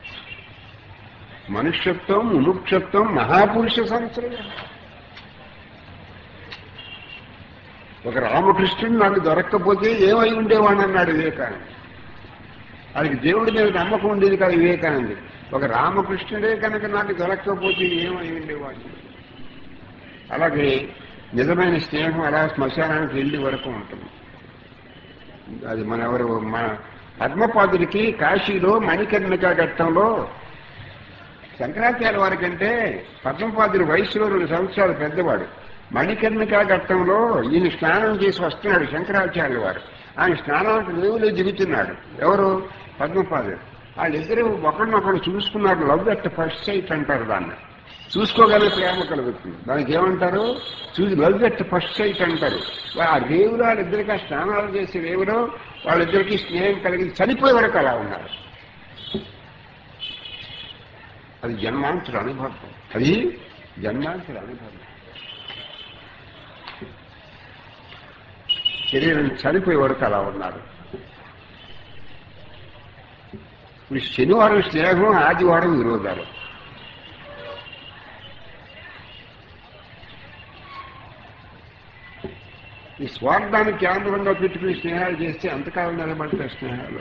మనుష్యత్వం ముముక్షత్వం మహాపురుష సంవత్సరం ఒక రామకృష్ణుడు నాకు దొరక్కపోతే ఏమై ఉండేవాడు అన్నాడు వివేకానంద ఆయనకి దేవుడి మీద నమ్మకం ఉండేది కాదు వివేకానంద ఒక రామకృష్ణుడే కనుక నాకు దొరక్కపోతే ఏమై ఉండేవాడు అలాగే నిజమైన స్నేహం అలా శ్మశానానికి వెళ్ళి వరకు ఉంటుంది అది మన ఎవరు మన పద్మపాదుడికి కాశీలో మణికర్ణికా ఘట్టంలో శంకరాచార్య వారి కంటే పద్మపాదుడి వయసులో రెండు సంవత్సరాలు పెద్దవాడు మణికర్ణికా ఘట్టంలో ఈయన స్నానం చేసి వస్తున్నాడు శంకరాచార్య వారు ఆయన స్నానానికి రేవులో దిగుతున్నాడు ఎవరు పద్మపాదుడు వాళ్ళిద్దరూ ఒకరినొకరు చూసుకున్నారు లవ్ అట్ ఫస్ట్ సైట్ అంటారు దాన్ని చూసుకోగానే ప్రేమ కలుగుతుంది దానికి ఏమంటారు చూసి లవ్ అట్ ఫస్ట్ సైట్ అంటారు ఆ రేవులో వాళ్ళిద్దరికి ఆ స్నానాలు చేసే రేవులో వాళ్ళిద్దరికి స్నేహం కలిగి చనిపోయే వరకు అలా ఉన్నారు అది జన్మాంతర అనుభవం అది జన్మాంతర అనుభవం శరీరం చనిపోయే వరకు అలా ఉన్నారు ఇప్పుడు శనివారం స్నేహం ఆదివారం విరోధాలు ఈ స్వార్థాన్ని కేంద్రంగా పెట్టుకుని స్నేహాలు చేస్తే ఎంతకాలం నిలబడతాయి స్నేహాలు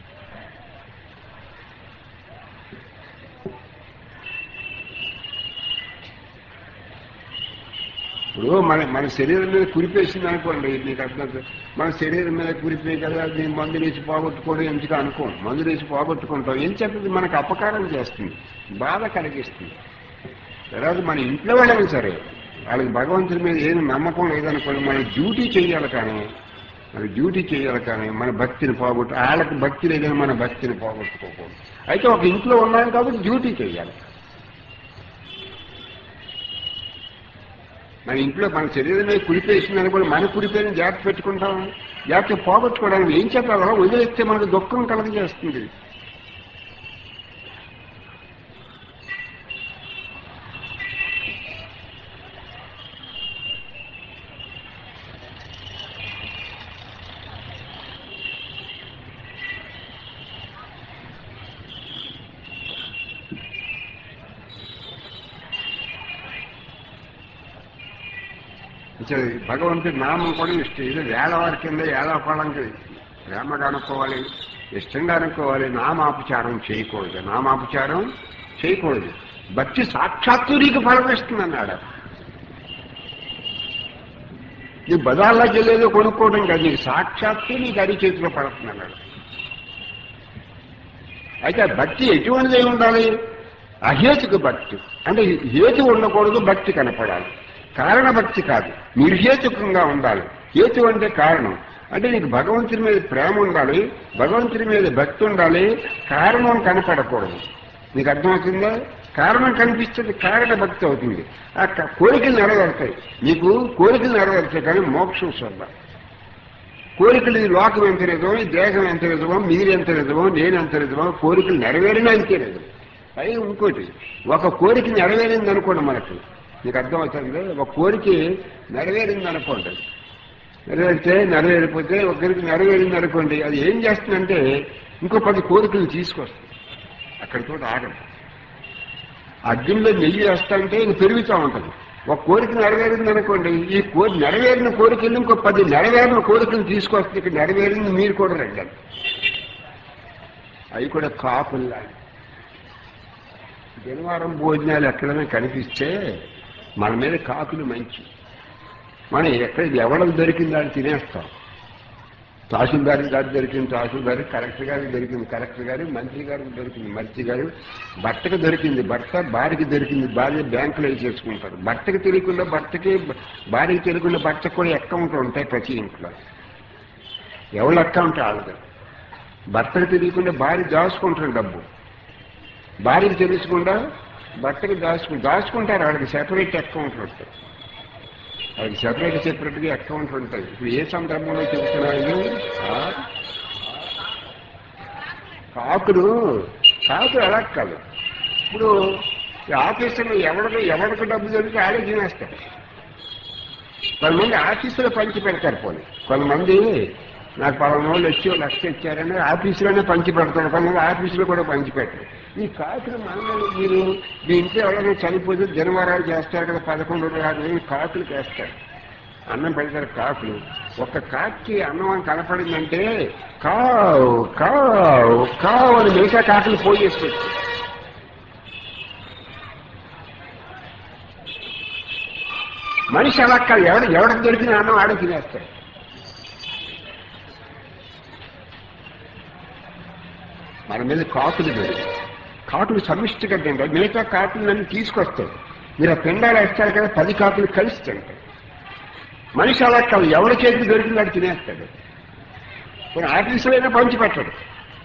ఇప్పుడు మన మన శరీరం మీద కురిపేసింది అనుకోండి మీకు అర్థం మన శరీరం మీద కురిపోయి కదా దీన్ని మందు వేసి పోగొట్టుకోవడం ఎందుకు అనుకోం మందు వేసి పోగొట్టుకుంటాం ఏం చెప్పేది మనకు అపకారం చేస్తుంది బాధ కలిగిస్తుంది తర్వాత మన ఇంట్లో వాళ్ళని సరే వాళ్ళకి భగవంతుడి మీద ఏమి నమ్మకం లేదనుకోండి మన డ్యూటీ చేయాలి కానీ మన డ్యూటీ చేయాలి కానీ మన భక్తిని పోగొట్టు వాళ్ళకి భక్తి లేదని మన భక్తిని పోగొట్టుకోకూడదు అయితే ఒక ఇంట్లో ఉన్నాం కాబట్టి డ్యూటీ చేయాలి మన ఇంట్లో మన శరీరం మీద కురిపేసిందని కూడా మన కురిపోయిన జాగ్రత్త పెట్టుకుంటాం జాగ్రత్త పోగొట్టుకోవడానికి ఏం చెప్పాలో వదిలేస్తే మనకు దుఃఖం కలగజేస్తుంది ఇచ్చే భగవంతుడి నామం కూడా ఇష్టం ఇది వేలవారి కింద ఏలవకాలంకి ప్రేమగా అనుకోవాలి ఇష్టంగా అనుకోవాలి నామాపచారం చేయకూడదు నామాపచారం చేయకూడదు భక్తి సాక్షాత్తు నీకు ఫలం ఇస్తుంది అన్నాడు నీ బజార్లోకి వెళ్ళేదో కొనుక్కోవడం కాదు నీకు సాక్షాత్తు నీకు అరి చేతిలో పడుతుంది అన్నాడు అయితే ఆ భక్తి ఎటువంటిది అయి ఉండాలి అహేతుక భక్తి అంటే హేతు ఉండకూడదు భక్తి కనపడాలి కారణ భక్తి కాదు నిర్హేతుకంగా ఉండాలి హేతు అంటే కారణం అంటే నీకు భగవంతుని మీద ప్రేమ ఉండాలి భగవంతుని మీద భక్తి ఉండాలి కారణం కనపడకూడదు నీకు అర్థమవుతుందా కారణం కనిపిస్తుంది కారణ భక్తి అవుతుంది ఆ క- కోరికలు నెరవేరుతాయి నీకు కోరికలు నెరవేరుతాయి కానీ మోక్షం చూద్దాం కోరికలు ఈ లోకం ఎంత నిజమో ఈ దేహం ఎంత నిజమో మీరు ఎంత నిజమో నేను ఎంత నిజమో కోరికలు నెరవేరినా అంతే నిజం పైగా ఇంకోటి ఒక కోరిక నెరవేరింది అనుకోండి మనకి మీకు అర్థమవుతుంది ఒక కోరిక నెరవేరింది అనుకోండి నెరవేరితే నెరవేరిపోతే ఒకరికి నెరవేరింది అనుకోండి అది ఏం చేస్తుందంటే ఇంకో పది కోరికలు తీసుకొస్తుంది అక్కడితో ఆగదు అగ్నిలో నెయ్యి వేస్తాంటే ఇది పెరుగుతూ ఉంటుంది ఒక కోరిక నెరవేరింది అనుకోండి ఈ కోరి నెరవేరిన కోరికలు ఇంకో పది నెరవేరిన కోరికలు తీసుకొస్తే ఇక్కడ నెరవేరింది మీరు కూడా రండి అవి కూడా కాపుల్లా శనివారం భోజనాలు ఎక్కడైనా కనిపిస్తే మన మీద కాకులు మంచి మనం ఎక్కడ ఎవరికి దొరికింది అని తినేస్తాం తహసీల్దార్ గారు దొరికింది తహసీల్దార్ కలెక్టర్ గారికి దొరికింది కలెక్టర్ గారు మంత్రి గారికి దొరికింది మంత్రి గారు భర్తకు దొరికింది భర్త భార్యకి దొరికింది భార్య బ్యాంకులో వేసేసుకుంటారు భర్తకి తెలియకుండా భర్తకి భార్యకి తెలియకుండా భర్తకు కూడా అకౌంట్లు ఉంటాయి ప్రతి ఇంట్లో ఎవరి అకౌంట్ ఆడదు భర్తకు తెలియకుండా భార్య దాచుకుంటారు డబ్బు భార్యకి తెలుసుకుండా భర్తకి దాచుకు దాచుకుంటారు వాళ్ళకి సెపరేట్ అకౌంట్లు ఉంటాయి వాళ్ళకి సెపరేట్ సెపరేట్గా అకౌంట్లు ఉంటాయి ఇప్పుడు ఏ సందర్భంలో చెబుతున్నాను ఆ? కాకులు కాకులు అలా కాదు ఇప్పుడు ఈ ఆఫీసులో ఎవరికి ఎవరికి డబ్బు దొరికి ఆడే తినేస్తారు కొంతమంది ఆఫీసులో పంచి పెడతారు పోనీ కొంతమంది నాకు పలానా వాళ్ళు వచ్చి ఓ లక్ష ఇచ్చారని ఆఫీసులోనే పంచి పెడతారు కొంతమంది ఆఫీసులో కూడా పంచి పెట్టరు ఈ కాకులు మనలో మీరు మీ ఇంట్లో ఎవరైనా చనిపోతే జనవరాలు చేస్తారు కదా పదకొండు రోజులు కాకులు వేస్తారు అన్నం పెడతారు కాకులు ఒక కాకి అన్నం అని కనపడిందంటే కావు కావు కావు అని మిగతా కాకులు పోయేస్తుంది మనిషి అలా కాదు ఎవడ ఎవరికి దొరికిన అన్నం ఆడే తినేస్తాడు మన మీద కాకులు దొరికి కాకులు సమిష్టిగా తింటారు మిగతా కాకులు నన్ను తీసుకొస్తాయి మీరు ఆ పిండాలు వేస్తారు కదా పది కాకులు కలిసి తింటాయి మనిషి అలా కాదు ఎవరి చేతికి దొరికింది వాడు తినేస్తాడు కొన్ని ఆఫీసులో అయినా పంచి పెట్టడు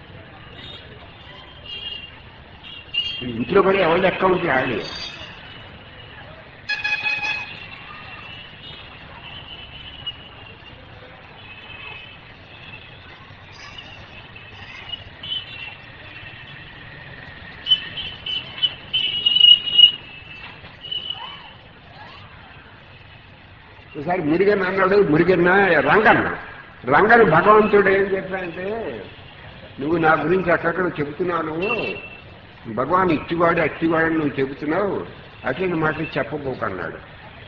ఇంట్లో కూడా ఎవరి అకౌంట్లు ఆడలేదు ఒకసారి మురిగన్న అన్నాడు మురిగన్న రంగన్న రంగని భగవంతుడు ఏం చెప్పాడంటే నువ్వు నా గురించి అక్కడక్కడ చెబుతున్నావు నువ్వు భగవాన్ ఇచ్చివాడు అట్టివాడు నువ్వు చెబుతున్నావు అట్లని మాటలు చెప్పబోకన్నాడు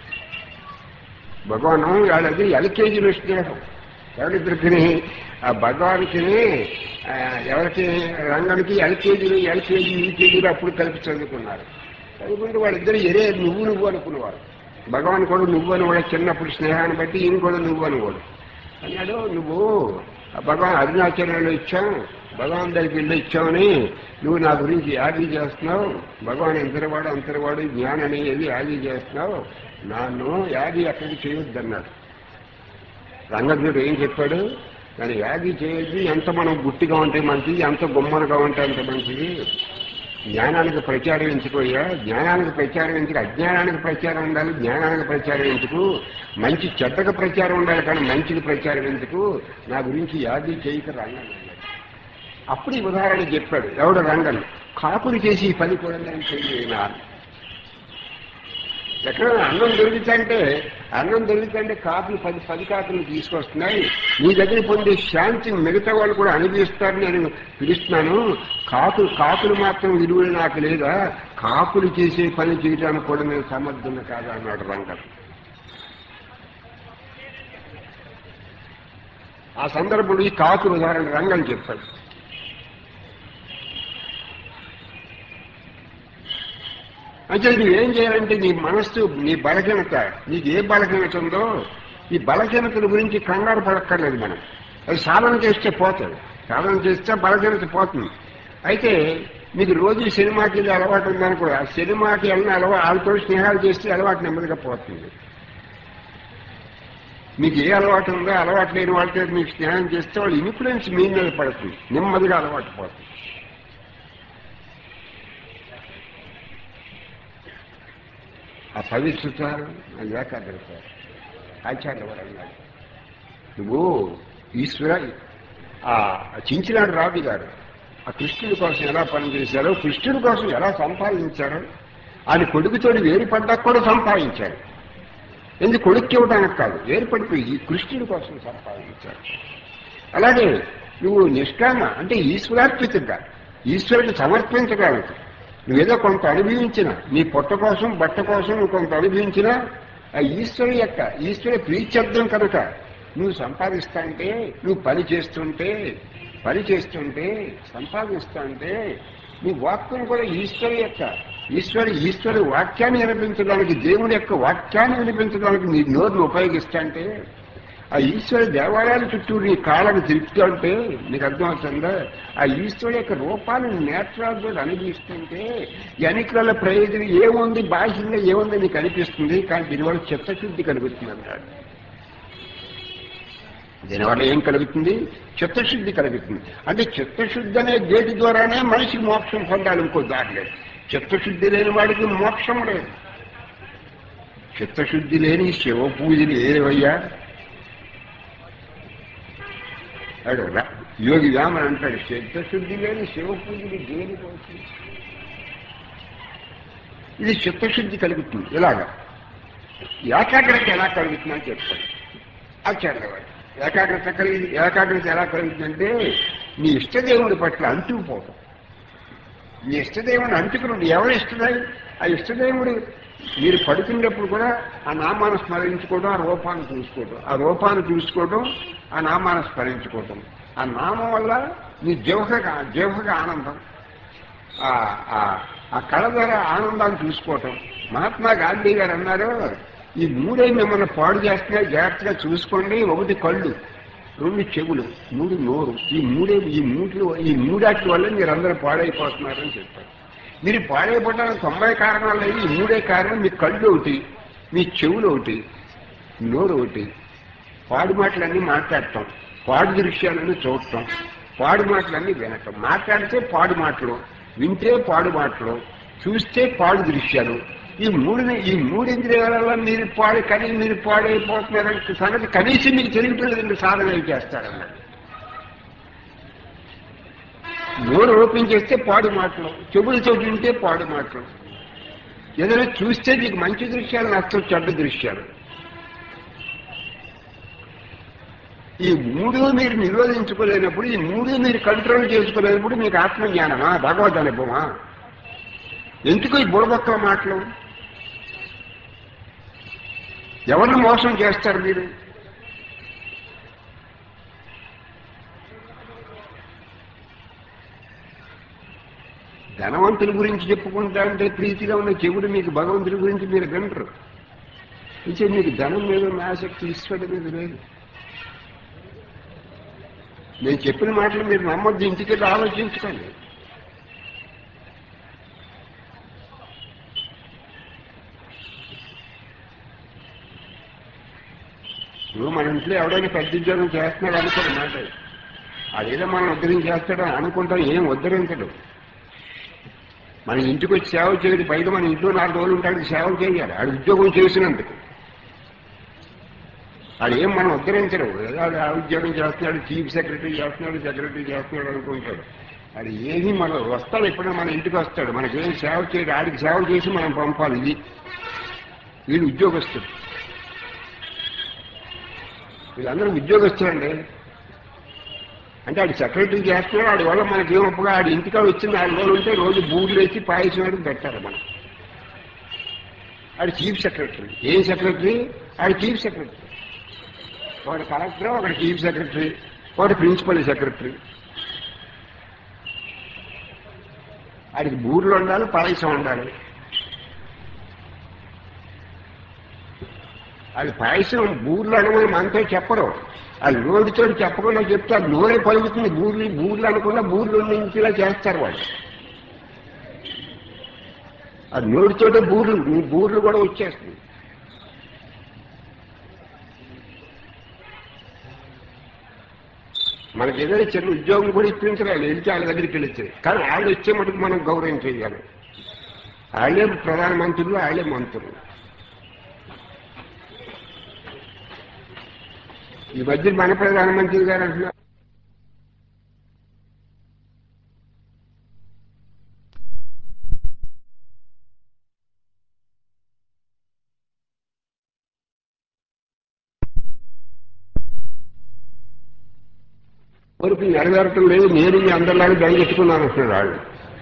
భగవాను వాళ్ళది ఎల్కేజీలో స్నేహం ఎవరిద్దరికి ఆ భగవానికి ఆ, ఎవరికి రంగానికి ఎల్కేజీలు ఎల్కేజీ యూకేజీలు అప్పుడు కలిపి చదువుకున్నారు చదువుకుంటే వాళ్ళిద్దరు ఎరే నువ్వు నువ్వు అనుకునేవారు భగవాన్ కూడా నువ్వు అని కూడా చిన్నప్పుడు స్నేహాన్ని బట్టి ఈయన కూడా నువ్వు అని కూడా అన్నాడు నువ్వు ఆ భగవాన్ అరుణాచలంలో ఇచ్చాం భగవాన్ దగ్గరికి వెళ్ళి ఇచ్చామని నువ్వు నా గురించి యాగి చేస్తున్నావు భగవాన్ ఎంతటివాడు అంతటివాడు జ్ఞానని ఏది యాగి చేస్తున్నావు నన్ను యాగి అక్కడికి చేయొద్దన్నాడు రంగజ్ఞుడు ఏం చెప్పాడు దాన్ని యాగి చేయొద్దు ఎంత మనం గుట్టిగా ఉంటే మంచిది ఎంత గుమ్మనగా ఉంటే అంత మంచిది జ్ఞానానికి ప్రచారం ఎంచుకోయ్యా జ్ఞానానికి ప్రచారం ఎందుకు అజ్ఞానానికి ప్రచారం ఉండాలి జ్ఞానానికి ప్రచారం ఎందుకు మంచి చెడ్డకు ప్రచారం ఉండాలి కానీ మంచికి ప్రచారం ఎందుకు నా గురించి యాది చేయక రంగన్ అన్నాడు అప్పుడు ఈ ఉదాహరణ చెప్పాడు ఎవడు రంగన్ కాపులు చేసి ఈ పని కూడా నేను చేయలేనా ఎక్కడ అన్నం దొరికితే అన్నం దొరికితే కాకులు పది పది కాకులు తీసుకొస్తున్నాయి నీ దగ్గర పొందే శాంతిని మిగతా వాళ్ళు కూడా అనుభవిస్తారని నేను పిలుస్తున్నాను కాకులు కాకులు మాత్రం విలువ నాకు లేదా కాకులు చేసే పని చేయడానికి కూడా నేను సమర్థున్న కాదా అన్నాడు రంగన్ ఆ సందర్భంలో ఈ కాకులు ఉదాహరణ రంగం చెప్పాడు అంటే నువ్వేం చేయాలంటే నీ మనస్సు నీ బలహీనత నీకు ఏ బలహీనత ఉందో ఈ బలహీనతల గురించి కంగారు పడక్కర్లేదు మనం అది సాధన చేస్తే పోతుంది సాధన చేస్తే బలహీనత పోతుంది అయితే మీకు రోజు సినిమాకి ఇది అలవాటు ఉందనుకో ఆ సినిమాకి వెళ్ళిన అలవాటు వాళ్ళతో స్నేహాలు చేస్తే అలవాటు నెమ్మదిగా పోతుంది మీకు ఏ అలవాటు ఉందో అలవాటు లేని వాళ్ళతో మీకు స్నేహం చేస్తే వాళ్ళు ఇన్ఫ్లుయెన్స్ మీ మీద పడుతుంది నెమ్మదిగా అలవాటు పోతుంది ఆ పవిత్రత ఆ ఏకాగ్రత ఆచార్య వారు అన్నాడు నువ్వు ఈశ్వర ఆ చించినాడు రావి గారు ఆ కృష్ణుడి కోసం ఎలా పనిచేశారో కృష్ణుడి కోసం ఎలా సంపాదించారో ఆయన కొడుకుతోటి వేరుపడ్డాక కూడా సంపాదించారు ఎందుకు కొడుక్కి ఇవ్వడానికి కాదు వేరుపడిపోయి ఈ కృష్ణుడి కోసం సంపాదించారు అలాగే నువ్వు నిష్కామ అంటే ఈశ్వరార్పితంగా ఈశ్వరుడికి సమర్పించడానికి నువ్వేదో కొంత అనుభవించిన నీ పొట్ట కోసం బట్ట కోసం నువ్వు కొంత అనుభవించినా ఆ ఈశ్వరు యొక్క ఈశ్వర ప్రీత్యర్థం కనుక నువ్వు సంపాదిస్తాంటే నువ్వు పని చేస్తుంటే పని చేస్తుంటే సంపాదిస్తుంటే నీ వాక్యం కూడా ఈశ్వరు యొక్క ఈశ్వరు ఈశ్వరు వాక్యాన్ని వినిపించడానికి దేవుని యొక్క వాక్యాన్ని వినిపించడానికి నీ నోరును ఉపయోగిస్తాంటే ఆ ఈశ్వర దేవాలయాల చుట్టూ నీ కాళ్ళను తిరుగుతుంటే నీకు అర్థమవుతుందా ఆ ఈశ్వరు యొక్క రూపాన్ని నేత్రాలతో అనుభవిస్తుంటే ఈ అన్నిట్లలో ప్రయోజనం ఏముంది బాహ్యంగా ఏముంది నీకు అనిపిస్తుంది కానీ దీనివల్ల చిత్తశుద్ధి కలుగుతుంది అన్నాడు దీనివల్ల ఏం కలుగుతుంది చిత్తశుద్ధి కలుగుతుంది అంటే చిత్తశుద్ధి అనే గేటు ద్వారానే మనిషి మోక్షం పొందాలి ఇంకో దారి లేదు చిత్తశుద్ధి లేని వాడికి మోక్షం లేదు చిత్తశుద్ధి లేని శివ పూజలు ఏవయ్యా అడు రా- యోగి రామన్ అంటాడు చిత్తశుద్ధి లేని శివ పూజలు దేనికోసం ఇది చిత్తశుద్ధి కలుగుతుంది ఇలాగా ఏకాగ్రత ఎలా కలుగుతుందని చెప్తాడు ఆచార్యవాడు ఏకాగ్రత కలిగి ఏకాగ్రత ఎలా కలుగుతుందంటే నీ ఇష్టదేవుడి పట్ల అంటుకుపోవటం నీ ఇష్టదేవుని అంటుకున్నాడు ఎవరు ఇష్టదేవుడు ఆ ఇష్టదేవుడు మీరు పడుకునేటప్పుడు కూడా ఆ నామాన్ని స్మరించుకోవడం ఆ రూపాన్ని చూసుకోవడం ఆ రూపాన్ని చూసుకోవడం ఆ నామాన్ని స్మరించుకోవడం ఆ నామం వల్ల నీ జీవహగా జీవహగా ఆనందం ఆ ఆ- ఆ కళ ద్వారా ఆనందాన్ని చూసుకోవటం మహాత్మా గాంధీ గారు అన్నారు ఈ మూడే మిమ్మల్ని పాడు చేస్తున్నాయి జాగ్రత్తగా చూసుకోండి ఒకటి కళ్ళు రెండు చెవులు మూడు నోరు ఈ మూడే ఈ మూడు ఈ మూడాటి వల్ల మీరు అందరూ పాడైపోతున్నారని చెప్పారు మీరు పాడైపోవడానికి తొంభై కారణాలు లేవు ఈ మూడే కారణం మీ కళ్ళు ఒకటి మీ చెవులు ఒకటి నోరు ఒకటి పాడు మాటలన్నీ మాట్లాడటం పాడు దృశ్యాలన్నీ చూడటం పాడు మాటలన్నీ వినటం మాట్లాడితే పాడు మాటలు వింటే పాడు మాటలు చూస్తే పాడు దృశ్యాలు ఈ మూడుని ఈ మూడు ఇంద్రియాలలో మీరు పాడు కానీ మీరు పాడైపోతున్నారంటే సంగతి కనీసం మీకు తెలియట్లేదండి సాధన ఏం చేస్తారన్నది నోరు ఓపెన్ చేస్తే పాడు మాటలు చెవులతో వింటే పాడు మాటలు ఏదైనా చూస్తే మీకు మంచి దృశ్యాలు నచ్చవు చెడ్డ దృశ్యాలు ఈ మూడు మీరు నిరోధించుకోలేనప్పుడు ఈ మూడు మీరు కంట్రోల్ చేసుకోలేనప్పుడు మీకు ఆత్మజ్ఞానమా భగవద్ అనుభవమా ఎందుకు ఈ బుడబొక్కల మాటలు ఎవరిని మోసం చేస్తారు మీరు ధనవంతుల గురించి చెప్పుకుంటా అంటే ప్రీతిగా ఉన్న చెవుడు మీకు భగవంతుడి గురించి మీరు వినరు అంటే మీకు ధనం మీద ఉన్న ఆసక్తి ఈశ్వరుడి మీద లేదు నేను చెప్పిన మాటలు మీరు నమ్మొద్దు ఇంటికి వెళ్ళి ఆలోచించుకోండి ఇప్పుడు మన ఇంట్లో ఎవడైనా పెద్ద ఉద్యోగం చేస్తున్నాడు అనుకోండి మాట అదేదో మనం ఉద్ధరించేస్తాడు అనుకుంటాం ఏం ఉద్ధరించడు మన ఇంటికి వచ్చి సేవ చేయడు బయట మన ఇంట్లో నాలుగు రోజులు ఉంటాడు సేవ చేయాలి ఆడు ఉద్యోగం చేసినందుకు ఆడు ఏం మనం ఉద్ధరించడు ఏదో ఆడు ఆ ఉద్యోగం చేస్తున్నాడు చీఫ్ సెక్రటరీ చేస్తున్నాడు సెక్రటరీ చేస్తున్నాడు అనుకుంటాడు అది ఏమీ మనం వస్తాడు ఎప్పుడైనా మన ఇంటికి వస్తాడు మనకేం సేవ చేయడు ఆడికి సేవ చేసి మనం పంపాలి ఇది వీడు ఉద్యోగస్తుడు వీళ్ళందరూ ఉద్యోగస్తులండి అంటే ఆడు సెక్రటరీ చేస్తున్నాడు ఆడి వల్ల మనకి ఏమప్పుగా ఆడి ఇంటికా వచ్చింది ఆడి రోజులు ఉంటే రోజు బూర్లు వేసి పాయసం వేసి పెట్టారు మనం ఆడు చీఫ్ సెక్రటరీ ఏం సెక్రటరీ ఆడు చీఫ్ సెక్రటరీ ఒకటి కలెక్టర్ ఒకటి చీఫ్ సెక్రటరీ ఒకటి ప్రిన్సిపల్ సెక్రటరీ ఆడికి బూర్లు ఉండాలి పాయసం ఉండాలి అది పాయసం బూర్లు అనమని మనతో చెప్పరు ఆ నోటితో చెప్పకుండా చెప్తే అది నోరే పలుకుతుంది బూర్లు బూర్లు అనకుండా బూర్లు నుంచిలా చేస్తారు వాళ్ళు అది నోటితోటే బూర్లు మీ బూర్లు కూడా వచ్చేస్తుంది మనకి ఏదైనా చిన్న ఉద్యోగం కూడా ఇప్పించరాలి వెళ్తే వాళ్ళ దగ్గరికి వెళ్తే కానీ వాళ్ళు వచ్చే మటుకు మనం గౌరవం చేయాలి వాళ్ళే ప్రధానమంత్రులు వాళ్ళే మంత్రులు ఈ మధ్య మన ప్రధానమంత్రి గారు అంటున్నారు వరకు నెరవేరటం లేదు నేను మీ అందరిలాగా బెంగెట్టుకున్నాను అంటున్నాడు వాళ్ళు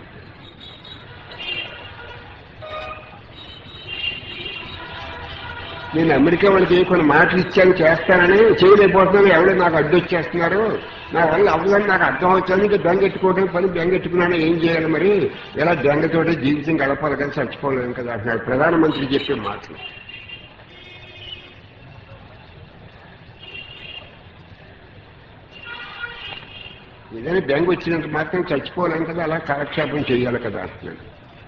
నేను అమెరికా వాళ్ళకి కొన్ని మాటలు ఇచ్చాను చేస్తానని చేయలేకపోతున్నాను ఎవరో నాకు అడ్డొచ్చేస్తున్నారు నా వల్ల అవ్వదని నాకు అర్థం అవుతుంది ఇంకా బెంగెట్టుకోవడం పని బెంగెట్టుకున్నాను ఏం చేయాలి మరి ఇలా బెంగతోటి జీవితం గడపాలి కదా చచ్చిపోలేము కదా అంటున్నాడు ప్రధానమంత్రి చెప్పే మాటలు ఏదైనా బెంగ వచ్చినంత మాత్రం చచ్చిపోలేం కదా అలా కాలక్షేపం చేయాలి కదా అంటున్నాడు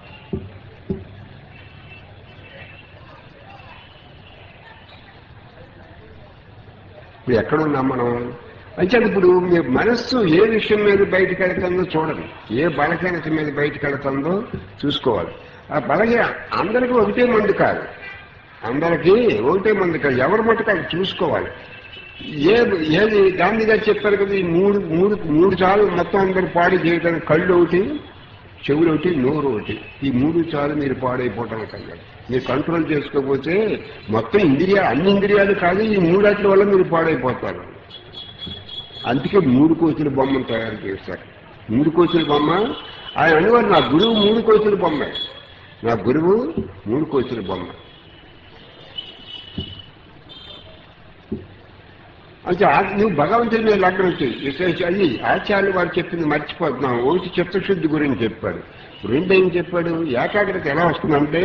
ఇప్పుడు ఎక్కడున్నాం మనం అంటే ఇప్పుడు మీ మనస్సు ఏ విషయం మీద బయటకు వెళ్తుందో చూడండి ఏ బలహీనత మీద బయటకు వెళ్తుందో చూసుకోవాలి ఆ బలహీన అందరికీ ఒకటే మందు కాదు అందరికీ ఒకటే మందు కాదు ఎవరి మటుకు అది చూసుకోవాలి ఏ ఏది గాంధీ గారు చెప్పారు కదా ఈ మూడు మూడు మూడు చాలు మొత్తం అందరు పాడు చేయడానికి కళ్ళు ఒకటి చెవులు ఒకటి నోరు ఒకటి ఈ మూడు చాలు మీరు పాడైపోవటం కన్నా మీరు కంట్రోల్ చేసుకోకపోతే మొత్తం ఇంద్రియాలు అన్ని ఇంద్రియాలు కాదు ఈ మూడాట్ల వల్ల మీరు పాడైపోతారు అందుకే మూడు కోతుల బొమ్మను తయారు చేశారు మూడు కోతుల బొమ్మ ఆయన అనేవారు నా గురువు మూడు కోతుల బొమ్మ నా గురువు మూడు కోతుల బొమ్మ అంటే ఆ- నువ్వు భగవంతుడి మీద లగ్నం చేయి విశేష అది ఆచార్యులు వారు చెప్పింది మర్చిపోతున్నాం ఒకటి చిత్తశుద్ధి గురించి చెప్పాడు రెండు ఏం చెప్పాడు ఏకాగ్రత ఎలా వస్తుందంటే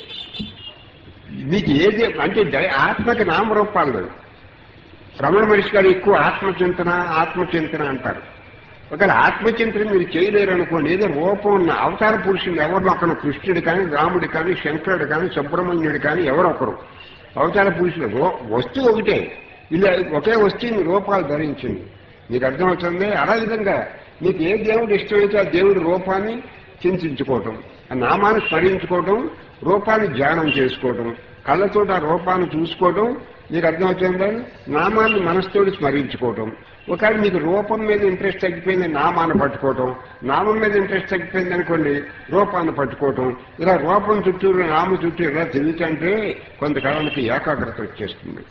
నీకు ఏది అంటే దై- ఆత్మకి నామరూపాలు లేవు. రమణ మనిషి గారు ఎక్కువ ఆత్మచింతన ఆత్మచింతన అంటారు ఒకవేళ ఆత్మచింతన మీరు చేయలేరు అనుకోండి ఏదో రూపం ఉన్న అవతార పురుషులు ఎవరు అక్కడ కృష్ణుడు కానీ రాముడు కానీ శంకరుడు కానీ సుబ్రహ్మణ్యుడు కానీ ఎవరొకరు అవతార పురుషులు రూ- వస్తువు ఒకటే ఇలా ఒకే వస్తువుని రూపాలు ధరించింది మీకు అర్థమవుతుంది అలా విధంగా మీకు ఏ దేవుడు ఇష్టమైతే ఆ దేవుడి రూపాన్ని చింతించుకోవటం ఆ నామాన్ని స్మరించుకోవటం రూపాన్ని ధ్యానం చేసుకోవటం కళ్ళతో ఆ రూపాన్ని చూసుకోవటం మీకు అర్థమవుతుందా నామాన్ని మనసుతోటి స్మరించుకోవటం ఒకవేళ మీకు రూపం మీద ఇంట్రెస్ట్ తగ్గిపోయింది నామాన్ని పట్టుకోవటం నామం మీద ఇంట్రెస్ట్ తగ్గిపోయింది అనుకోండి రూపాన్ని పట్టుకోవటం ఇలా రూపం చుట్టూరు నామ చుట్టూ ఇలా తిరుగుతుంటే కొంతకాలానికి ఏకాగ్రత వచ్చేస్తుంది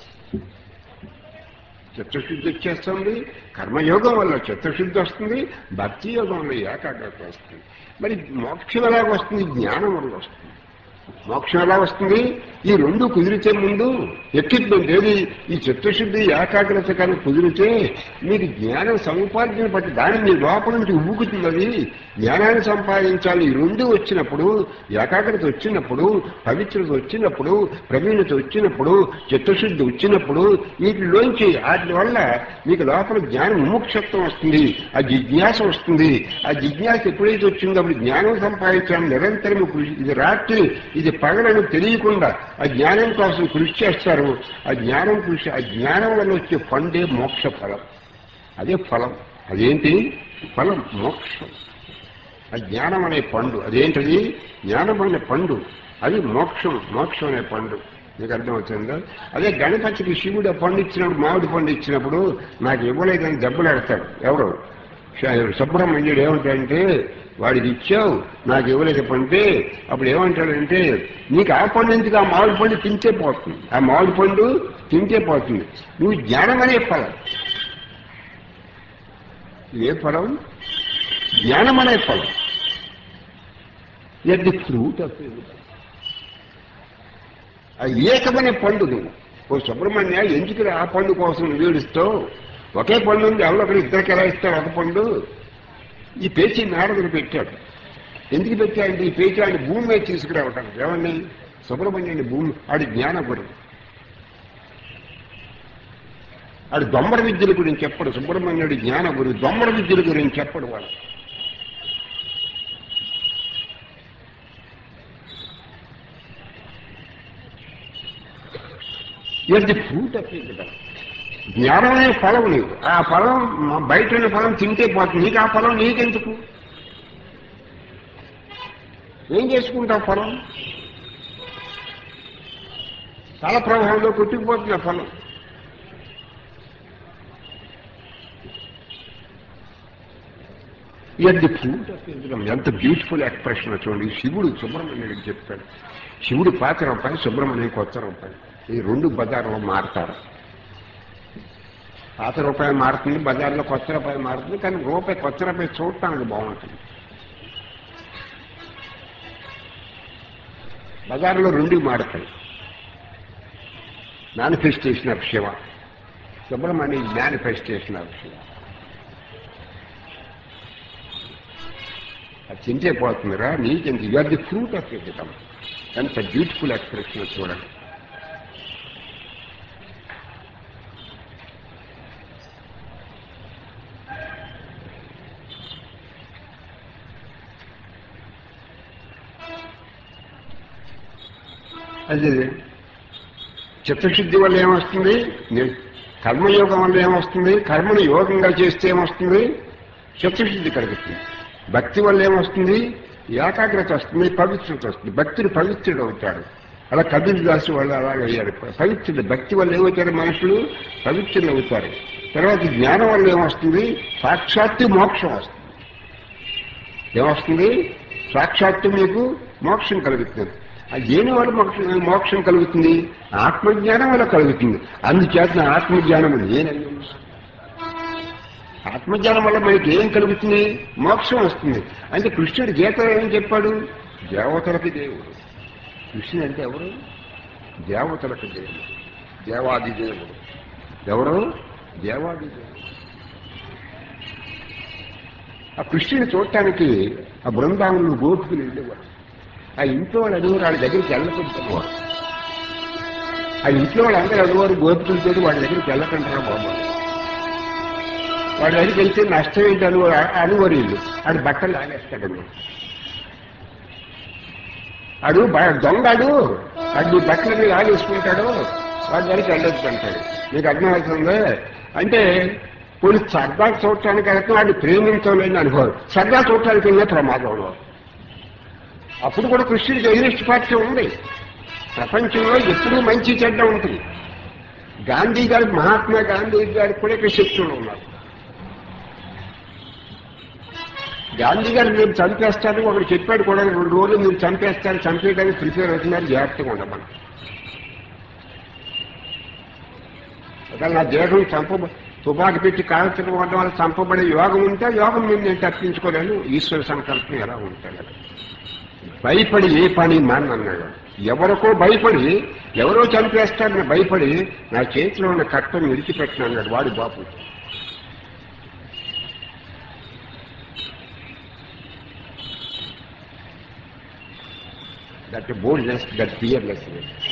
చిత్తశుద్ధి వచ్చేస్తుంది కర్మయోగం వల్ల చిత్తశుద్ధి వస్తుంది భక్తి యోగం వల్ల ఏకాగ్రత వస్తుంది మరి మోక్షం ఎలాగ వస్తుంది జ్ఞానం వల్ల వస్తుంది మోక్షం ఎలా వస్తుంది ఈ రెండు కుదిరితే ముందు ఎక్విప్మెంట్ ఏది ఈ చిత్తశుద్ధి ఏకాగ్రత కానీ కుదిరితే మీకు జ్ఞానం సముపార్జన బట్టి దాని మీ లోపల నుంచి ఊగుతుంది అది జ్ఞానాన్ని సంపాదించాలి ఈ రెండు వచ్చినప్పుడు ఏకాగ్రత వచ్చినప్పుడు పవిత్రత వచ్చినప్పుడు ప్రవీణత వచ్చినప్పుడు చిత్తశుద్ధి వచ్చినప్పుడు వీటిలోంచి వాటి వల్ల మీకు లోపల జ్ఞానం విముక్షత్వం వస్తుంది ఆ జిజ్ఞాస వస్తుంది ఆ జిజ్ఞాస ఎప్పుడైతే వచ్చిందో అప్పుడు జ్ఞానం సంపాదించడం నిరంతరం కృషి ఇది రాత్రి ఇది పగలను తెలియకుండా ఆ జ్ఞానం కోసం కృషి చేస్తారు ఆ జ్ఞానం కృషి ఆ జ్ఞానం వల్ల వచ్చే పండే మోక్ష ఫలం అదే ఫలం అదేంటి ఫలం మోక్షం ఆ జ్ఞానం అనే పండు అదేంటది జ్ఞానం అనే పండు అది మోక్షం మోక్షం అనే పండు మీకు అర్థమవుతుందా అదే గణపతికి శివుడు ఆ పండు ఇచ్చినప్పుడు మామిడి పండు ఇచ్చినప్పుడు నాకు ఇవ్వలేదని దెబ్బలాడతాడు ఎవరు శ- సుబ్రహ్మణ్యుడు ఏమంటాడంటే వాడికి ఇచ్చావు నాకు ఇవ్వలేదు పంటే అప్పుడు ఏమంటాడంటే నీకు ఆ పండు ఎందుకు ఆ మామిడి పండు తింటే పోతుంది ఆ మామిడి పండు తింటే పోతుంది నువ్వు జ్ఞానం అనే ఫలం ఏ ఫలం జ్ఞానం అనే ఫలం ఎట్ ది ఫ్రూట్ ఆఫ్ ఆ ఏకమనే పండు నువ్వు ఓ సుబ్రహ్మణ్య ఎందుకు ఆ పండు కోసం నువ్వు ఏడుస్తావు ఒకే పండు ఉంది ఎవరో ఒకరు ఇద్దరికి ఎలా ఇస్తావు ఒక పండు ఈ పేచీ నారదుడు పెట్టాడు ఎందుకు పెట్టాడంటే ఈ పేచీ ఆయన భూమి మీద తీసుకురావటానికి ఏమన్నా సుబ్రహ్మణ్యుని భూమి ఆడి జ్ఞానగురు వాడు దొమ్మర విద్యల గురించి చెప్పడు సుబ్రహ్మణ్యుడి జ్ఞాన గురి దొమ్మర విద్యల గురించి చెప్పడు వాడు ఇది ఫ్రూట్ అప్పించడం జ్ఞానం అనే ఫలం నీకు ఆ ఫలం మా బయట ఉన్న ఫలం తింటే పోతుంది నీకు ఆ ఫలం నీకెందుకు ఏం చేసుకుంటావు ఫలం తల ప్రభావంలో కొట్టుకుపోతుంది ఆ ఫలం ఎట్ ది ఫ్రూట్ ఆఫ్ ఇంద్రియం ఎంత బ్యూటిఫుల్ ఎక్స్ప్రెషన్ చూడండి శివుడు సుబ్రహ్మణ్యుడికి చెప్తాడు శివుడు పాత రూపాయి సుబ్రహ్మణ్యం కొత్త రూపాయి ఈ రెండు బజార్లో మారుతారు పాత రూపాయి మారుతుంది బజార్లో కొత్త రూపాయి మారుతుంది కానీ రూపాయి కొత్త రూపాయి చూడటానికి బాగుంటుంది బజార్లో రెండు మారుతాయి manifestation of Shiva Subrahmanya manifestation of Shiva అది తింటే పోతుందిరా నీకెంత you are the fruit of ఎగ్జిటం ఎంత బ్యూటిఫుల్ ఎక్స్ప్రెషన్ చూడండి అది చిత్తశుద్ధి వల్ల ఏమొస్తుంది ని- కర్మయోగం వల్ల ఏమొస్తుంది కర్మను యోగంగా చేస్తే ఏమొస్తుంది చిత్తశుద్ధి కలుగుతుంది భక్తి వల్ల ఏమొస్తుంది ఏకాగ్రత వస్తుంది పవిత్రత వస్తుంది భక్తుడు పవిత్రుడు అవుతాడు అలా కబీర్ దాసు వల్ల అలాగే అయ్యారు పవిత్రుడు భక్తి వల్ల ఏమవుతారు మనుషులు పవిత్రులు అవుతారు తర్వాత జ్ఞానం వల్ల ఏమొస్తుంది సాక్షాత్తు మోక్షం వస్తుంది ఏమొస్తుంది సాక్షాత్తు మీకు మోక్షం కలుగుతుంది ఆ దేని వల్ల మోక్షం మోక్షం కలుగుతుంది ఆత్మజ్ఞానం వల్ల కలుగుతుంది అందుచేత ఆత్మజ్ఞానం నేనయ్యి ఆత్మజ్ఞానం వల్ల మనకి ఏం కలుగుతుంది మోక్షం వస్తుంది అంటే కృష్ణుడు గీత ఏం చెప్పాడు దేవతలకి దేవుడు కృష్ణుడు అంటే ఎవరు దేవతలకు దేవుడు దేవాది దేవుడు ఎవరు దేవాది దేవుడు ఆ కృష్ణుని చూడటానికి ఆ బృందావనంలో గోపికలు వెళ్ళేవారు ఆ ఇంట్లో వాళ్ళు అడిగారు వాళ్ళ దగ్గరికి వెళ్ళకుంటున్నారు ఆ ఇంట్లో వాళ్ళందరూ అడిగారు గోపికలతో వాళ్ళ దగ్గరికి వెళ్ళకుంటారా బాబు వాళ్ళ దగ్గరికి వెళ్తే నష్టం ఏంటి అను అనువరు వీళ్ళు ఆడు బట్టలు లాగేస్తాడు ఆడు బ- దొంగడు ఆడు నీ బట్టలని లాగేసుకుంటాడు వాడి దగ్గరికి వెళ్ళొద్దు అంటాడు మీకు అర్థమవుతుంది అంటే కొన్ని సరదా చూడటానికి వెళ్తే వాడిని ప్రేమించలేని అనుభవం సరదా చూడటానికి వెళ్ళే ప్రమాదంలో అప్పుడు కూడా కృష్ణుడికి ఎగ్నిస్ట్ పార్టీ ఉంది ప్రపంచంలో ఎప్పుడూ మంచి చెడ్డ ఉంటుంది గాంధీ గారి మహాత్మా గాంధీ గారికి కూడా ఇక్కడ శక్తులు ఉన్నారు గాంధీ గారు మీరు చంపేస్తారు ఒకడు చెప్పాడు కూడా రెండు రోజులు మీరు చంపేస్తారు చంపేయడానికి ప్రిపేర్ అవుతున్నారు జాగ్రత్తగా ఉండమని ఒకవేళ నా దేహం చంప తుపాకి పెట్టి కాల్చడం వల్ల వల్ల చంపబడే యోగం ఉంటే యోగం మీద నేను తప్పించుకోలేను ఈశ్వర సంకల్పం ఎలా ఉంటాడు భయపడి ఏ పని మానన్నాడు ఎవరికో భయపడి ఎవరో చంపేస్తారని భయపడి నా చేతిలో ఉన్న కట్టను విడిచిపెట్టిన అన్నాడు వాడి బాపు దట్ బోల్డ్నెస్ దట్ ఫియర్లెస్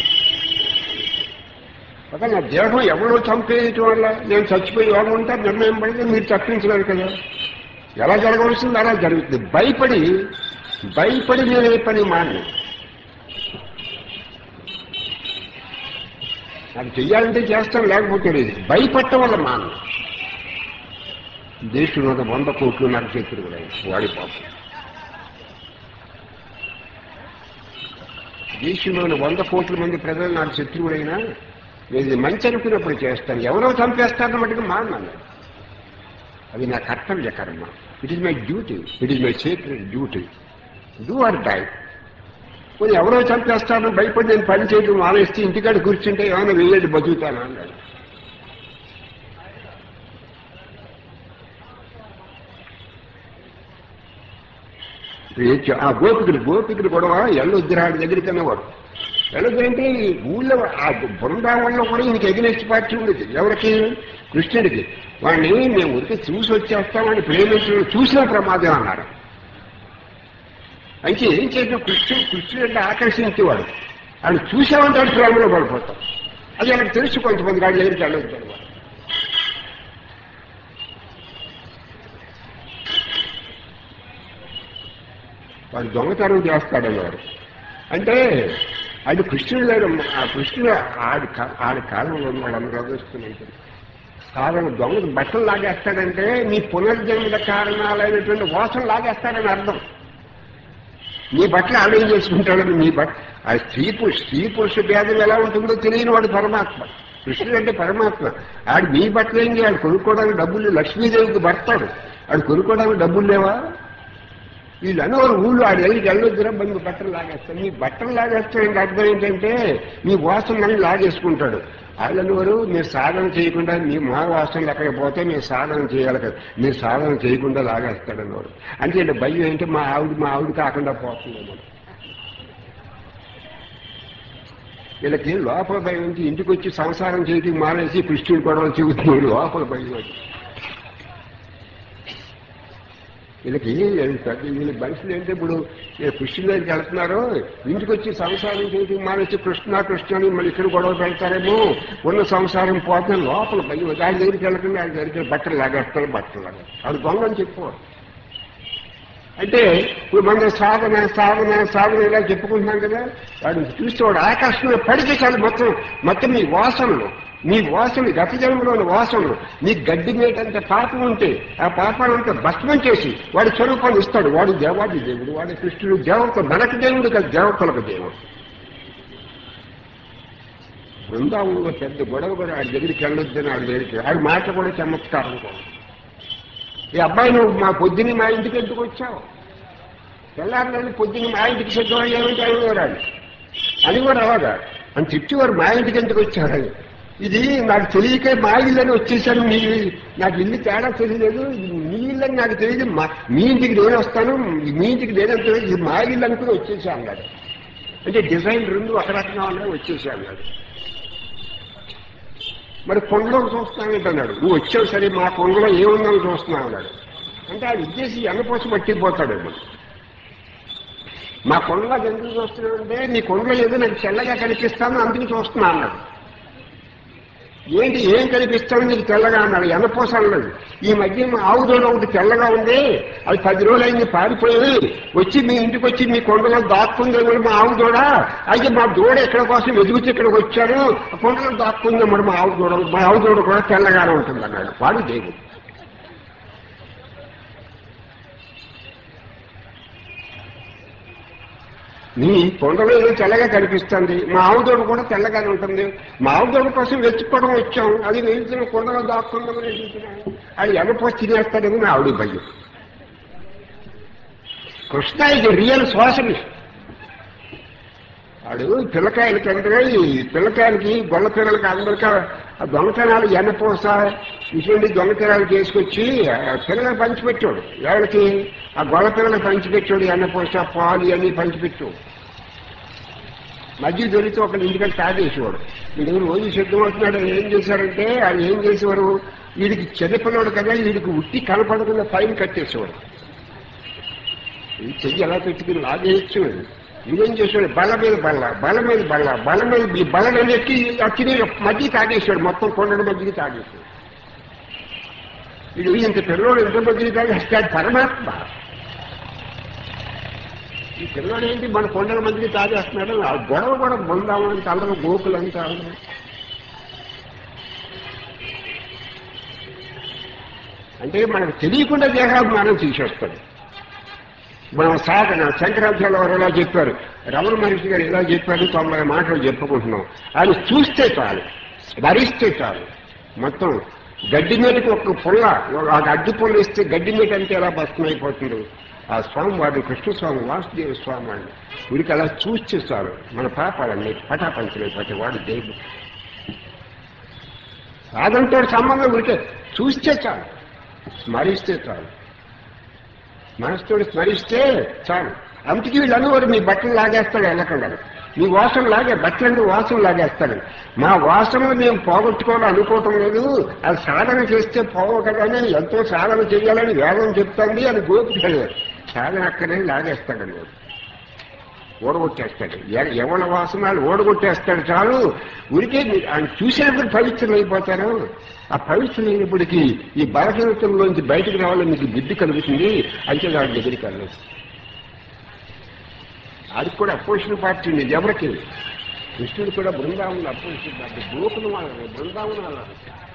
ఒక నా దేహం ఎవరో చంపేయటం వల్ల నేను చచ్చిపోయి యోగం ఉంటా నిర్ణయం పడితే మీరు తప్పించలేరు కదా ఎలా జరగవలసింది అలా జరుగుతుంది భయపడి భయపడి నేను ఏ పని మాను నాకు చెయ్యాలంటే చేస్తాను లేకపోతే లేదు భయపడటం వల్ల మాను దేశంలో వంద కోట్లు నాకు చేతులు కూడా వాడి పాపం దేశంలోని వంద కోట్ల మంది ప్రజలు నాకు శత్రువులైనా నేను మంచి అనుకున్నప్పుడు చేస్తాను ఎవరో చంపేస్తారన్న మటుకు మాన్నాను అది నా కర్తవ్య కర్మ it is my duty it is my secret duty do or die కొన్ని ఎవరో చంపేస్తారని భయపడి నేను పని చేయడం మానేస్తే ఇంటికాడ కూర్చుంటే ఏమైనా వెయ్యేది బతుకుతాను అన్నాడు ఆ గోపికుడు గోపికుడు గొడవ ఎల్లొద్దురాడి దగ్గరికి అన్నవాడు ఎల్లొద్దంటే ఊళ్ళో ఆ బృందావనంలో కూడా ఈయనకి ఎగినెస్ట్ పార్టీ ఉండేది ఎవరికి కృష్ణుడికి వాడిని మేము ఉరికి చూసి వచ్చేస్తామని ప్రేమించడం చూసిన ప్రమాదం అన్నారు అయితే ఏం చేయడం కృష్ణుడు కృష్ణుడు అంటే ఆకర్షించేవాడు ఆయన చూసామంటే వాడు ప్రేమలో పడిపోతాం అది ఆయనకు తెలుసు కొంతమంది గాడి దగ్గరికి వెళ్ళొద్దు వాడు వాడు దొంగతనం చేస్తాడన్నారు అంటే అది కృష్ణుడు లేడు ఆ కృష్ణుడు ఆడి కా- ఆడి కాలంలో ఉన్న వాళ్ళందరూ అదృష్టం సాధన దొంగ బట్టలు లాగేస్తాడంటే నీ పునర్జన్మల కారణాలైనటువంటి వాసన లాగేస్తాడని అర్థం నీ బట్టలు ఆడేం చేసుకుంటాడని నీ బట్ట ఆ స్త్రీ పురుష స్త్రీ పురుష భేదం ఎలా ఉంటుందో తెలియని వాడు పరమాత్మ కృష్ణుడు అంటే పరమాత్మ ఆడు నీ బట్టలు ఏం చేయాలి కొనుక్కోవడానికి డబ్బులు లక్ష్మీదేవికి భర్తాడు ఆడు కొనుక్కోవడానికి డబ్బులు లేవా వీళ్ళు అనేవారు ఊళ్ళో ఆడు వెళ్ళి వెళ్ళొద్దురా బంధు బట్టలు లాగేస్తాడు నీ బట్టలు లాగేస్తాడంటే అర్థం ఏంటంటే నీ వాసనని లాగేసుకుంటాడు వాళ్ళు అనేవారు మీరు సాధన చేయకుండా మీ మా వాసనలు ఎక్కడ పోతే మీరు సాధన చేయాలి కదా మీరు సాధన చేయకుండా లాగేస్తాడు అనేవారు అంటే ఈయన భయం ఏంటి మా ఆవిడ మా ఆవిడ కాకుండా పోతుందేమో వీళ్ళకి లోపల భయం నుంచి ఇంటికి వచ్చి సంసారం చేయటం మానేసి కృష్ణుడు గొడవలు చెబుతున్నాడు లోపల భయం వచ్చి వీళ్ళకి పెద్ద వీళ్ళ మనుషులు ఏంటి ఇప్పుడు ఏ కృష్ణుడి దగ్గరికి వెళ్తున్నారు ఇంటికి వచ్చి సంసారం చేయటం మానేసి కృష్ణ కృష్ణ అని మళ్ళీ ఇక్కడ గొడవ పెడతారేమో ఉన్న సంసారం పోతే లోపల భయం దాని దగ్గరికి వెళ్ళకుండా ఆయన దగ్గరికి బట్టలు లాగేస్తారు బట్టలు లాగేస్తారు అది దొంగ అని చెప్పు అంటే ఇప్పుడు మన సాధన సాధన సాధన ఇలా చెప్పుకుంటున్నాం కదా వాడిని చూస్తే వాడు ఆకాశంలో పడితే చాలు మొత్తం మొత్తం మీ వాసనలు మీ వాసన గత జన్మలోని వాసనలు నీ గడ్డి మేటంత పాపం ఉంటే ఆ పాపాలంతా భస్మం చేసి వాడి స్వరూపాన్ని ఇస్తాడు వాడు దేవాది దేవుడు వాడి కృష్ణుడు దేవత మనకు దేవుడు కదా దేవతలకు దేవుడు బృందావనంలో పెద్ద గొడవ కూడా ఆడి దగ్గరికి వెళ్ళొద్దని ఆడి దగ్గరికి ఆడి మాట కూడా చమత్కారం కూడా ఈ అబ్బాయి నువ్వు మా పొద్దుని మా ఇంటికి ఎందుకు వచ్చావు తెల్లారిని పొద్దుని మా ఇంటికి సిద్ధమయ్యామంటే అనేవారు అని కూడా అలాగా అని చెప్పేవారు మా ఇంటికి ఎందుకు వచ్చారని ఇది నాకు తెలియక మా ఇల్లని వచ్చేసాను మీ నాకు ఇల్లు తేడా తెలియలేదు ఇది మీ ఇల్లని నాకు తెలియదు మా మీ ఇంటికి నేను వస్తాను మీ ఇంటికి నేనంత ఇది మా ఇల్లు అనుకుని వచ్చేసా అన్నాడు అంటే డిజైన్ రెండు ఒక రకంగా ఉన్నాయి వచ్చేసా అన్నాడు మరి కొండలో చూస్తానంటున్నాడు నువ్వు వచ్చావు సరే మా కొండలో ఏముందని చూస్తున్నావు అన్నాడు అంటే అది ఇచ్చేసి ఎన్నపోసి పట్టిపోతాడేమో మా కొండలో ఎందుకు చూస్తున్నాడంటే నీ కొండలో ఏదో నాకు తెల్లగా కనిపిస్తాను అందుకు చూస్తున్నా అన్నాడు ఏంటి ఏం కనిపిస్తాను నీకు తెల్లగా అన్నాడు ఎన్నపోస అన్నాడు ఈ మధ్య మా ఆవు దూడ ఒకటి తెల్లగా ఉంది అది పది రోజులైంది పారిపోయి వచ్చి మీ ఇంటికి వచ్చి మీ కొండలో దాక్కుంది మరి మా ఆవు దూడ అయితే మా దూడ ఎక్కడ కోసం వెతుకుతూ ఇక్కడికి వచ్చాను ఆ కొండలో దాక్కుంది మరి మా ఆవు దూడ మా ఆవు దూడ కూడా తెల్లగానే ఉంటుంది అన్నాడు వాడు దేవుడు నీ కొండలో ఏదో తెల్లగా కనిపిస్తుంది మా ఆవుదోడు కూడా తెల్లగానే ఉంటుంది మా ఆవుదోడు కోసం వెతుక్కోవడం వచ్చాం అది వెళ్తున్న కొండలో దాక్కుందామని వెళ్తున్నాను అది ఎనపో తినేస్తాడేమో నా ఆవిడ భయం కృష్ణ ఇది రియల్ సోషలిస్ట్ వాడు పిల్లకాయలకి అంటే ఈ పిల్లకాయలకి గొల్ల పిల్లలకి అందరికీ ఆ దొంగతనాలు ఎన్నపోస ఇటువంటి దొంగతనాలు చేసుకొచ్చి ఆ పిల్లలకు పంచిపెట్టాడు ఎవరికి ఆ గొల్ల పిల్లలకు పంచిపెట్టాడు ఎన్నపోస పాలు అన్ని పంచిపెట్టాడు మధ్య దొరికితే ఒకళ్ళు ఇంటికంటే తాగేసేవాడు ఇందుకు రోజు సిద్ధం అవుతున్నాడు ఏం చేశారంటే ఆయన ఏం చేసేవారు వీడికి చిన్నపిల్లడు కదా వీడికి ఉట్టి కనపడకుండా పైన కట్టేసేవాడు ఈ చెయ్యి ఎలా పెట్టుకుని లాగేయచ్చు ఇదేం చేశాడు బల్ల మీద బల్ల బల్ల మీద బల్ల బల్ల మీద ఈ బల్ల ఎక్కి అక్కిని మధ్య తాగేశాడు మొత్తం కొండల మధ్యకి తాగేశాడు ఇది ఇంత పిల్లోడు ఎంత మధ్యకి తాగేస్తాడు పరమాత్మ ఈ పిల్లోడు ఏంటి మన కొండల మధ్యకి తాగేస్తున్నాడు ఆ గొడవ కూడా బృందావనం అందరూ గోకులంతా అందరూ అంటే మనకు తెలియకుండా దేహాభిమానం తీసేస్తాడు మనం సాధన శంకరాచార్య వారు ఎలా చెప్పారు రమణ మహర్షి గారు ఎలా చెప్పారు తొంభై మాటలు చెప్పుకుంటున్నాం అది చూస్తే చాలు స్మరిస్తే చాలు మొత్తం గడ్డి మీదకి ఒక పుల్ల ఆ అడ్డు పుల్ల ఇస్తే గడ్డి మీద అంటే ఎలా భస్మైపోతుంది ఆ స్వామి వాడు కృష్ణస్వామి వాసుదేవ స్వామి వాడిని వీడికి అలా చూస్తే చాలు మన పాపాలన్నీ పటాపంచలేకపోతే వాడు దేవుడు సాధనతో సంబంధం ఉడికే చూస్తే చాలు స్మరిస్తే చాలు మనసుతోటి స్మరిస్తే చాలు అందుకే వీళ్ళు అనేవారు మీ బట్టలు లాగేస్తాడు వెళ్ళకుండా మీ వాసన లాగే బట్టలంటే వాసన లాగేస్తాడు మా వాసనలు మేము పోగొట్టుకోవాలని అనుకోవటం లేదు అది సాధన చేస్తే పోవు కదా అని ఎంతో సాధన చేయాలని వేదం చెప్తుంది అని గోపికాడు సాధన అక్కడే లాగేస్తాడు వాడు ఓడగొట్టేస్తాడు ఎ- ఎవరి వాసనాలు ఓడగొట్టేస్తాడు చాలు ఉరికే మీరు ఆయన చూసేటప్పుడు పవిత్రులు అయిపోతారు ఆ పవిత్రులైనప్పటికీ ఈ బలహీనతల్లోంచి బయటకు రావాలని మీకు బుద్ధి కలుగుతుంది అయితే దాని దగ్గరికి వెళ్ళదు ఆడికి కూడా అపోజిషన్ పార్టీ ఉంది ఎవరికి కృష్ణుడు కూడా బృందావనం అపోజిషన్ పార్టీ గోకులం వాళ్ళని బృందావనం వాళ్ళని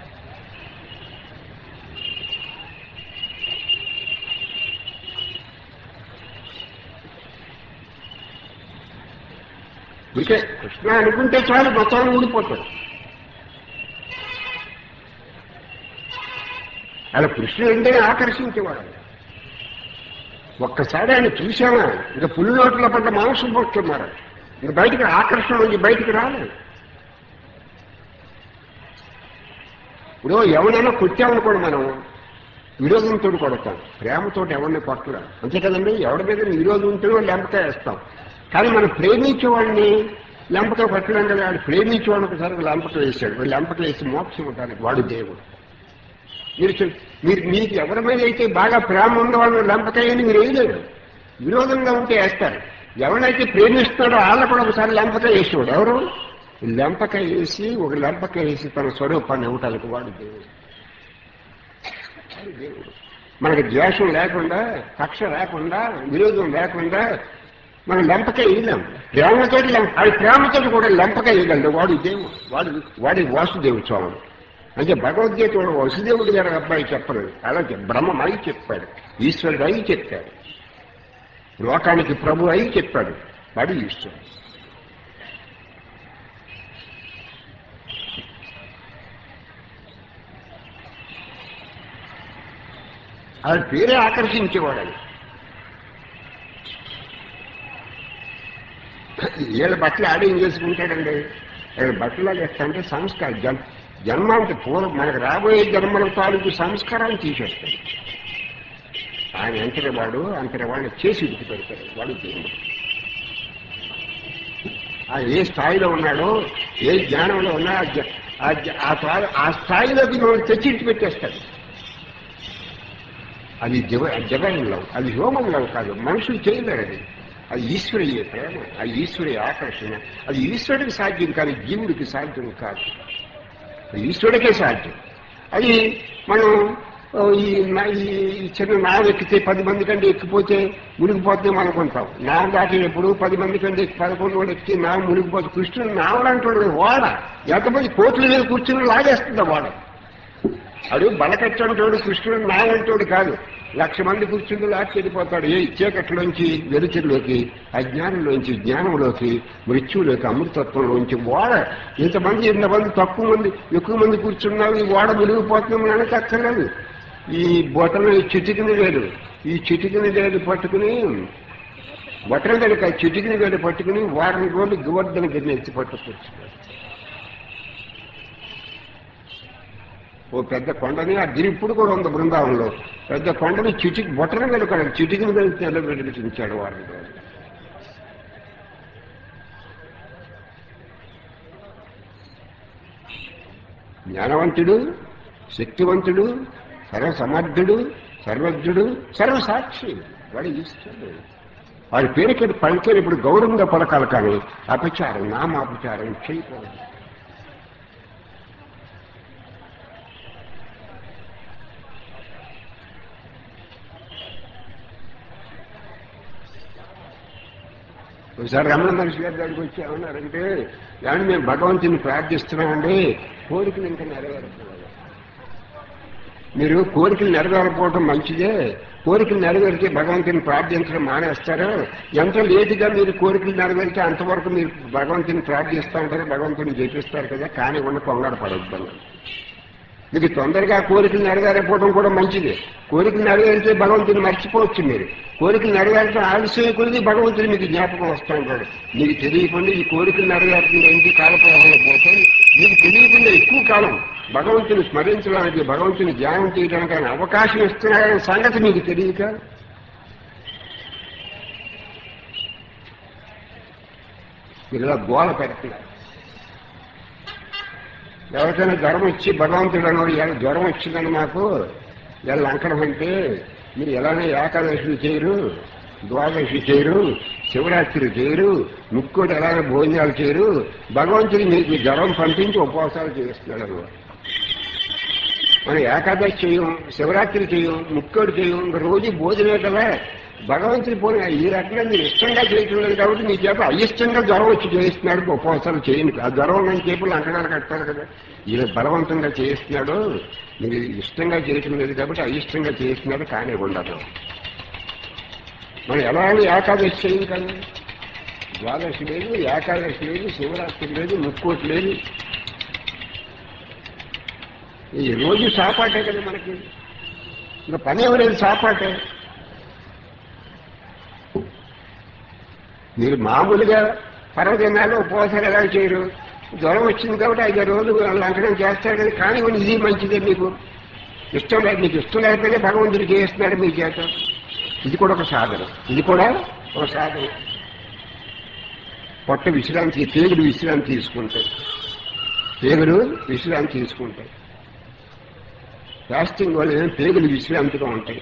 ఇంకే కృష్ణ అనుకుంటే చాలు మొత్తం ఊడిపోతాడు అలా కృష్ణుడు అంటే ఆకర్షించేవాడు ఒక్కసారి ఆయన చూసామా ఇంకా పులి నోట్లో పడ్డ మాంసం పోతున్నారు ఇంక బయటికి ఆకర్షణ నుంచి బయటికి రాలేదు ఇప్పుడు ఎవరైనా కొట్టామనుకోండి మనం విరోధంతో కొడతాం ప్రేమతో ఎవరిని కొట్టరా అంతే కదండి ఎవరి మీద విరోధం ఉంటే లెంపకాయ వేస్తాం కానీ మనం ప్రేమించే వాడిని లెంపకాయ కొట్టలేం కదా వాడు ప్రేమించే వాడిని ఒకసారి లెంపక వేసాడు వాడు లెంపక వేసి మోక్షం ఉంటానికి వాడు దేవుడు మీరు చెప్- మీరు మీకు ఎవరి మీద అయితే బాగా ప్రేమ ఉన్న వాళ్ళు లెంపకాయని మీరు వేయలేరు విరోధంగా ఉంటే వేస్తారు ఎవరినైతే ప్రేమిస్తున్నాడో వాళ్ళ కూడా ఒకసారి లెంపకాయ వేసేవాడు ఎవరు లెంపకాయ వేసి ఒక లెంపకాయ వేసి తన స్వరూపాన్ని ఇవ్వటానికి వాడు దేవుడు వాడు దేవుడు మనకి ద్వేషం లేకుండా కక్ష లేకుండా విరోధం లేకుండా మనం లెంపకాయ వేయలేం ప్రేమతో అది ప్రేమతో కూడా లెంపకాయ వేయగలడు వాడు దేవుడు వాడు వాడి వాసుదేవుడు స్వామి అంటే భగవద్గీత వాడు వసుదేవుడు గారు అబ్బాయి చెప్పలేదు అలాగే బ్రహ్మం అయి చెప్పాడు ఈశ్వరుడు అయి చెప్పాడు లోకానికి ప్రభు అయి చెప్పాడు వాడు ఈశ్వరుడు అది పేరే ఆకర్షించేవాడు అది వీళ్ళ బట్టలు ఆడేం చేసుకుంటాడండి వీళ్ళ బట్టలు చేస్తాంటే సంస్కారం జన్ జన్మానికి పూర్వం మనకు రాబోయే జన్మల తాలూకు సంస్కారాన్ని తీసేస్తాడు ఆయన అంతటి వాడు అంతటి వాడిని చేసి విడిచి పెడతాడు వాడు దేవుడు ఆ ఏ స్థాయిలో ఉన్నాడో ఏ జ్ఞానంలో ఉన్నా ఆ జ- ఆ జ- ఆ స్థాయి- ఆ స్థాయిలోకి మనం తెచ్చి పెట్టేస్తాడు అది జవ జగన్ లవ్ అది హ్యూమన్ లవ్ కాదు మనుషులు చేయలేరు అది అది ఈశ్వరీయ ప్రేమ అది ఈశ్వరీయ ఆకర్షణ అది ఈశ్వరుడికి సాధ్యం కాదు జీవుడికి సాధ్యం కాదు అది ఈశ్వరుడికే సాధ్యం అది మనం ఓ, ఈ నా- ఈ చిన్న నావ ఎక్కితే పది మంది కంటే ఎక్కిపోతే మునిగిపోతాం అనుకుంటాం నావ దాటినప్పుడు పది మంది కంటే ఎక్కి పదకొండు వాడు ఎక్కి నావ మునిగిపోతే కృష్ణుడు నావలాంటి వాడు వాడ ఎంతమంది కోట్ల మీద కూర్చుని లాగేస్తుంది వాడ అడు బలకచ్చంటోడు కృష్ణుడు నాయంటోడు కాదు లక్ష మంది కూర్చుండి లాక్కి వెళ్ళిపోతాడు ఏ చీకట్లోంచి వెలుతురులోకి అజ్ఞానంలోంచి జ్ఞానంలోకి మృత్యులోకి అమృతత్వంలోంచి ఓడ ఇంతమంది ఇంతమంది తక్కువ మంది ఎక్కువ మంది కూర్చున్నారు ఈ ఓడ మునిగిపోతున్నాం అనక అక్కర్లేదు ఈ బొటన చిటికిన వేలు ఈ చిటికిన వేలు పట్టుకుని బొటన వేలు కాదు చిటికిన వేలు పట్టుకుని వారం రోజులు గోవర్ధన గిన్నె ఎత్తి పట్టుకొచ్చున్నాడు ఓ పెద్ద కొండని ఆ గిరి ఇప్పుడు కూడా ఉంది బృందావనంలో పెద్ద కొండని చిటికి బొట్టన వెనుకాడు చిటికిన వెళ్తే నిలబెట్టించాడు వారిని జ్ఞానవంతుడు శక్తివంతుడు సర్వసమర్థుడు సర్వజ్ఞుడు సర్వసాక్షి వాడు ఈశ్వరుడు వాడి పేరుకి పలికేది ఇప్పుడు గౌరవంగా పలకాలి కానీ అపచారం నామాపచారం చేయకూడదు ఒకసారి రమణ మహర్షి గారి దగ్గరికి వచ్చి ఏమన్నారంటే ఏమన్నా మేము భగవంతుని ప్రార్థిస్తున్నామండి కోరికలు ఇంకా నెరవేరుతున్నాడు మీరు కోరికలు నెరవేరకపోవడం మంచిదే కోరికలు నెరవేరితే భగవంతుని ప్రార్థించడం మానేస్తారు ఎంత లేటుగా మీరు కోరికలు నెరవేరితే అంతవరకు మీరు భగవంతుని ప్రార్థిస్తూ ఉంటారు భగవంతుని జపిస్తారు కదా కానీ ఉన్న కొంగడ పడొద్దు మీకు తొందరగా కోరికలు నెరవేరకపోవడం కూడా మంచిది కోరికలు నెరవేరితే భగవంతుని మర్చిపోవచ్చు మీరు కోరికలు నెరవేరడం ఆలస్యం కొద్ది భగవంతుని మీకు జ్ఞాపకం వస్తూ ఉంటాడు మీకు తెలియకుండా ఈ కోరికలు నెరవేరుతుంది ఏంటి కాలప్రవాహంలో పోతే మీకు తెలియకుండా ఎక్కువ కాలం భగవంతుని స్మరించడానికి భగవంతుని ధ్యానం చేయడానికి ఆయన అవకాశం ఇస్తున్నాడనే సంగతి మీకు తెలియక మీరు ఇలా గోల పెడుతున్నారు ఎవరికైనా జ్వరం వచ్చి భగవంతుడు అన్నాడు ఇలా జ్వరం వచ్చిందని మాకు ఇలా లంకడం అంటే మీరు ఎలానే ఏకాదశులు చేయరు ద్వాదశి చేయరు శివరాత్రి చేయరు ముక్కోటి ఎలాగ భోజనాలు చేయరు భగవంతుడు మీకు జ్వరం పంపించి ఉపవాసాలు చేస్తున్నాడు అన్నమాట మనం ఏకాదశి చేయం శివరాత్రి చేయం ముక్కోటి చేయం ఇంకా రోజు భోజనమే కదా భగవంతుడి పోనీ ఈ రకంగా మీరు ఇష్టంగా చేయటం లేదు కాబట్టి నీ చేత అయిష్టంగా జ్వరం వచ్చి చేయిస్తున్నాడు ఉపవాసాలు చేయండి ఆ జ్వరం లేని చేపులు అంటగాలు కట్టారు కదా ఈయన బలవంతంగా చేయిస్తున్నాడు మీరు ఇష్టంగా చేయటం లేదు కాబట్టి అయిష్టంగా చేయిస్తున్నాడు కానీ ఉండదు మనం ఎలా అని ఏకాదశి చేయం కానీ ద్వాదశి లేదు ఏకాదశి లేదు శివరాత్రి లేదు ముక్కోటి లేదు ఈ రోజు సాపాటే కదా మనకి ఇంకా పని ఎవరేది సాపాటే మీరు మామూలుగా పర్వదినాలు ఉపవాసాలు ఎలా చేయరు జ్వరం వచ్చింది కాబట్టి ఐదు రోజులు లంకనం చేస్తారు కదా కానీ ఇది మంచిదే మీకు ఇష్టం లేదు మీకు ఇష్టం లేకపోతే భగవంతుడు చేస్తున్నాడు మీ చేత ఇది కూడా ఒక సాధన ఇది కూడా ఒక సాధన పొట్ట విశ్రాంతి తీగుడు విశ్రాంతి తీసుకుంటాయి తీగుడు విశ్రాంతి తీసుకుంటాయి ఫాస్టింగ్ వల్ల ఏం పేగులు విశ్రాంతిగా ఉంటాయి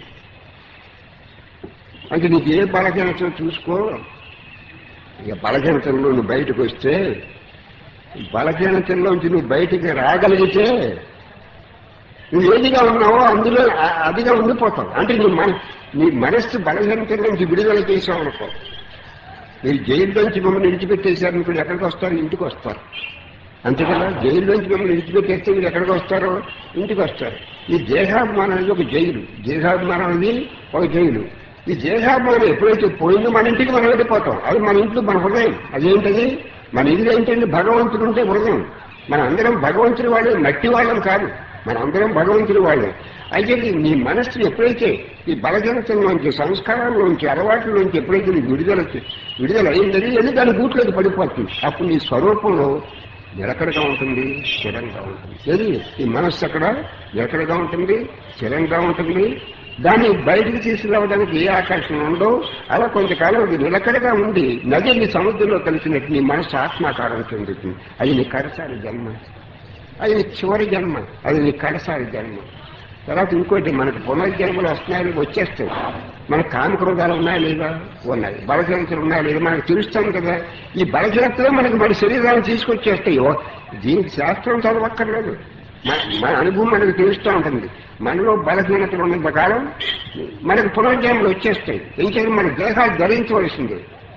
అంటే నీకు ఏ బలహీనత చూసుకో ఇక బలహీనతల్లో నువ్వు బయటకు వస్తే బలహీనతల్లోంచి నువ్వు బయటికి రాగలిగితే నువ్వు ఏదిగా ఉన్నావో అందులో ఆ- అదిగా ఉండిపోతావు అంటే నువ్వు మన నీ మనస్సు బలహీనత నుంచి విడుదల చేసావు అనుకో మీరు జైల్లోంచి మమ్మల్ని విడిచిపెట్టేశారు ఇప్పుడు ఎక్కడికి వస్తారు ఇంటికి వస్తారు అంతే కదా జైల్లోంచి మిమ్మల్ని విడిచిపెట్టేస్తే మీరు ఎక్కడికి వస్తారో ఇంటికి వస్తారు ఈ దేహాభిమానం అనేది ఒక జైలు దేహాభిమానం అనేది ఒక జైలు ఈ దేహాభిమానం ఎప్పుడైతే పోయిందో మన ఇంటికి మనం వెళ్ళిపోతాం అది మన ఇంట్లో మన హృదయం అదేంటది మన ఇల్లు ఏంటంటే భగవంతుడు ఉంటే హృదయం మన అందరం భగవంతుడి వాళ్ళే మట్టి వాళ్ళం కాదు మన అందరం భగవంతుడి వాళ్ళే అయితే నీ మనస్సు ఎప్పుడైతే ఈ బలజనతలోంచి సంస్కారాల్లోంచి అలవాట్లలోంచి ఎప్పుడైతే నీ విడుదల విడుదల అయిందని వెళ్ళి దాని గూట్లోకి పడిపోతుంది అప్పుడు నీ స్వరూపంలో నిలకడగా ఉంటుంది స్థిరంగా ఉంటుంది ఏది ఈ మనస్సు అక్కడ నిలకడగా ఉంటుంది స్థిరంగా ఉంటుంది దాన్ని బయటికి తీసుకురావడానికి ఏ ఆకర్షణ ఉండో అలా కొంతకాలం అది నిలకడగా ఉండి నదిని సముద్రంలో కలిసినట్టు నీ మనస్సు ఆత్మాకారం చెందుతుంది అది నీ కడసారి జన్మ అది నీ చివరి జన్మ అది నీ కడసారి జన్మ తర్వాత ఇంకోటి మనకి పునర్జన్మలు వస్తున్నాయి వచ్చేస్తాయి మన కామక్రోధాలు ఉన్నాయా లేదా ఉన్నాయి బలహీనతలు ఉన్నాయా లేదా మనకు తెలుస్తాం కదా ఈ బలహీనతలే మనకి మన శరీరాన్ని తీసుకొచ్చేస్తాయి ఓ, దీనికి శాస్త్రం చదవక్కర్లేదు మన మన అనుభవం మనకు తెలుస్తూ ఉంటుంది మనలో బలహీనతలు ఉన్నంత కాలం మనకు పునర్జన్మలు వచ్చేస్తాయి ఇంకేది మన దేహాలు ధరించవలసింది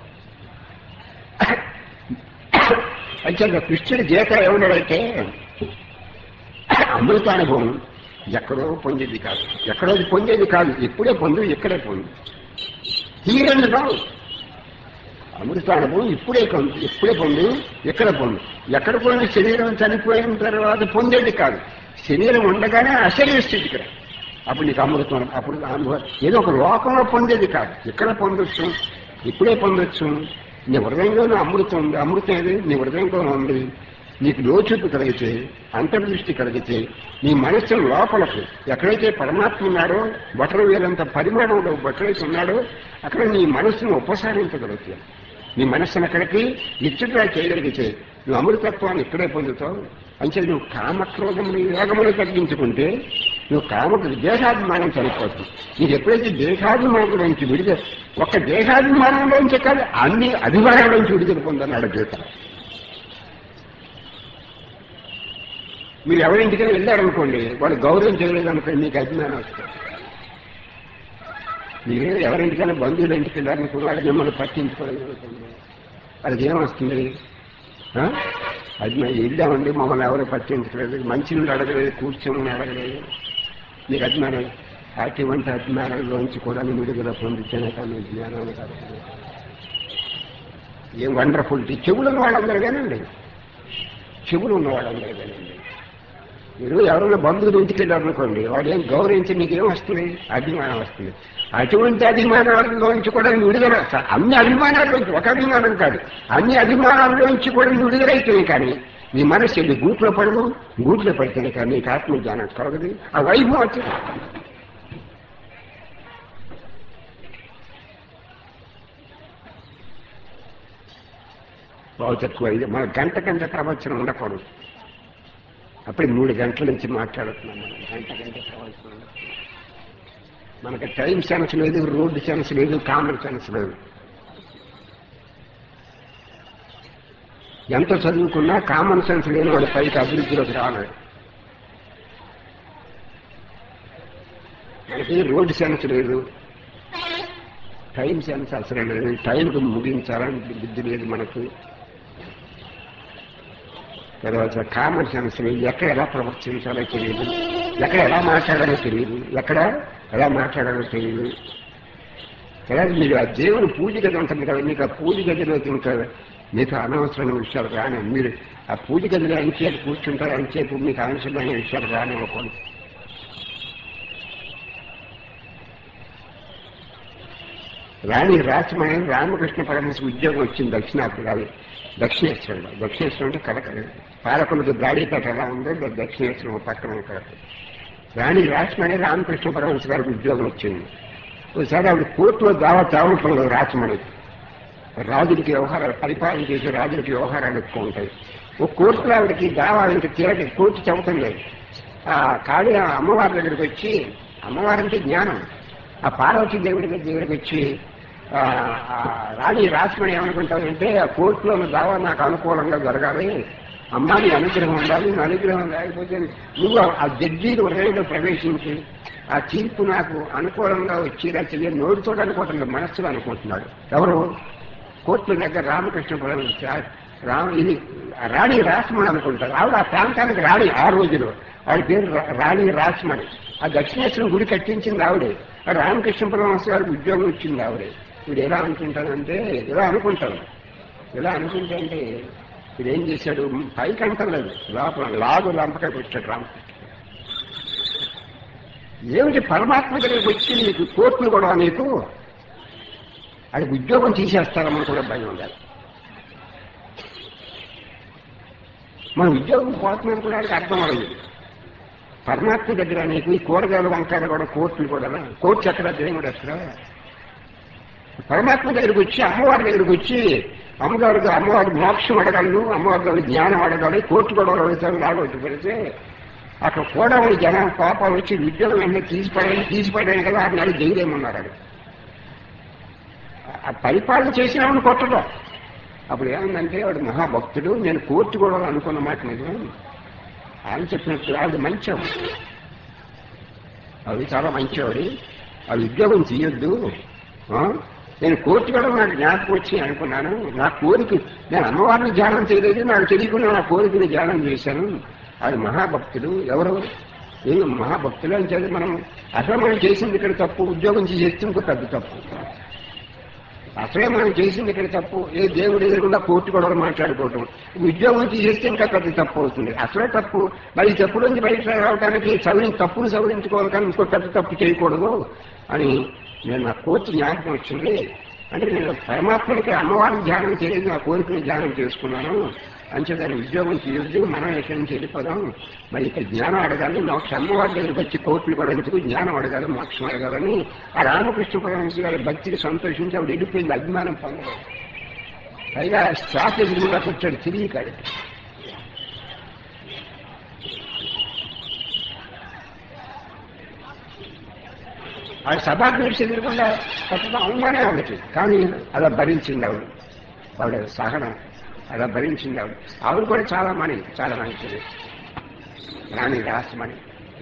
అయితే కృష్ణుడి గీత ఏమన్నాడైతే అమృతానుభవం ఎక్కడో పొందేది కాదు ఎక్కడో పొందేది కాదు ఇప్పుడే పొందు ఇక్కడే పొందు తీరండి కాదు అమృతానుభవం ఇప్పుడే పొందు ఇప్పుడే పొందు ఎక్కడ పొందు ఎక్కడ పొంది శరీరం చనిపోయిన తర్వాత పొందేది కాదు శరీరం ఉండగానే అశరీర స్థితికి రా. అప్పుడు నీకు అమృతం అప్పుడు అనుభవం ఏదో ఒక లోకంలో పొందేది కాదు ఇక్కడ పొందొచ్చు ఇప్పుడే పొందొచ్చు నీ హృదయంలోనే అమృతం ఉంది అమృతం ఏది నీ హృదయంలో ఉంది నీకు లోచూపు కలిగితే అంతర్దృష్టి కలిగితే నీ మనస్సు లోపలకు ఎక్కడైతే పరమాత్మ ఉన్నాడో బట్టలు వేలంత పరిమాణంలో ఎక్కడైతే ఉన్నాడో అక్కడ నీ మనస్సును ఉపసరించగలుగుతావు నీ మనస్సును అక్కడికి ఇచ్చుగా చేయగలిగితే నువ్వు అమృతత్వాన్ని ఇక్కడే పొందుతావు అంటే నువ్వు కామక్రోధములు యోగములు తగ్గించుకుంటే నువ్వు కామ దేహాభిమానం చనిపోతుంది నీకు ఎప్పుడైతే దేహాభిమానంలోంచి విడుదల ఒక్క దేహాభిమానంలోంచి కాదు అన్ని అభిమానాల్లోంచి విడుదల పొందన్నాడు గీత మీరు ఎవరింటికైనా వెళ్ళారనుకోండి వాళ్ళు గౌరవం చేయలేదు అనుకోండి మీకు అభిమానం వస్తుంది మీరు ఎవరింటికైనా బంధువుల ఇంటికి వెళ్ళారనుకోండి వాళ్ళు మిమ్మల్ని పట్టించుకోలేదు అనుకోండి వాళ్ళకి ఏమొస్తుంది ఆ? అది మేము వెళ్ళామండి మమ్మల్ని ఎవరు పట్టించలేదు మంచి నీళ్ళు అడగలేదు కూర్చొని అడగలేదు మీకు అభిమానం అటువంటి అభిమానంలోంచి కూడా నేను విడుదల పొందితేనే కానీ జ్ఞానం కాదు ఏం వండర్ఫుల్ చెవులు ఉన్న వాళ్ళందరూ కానండి చెవులు ఉన్న వాళ్ళందరూ కానండి మీరు ఎవరైనా బంధువులు ఇంటికి వెళ్ళారనుకోండి వాడు ఏం గౌరవించి మీకేం వస్తుంది అభిమానం వస్తుంది అటువంటి అభిమానాల్లోంచి కూడా నువ్వు విడుదల అన్ని అభిమానాల్లోంచి ఒక అభిమానం కాదు అన్ని అభిమానాల్లోంచి కూడా నువ్వు విడుదలైతేనే కానీ నీ మనస్సు వెళ్ళి గూట్లో పడదు గూట్లో పడితేనే కానీ నీకు ఆత్మజ్ఞానం కలగదు ఆ వైభవం వచ్చింది బాగు తక్కువ ఇది మన గంట గంట ప్రవచనం ఉండకూడదు అప్పుడు మూడు గంటల నుంచి మాట్లాడుతున్నాం మనం గంట గంట ప్రవచనం ఉండకూడదు. మనకి టైం సెన్స్ లేదు రోడ్డు సెన్స్ లేదు కామన్ సెన్స్ లేదు ఎంత చదువుకున్నా కామన్ సెన్స్ లేని వాడు పైకి అభివృద్ధిలోకి రాలేదు మనకి రోడ్డు సెన్స్ లేదు టైం సెన్స్ అసలు లేదు టైంకి ముగించాలని బుద్ధి లేదు మనకు తర్వాత కామన్ సెన్స్ లేదు ఎక్కడ ఎలా ప్రవర్తించాలో తెలియదు ఎక్కడ ఎలా మాట్లాడాలో తెలియదు ఎక్కడ ఎలా మాట్లాడాలో తెలియదు కదా మీరు ఆ దేవుని పూజ గది ఉంటుంది కదా మీకు ఆ పూజ గదిలో ఇంకా మీకు అనవసరమైన విషయాలు రాని మీరు ఆ పూజ గదిలో ఎంతసేపు కూర్చుంటారు ఎంతసేపు మీకు అనవసరమైన విషయాలు రానివ్వకూడదు రాణి రాచమని రామకృష్ణ పరమహంస ఉద్యోగం వచ్చింది దక్షిణాఫ్రికాలో దక్షిణేశ్వరంలో దక్షిణేశ్వరం అంటే కలక పాలకులకు గాడిపేట ఎలా ఉందో ద- దక్షిణేశ్వరం పక్కన కలక రాణి రాచమని రామకృష్ణ పరమహంస గారికి ఉద్యోగం వచ్చింది ఒకసారి ఆవిడ కోర్టులో దావా తావటంలో రాచమని రాజులకి వ్యవహారాలు పరిపాలన చేసే రాజులకి వ్యవహారాలు ఎక్కువ ఉంటాయి ఒక కోర్టులో ఆవిడకి దావా ఇంక తీరక కోర్టు చెబుతుంది లేదు ఆ కాళీ అమ్మవారి దగ్గరికి వచ్చి అమ్మవారి అంటే జ్ఞానం ఆ పార్వతీ దేవుడి దగ్గరికి వచ్చి ఆ, ఆ రాణి రాజమణి ఏమనుకుంటారంటే ఆ కోర్టులో ఉన్న దావా నాకు అనుకూలంగా జరగాలి అమ్మాయి అనుగ్రహం ఉండాలి నా అనుగ్రహం లేకపోతే నువ్వు ఆ జడ్జి హృదయంలో ప్రవేశించి ఆ తీర్పు నాకు అనుకూలంగా వచ్చేలా తెలియదు నోటితో అనుకోవట్లేదు మనస్సులో అనుకుంటున్నాడు ఎవరు కోర్టుల దగ్గర రామకృష్ణ పరమహంస రామ ఇది రాణి రాస్మణి అనుకుంటారు ఆవిడ ఆ ప్రాంతానికి రాణి ఆ రోజులో ఆవిడ పేరు రా- రాణి రాస్మణి ఆ దక్షిణేశ్వరం గుడి కట్టించింది ఆవిడే ఆ రామకృష్ణ పరమహంస గారికి ఉద్యోగం ఇచ్చింది ఆవిడే వీడు ఎలా అనుకుంటానంటే ఇలా అనుకుంటాను ఇలా అనుకుంటే అంటే వీడు ఏం చేశాడు పైకి అంటలేదు లోపల లాగు లంపకాయ పెట్టాడు రామకృష్ణ ఏమిటి పరమాత్మ దగ్గరికి వచ్చి నీకు కోర్టులు కూడా నీకు అది ఉద్యోగం తీసేస్తారని కూడా భయం ఉండాలి మన ఉద్యోగం పోతుందని కూడా ఆయనకు అర్థం అవ్వలేదు పరమాత్మ దగ్గర నీకు ఈ కూరగాయలు వంకాయలు కూడా కోర్టులు కూడా కోర్టు ఎక్కడ దేవుడు ఎక్కడ పరమాత్మ దగ్గరికి వచ్చి అమ్మవారి దగ్గరికి వచ్చి అమ్మగారికి అమ్మవారి మోక్షం అడగలను అమ్మవారి దగ్గర జ్ఞానం అడగాలి కోర్టు కూడా అడుగుతారు లాగొట్టు పెడితే అక్కడ కూడా ఉన్న జనం పాపాలు వచ్చి ఉద్యోగం అన్నీ తీసిపడాలి తీసిపడాలి కదా ఆరు నెలలు జైలేమన్నారు అది ఆ పరిపాలన చేసినామని కొట్టడం అప్పుడు ఏమైందంటే వాడు మహాభక్తుడు నేను కోర్టు కూడా అనుకున్న మాట నిజం ఆయన చెప్పినట్టు ఆవిడ మంచివాడు ఆవిడ చాలా మంచివాడు ఆ ఉద్యోగం తీయొద్దు ఆ? నేను కోర్టు కూడా నాకు జ్ఞాపకం వచ్చి అనుకున్నాను నా కోరిక నేను అమ్మవారిని ధ్యానం చేయలేదు నాకు తెలియకుండా నా కోరికని ధ్యానం చేశాను అది మహాభక్తుడు ఎవరు ఏం మహాభక్తులు అని చెప్పి మనం అసలు మనం చేసింది ఇక్కడ తప్పు ఉద్యోగం చేస్తే ఇంకో పెద్ద తప్పు అసలే మనం చేసింది ఇక్కడ తప్పు ఏ దేవుడు ఎదురకుండా కోర్టు కూడా మాట్లాడుకోవటం ఉద్యోగం తీసేస్తే ఇంకా పెద్ద తప్పు అవుతుంది అసలే తప్పు మరి ఈ తప్పు నుంచి బయట రావడానికి సవరి తప్పును సవరించుకోవాలి కానీ ఇంకో పెద్ద తప్పు చేయకూడదు అని నేను నా కోర్టు జ్ఞాపకం వచ్చింది అంటే నేను పరమాత్మకి అమ్మవారిని ధ్యానం చేయలేదు నా కోరికని ధ్యానం చేసుకున్నాను అంచేదాన్ని ఉద్యోగం చేయొద్దు మనం ఎక్కడి నుంచి వెళ్ళిపోదాం మరి ఇక్కడ జ్ఞానం అడగాలి మోక్ష అమ్మవారి దగ్గరికి వచ్చి కోర్టులు కూడా ఎందుకు జ్ఞానం అడగాలి మోక్షం అడగాలని ఆ రామకృష్ణ పరమహంస గారి భక్తికి సంతోషించి ఆవిడ వెళ్ళిపోయింది అభిమానం పొందలేదు పైగా స్టాఫ్ ఎదురుగా కూర్చోడు తిరిగి కాదు ఆ సభాధ్యక్ష ఎదురకుండా కొత్తగా అవమానం ఆవిడకి కానీ అలా భరించింది ఆవిడ ఆవిడ సహనం అలా భరించింది ఆవిడ ఆవిడ కూడా చాలా మని చాలా మంచిది రాణి రాసమని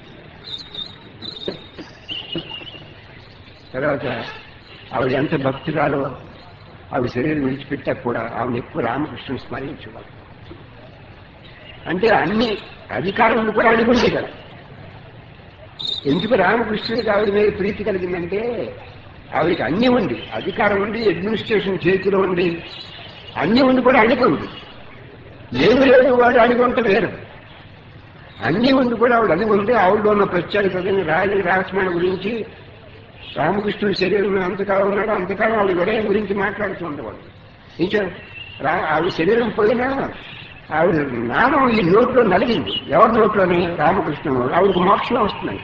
తర్వాత ఆవిడ ఎంత భక్తురాలో ఆవిడ శరీరం విడిచిపెట్టాక కూడా ఆవిడ ఎక్కువ రామకృష్ణుని స్మరించేవాడు అంటే అన్ని అధికారం కూడా అనుకుంది కదా ఎందుకు రామకృష్ణుడికి ఆవిడ మీద ప్రీతి కలిగిందంటే ఆవిడకి అన్నీ ఉంది అధికారం ఉంది అడ్మినిస్ట్రేషన్ చేతిలో ఉంది అన్నీ ఉంది కూడా అడుగుంది ఏమి లేదు వాడు అడుగుంట వేరు అన్నీ ఉంది కూడా ఆవిడ అది ఉంది ఆవిడలో ఉన్న ప్రత్యేకత రాజు రాసమైన గురించి రామకృష్ణుడి శరీరం అంతకాలం ఉన్నాడు అంతకాలం ఆవిడ విడయం గురించి మాట్లాడుతూ ఉండేవాడు ఇంకా రా ఆవిడ శరీరం పోయినా ఆవిడ నామం ఈ నోట్లో నలిగింది ఎవరి నోట్లోని రామకృష్ణుడు ఆవిడకు మోక్షం వస్తుంది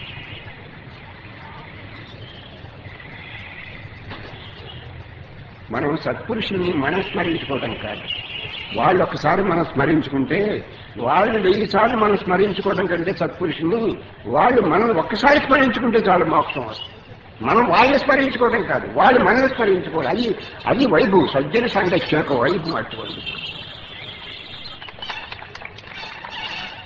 మనం సత్పురుషుల్ని మనం స్మరించుకోవటం కాదు వాళ్ళు ఒకసారి మనం స్మరించుకుంటే వాళ్ళు వెయ్యి సార్లు మనం స్మరించుకోవడం కంటే సత్పురుషుల్ని వాళ్ళు మనం ఒక్కసారి స్మరించుకుంటే చాలు మోక్షం వస్తుంది మనం వాళ్ళని స్మరించుకోవడం కాదు వాళ్ళు మనల్ని స్మరించుకోవాలి అది అది వైభవం సజ్జన సాంగత్యం యొక్క వైభవం అటువంటి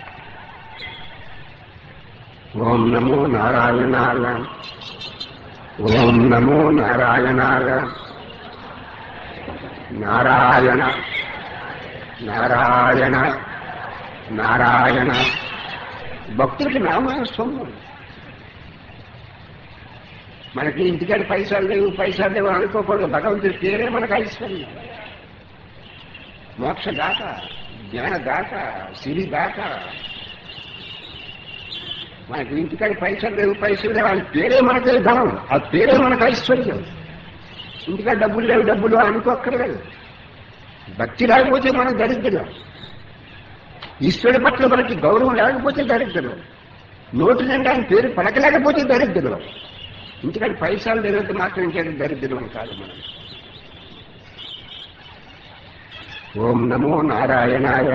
ఓం నమో నారాయణాయ ఓం నమో నారాయణాయ నారాయణ నారాయణ నారాయణ భక్తులకి నామస్వరం మనకి ఇంటికాడ పైసలు లేవు పైసలు లేవు అనుకోకూడదు భగవంతుడి పేరే మనకు ఐశ్వర్యం మోక్షదాత జ్ఞానదాత సిరిదాత మనకి ఇంటికాడ పైసలు లేవు పైసలు లేవు వాళ్ళ పేరే మనకే ధనం ఆ పేరే మనకు ఐశ్వర్యం ఇంటికాడ డబ్బులు లేవు డబ్బులు అనుకోక్కర్లేదు భక్తి లేకపోతే మనం దరిద్రం ఈశ్వరుడి పట్ల మనకి గౌరవం లేకపోతే దరిద్రం నోటి నిండా ఆయన పేరు పలకలేకపోతే దరిద్రం ఇంటికాడ పైసలు లేనంత మాత్రం ఇంకేది దరిద్రం కాదు మనం ఓం నమో నారాయణాయ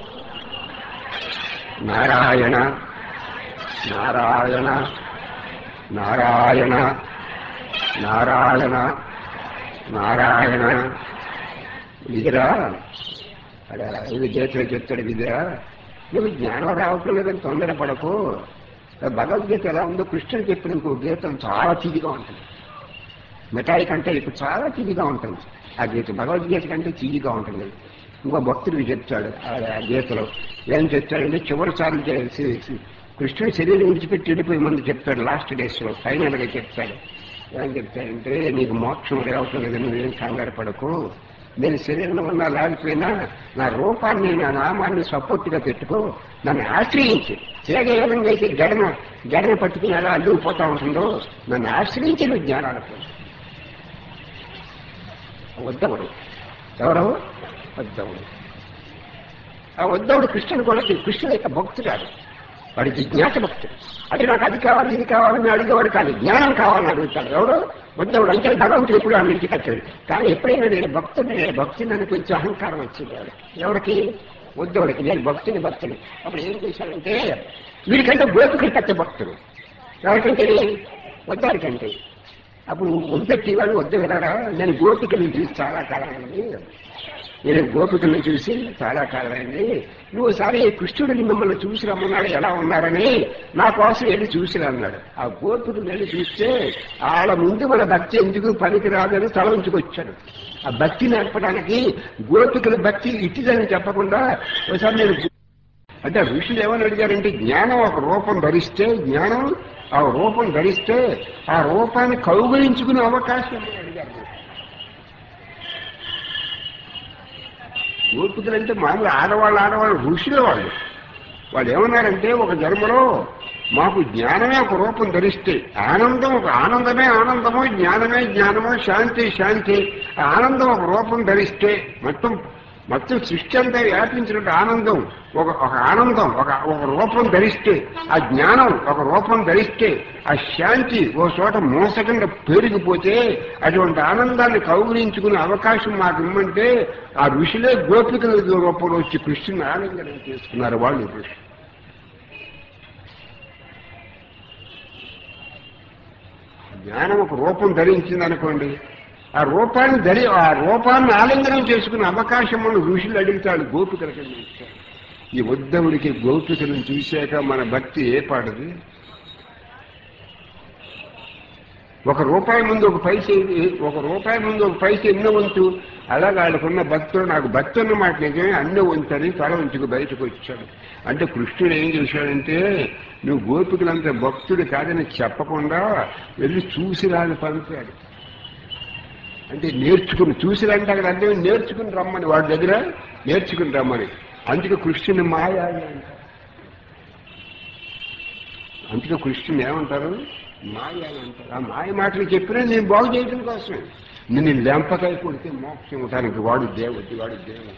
నారాయణ నారాయణ నారాయణ నారాయణ నారాయణ విధిరా అలా ఇది చేతిలో చెప్తాడు విధిరా నువ్వు జ్ఞానం రావటం లేదని తొందరపడకు భగవద్గీత ఎలా ఉందో కృష్ణుడు చెప్పిన ఇంకో గీతం చాలా తీదిగా ఉంటుంది మిఠాయి కంటే ఇప్పుడు చాలా తీదిగా ఉంటుంది ఆ గీత భగవద్గీత కంటే తీదిగా ఉంటుంది ఇంకో భక్తుడికి చెప్తాడు ఆ ఆ గీతలో ఏం చెప్తాడంటే చివరిసారి చేసి కృష్ణుడు శరీరం విడిచిపెట్టి వెళ్ళిపోయి ముందు చెప్తాడు లాస్ట్ డేస్లో ఫైనల్గా చెప్తాడు ఏం చెప్తాడంటే నీకు మోక్షం రావటం లేదు నువ్వేం కంగారు పడకు నేను శరీరంలో ఉన్నా లేకపోయినా నా రూపాన్ని నా నామాన్ని సపోర్ట్గా పెట్టుకో నన్ను ఆశ్రయించి తీగ ఏ విధంగా అయితే గడన గడన పట్టుకుని అలా అల్లుకుపోతా ఉంటుందో నన్ను ఆశ్రయించి నువ్వు జ్ఞానాలకు ఉద్దవుడు ఎవరు ఉద్దవుడు ఆ ఉద్దవుడు కృష్ణుడు కూడా కృష్ణుడు యొక్క భక్తుడు కాదు వాడి జిజ్ఞాస భక్తుడు అంటే నాకు అది కావాలి ఇది కావాలని అడిగేవాడు కాదు జ్ఞానం కావాలని అడుగుతాడు ఎవడు ఉద్దవుడు అంటే భగవంతుడు ఎప్పుడు ఆ ఇంటికి కట్టాడు కానీ ఎప్పుడైనా నేను భక్తుడిని నేను భక్తుని అని కొంచెం అహంకారం వచ్చింది వాడు ఎవరికి ఉద్దవుడికి నేను భక్తుని భక్తుని అప్పుడు ఏం చేశాడంటే వీడికంటే గోపికలు కట్టే భక్తుడు ఎవరికంటే ఉద్దవాడికంటే అప్పుడు వద్దట్టి వాళ్ళు వద్ద వినరా నేను గోపికలను చూసి చాలా కాలమైంది నేను గోపికలను చూసి చాలా కాలమైంది నువ్వు ఒకసారి కృష్ణుడిని మిమ్మల్ని చూసి రమ్మన్నాడు ఎలా ఉన్నారని నా కోసం వెళ్ళి చూసి అన్నాడు ఆ గోపికలు వెళ్ళి చూస్తే వాళ్ళ ముందు మన భక్తి ఎందుకు పనికి రాదని తల ఉంచుకొచ్చాడు ఆ భక్తి నేర్పడానికి గోపికల భక్తి ఇట్టిదని చెప్పకుండా ఒకసారి నేను అంటే ఋషులు ఏమని అడిగారంటే జ్ఞానం ఒక రూపం ధరిస్తే జ్ఞానం ఆ రూపం ధరిస్తే ఆ రూపాన్ని కౌగులించుకునే అవకాశం ఉందని అడిగారు గోపికలు అంటే మామూలు ఆడవాళ్ళు ఆడవాళ్ళు ఋషులే వాళ్ళు వాళ్ళు ఏమన్నారంటే ఒక జన్మలో మాకు జ్ఞానమే ఒక రూపం ధరిస్తే ఆనందం ఒక ఆనందమే ఆనందము జ్ఞానమే జ్ఞానము శాంతి శాంతి ఆ ఆనందం ఒక రూపం ధరిస్తే మొత్తం మొత్తం సృష్టి అంతా వ్యాపించినట్టు ఆనందం ఒక ఒక ఆనందం ఒక ఒక రూపం ధరిస్తే ఆ జ్ఞానం ఒక రూపం ధరిస్తే ఆ శాంతి ఓ చోట మోసకంగా పెరిగిపోతే అటువంటి ఆనందాన్ని కౌగులించుకునే అవకాశం మాకు ఇమ్మంటే ఆ ఋషులే గోపికల రూపంలో వచ్చి కృష్ణుని ఆనందం చేసుకున్నారు వాళ్ళు ఋషి జ్ఞానం ఒక రూపం ధరించింది అనుకోండి ఆ రూపాన్ని ధరి ఆ రూపాన్ని ఆలింగనం చేసుకునే అవకాశం మన ఋషులు అడుగుతాడు గోపికల కింద ఇచ్చాడు ఈ ఉద్ధవుడికి గోపికలను చూశాక మన భక్తి ఏ పాడది ఒక రూపాయి ముందు ఒక పైస ఒక రూపాయి ముందు ఒక పైస ఎన్నో వంతు అలాగే వాళ్ళకున్న భక్తులు నాకు భక్తి ఉన్న మాట నిజమే అన్నో వంతు అని తల ఉంచుకు బయటకు వచ్చాడు అంటే కృష్ణుడు ఏం చేశాడంటే నువ్వు గోపికలంత భక్తుడు కాదని చెప్పకుండా వెళ్ళి చూసి రాని పంపాడు అంటే నేర్చుకుని చూసిరంటే అక్కడ అర్థం నేర్చుకుని రమ్మని వాడి దగ్గర నేర్చుకుని రమ్మని అందుకే కృష్ణుని మాయ అని అంటారు అందుకే కృష్ణుని ఏమంటారు మాయ అని అంటారు ఆ మాయ మాటలు చెప్పినా నేను బాగు చేయడం కోసమే నేను లెంపకాయ కొడితే మోక్షం ఉండడానికి వాడు దేవుడు వాడు దేవుడు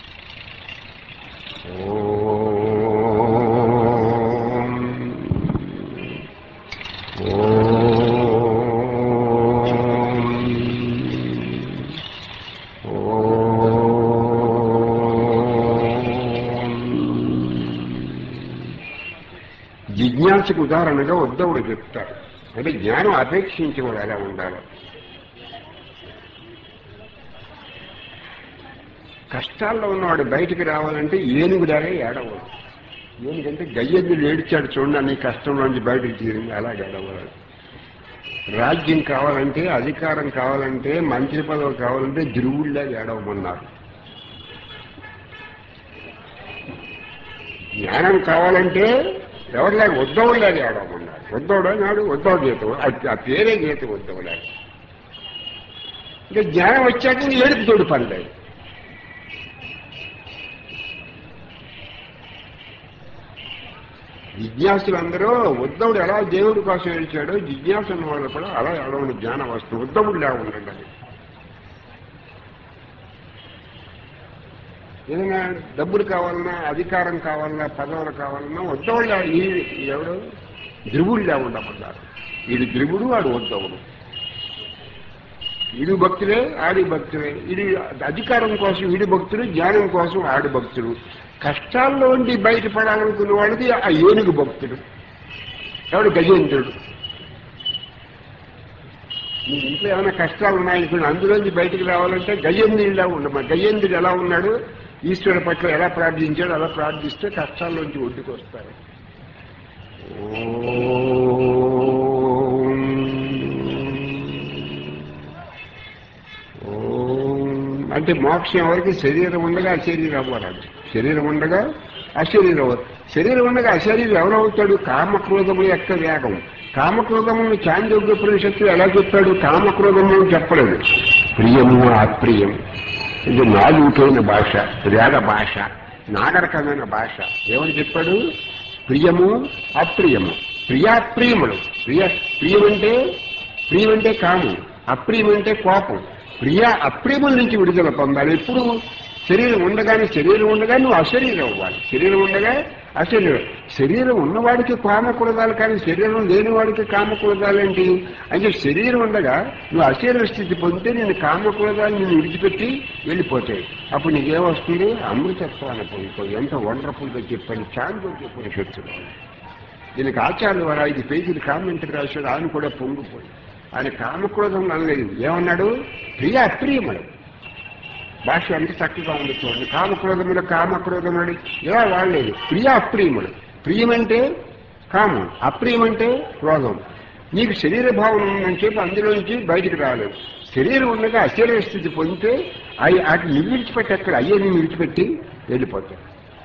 జిజ్ఞాసకు ఉదాహరణగా ఉద్ధవుడు చెప్తారు అంటే జ్ఞానం అపేక్షించేవాడు ఎలా ఉండాలి కష్టాల్లో ఉన్నవాడు బయటికి రావాలంటే ఏనుగులాగా ఏడవడు ఏనుగంటే గయ్యద్దులు ఏడిచాడు చూడండి అన్ని కష్టంలోంచి బయటకు తీరింది అలాగే ఏడవాలి రాజ్యం కావాలంటే అధికారం కావాలంటే మంత్రి పదవి కావాలంటే ధ్రువుల్లా ఏడవమన్నారు జ్ఞానం కావాలంటే ఎవరిలాగా ఉద్దవులాగా ఏడవమన్నారు ఉద్దవుడు అన్నాడు ఉద్దవ గీతం అది- ఆ పేరే గీతం ఉద్దవులాగా ఇంకా జ్ఞానం వచ్చాక ఇంక ఏడుపు తోడు పడలేదు జిజ్ఞాసులందరూ ఉద్ధవుడు ఎలా దేవుడి కోసం ఏడ్చాడో జిజ్ఞాసు ఉన్న వాళ్ళు కూడా అలా ఎడవని జ్ఞానం వస్తుంది ఉద్ధవుడు లేక ఉండండి అది ఏదైనా డబ్బులు కావాలన్నా అధికారం కావాలన్నా పదవులు కావాలన్నా ఉద్ధవుడు ఈ ఎవడు ధ్రువుడు లేక ఉండమన్నారు ఇది ధ్రువుడు వాడు ఉద్ధవుడు వీడు భక్తులే ఆడి భక్తులే ఇది అధికారం కోసం వీడి భక్తులు జ్ఞానం కోసం ఆడి భక్తులు కష్టాల్లో ఉండి బయటపడాలనుకున్న వాడిది ఆ ఏనుగు భక్తుడు ఎవడు గజేంద్రుడు నీ ఇంట్లో ఏమైనా కష్టాలు ఉన్నాయనుకుని అందులోంచి బయటికి రావాలంటే గజేంద్రుడిలా ఉండమా గజేంద్రుడు ఎలా ఉన్నాడు ఈశ్వరుడు పట్ల ఎలా ప్రార్థించాడు అలా ప్రార్థిస్తే కష్టాల్లోంచి ఒడ్డుకు వస్తారు ఓం. అంటే మోక్షం ఎవరికి శరీరం ఉండగా అశరీరం అవ్వరాదు శరీరం ఉండగా అశరీరం అవ్వదు శరీరం ఉండగా అశరీరం ఎవరవుతాడు కామక్రోధము యొక్క వేగం కామక్రోధమును చాంద్యోగ్య పరిషత్తు ఎలా చెప్పాడు కామక్రోధము అని చెప్పలేదు ప్రియము అప్రియం ఇది నాలుకైన భాష వేద భాష నాగరికమైన భాష ఏమని చెప్పాడు ప్రియము అప్రియము ప్రియాప్రియములు ప్రియ ప్రియమంటే ప్రియమంటే కాము అప్రియమంటే కోపం ప్రియ అప్రియముల నుంచి విడుదల పొందాలి ఎప్పుడు శరీరం ఉండగానే శరీరం ఉండగా నువ్వు అశరీరం అవ్వాలి శరీరం ఉండగా అశరీరం శరీరం ఉన్నవాడికి కామకులదాలు కానీ శరీరం లేనివాడికి కామకులదాలేంటి అంటే శరీరం ఉండగా నువ్వు అశరీర స్థితి పొందితే నేను కామకులదాలు నేను విడిచిపెట్టి వెళ్ళిపోతాయి అప్పుడు నీకేమొస్తుంది అమృతత్వాన్ని పొందుకో ఎంత వండర్ఫుల్గా చెప్పాను చాంద్రోగ్య పురుషత్తులు దీనికి ఆచార్య వారు ఐదు పేజీలు కామెంట్ రాశాడు ఆయన కూడా పొంగిపోయి ఆయన కామక్రోధం అనలేదు ఏమన్నాడు ప్రియ అప్రియముడు భాష ఎంత చక్కగా ఉంది చూడండి కామక్రోధముడు కామక్రోధముడు ఇలా వాడలేదు ప్రియ అప్రియముడు ప్రియమంటే కామం అప్రియమంటే క్రోధం నీకు శరీర భావన ఉందని చెప్పి అందులోంచి బయటికి రాలేదు శరీరం ఉండగా అశరీర స్థితి పొందితే అవి వాటిని విడిచిపెట్టి అక్కడ అయ్యని విడిచిపెట్టి వెళ్ళిపోతాయి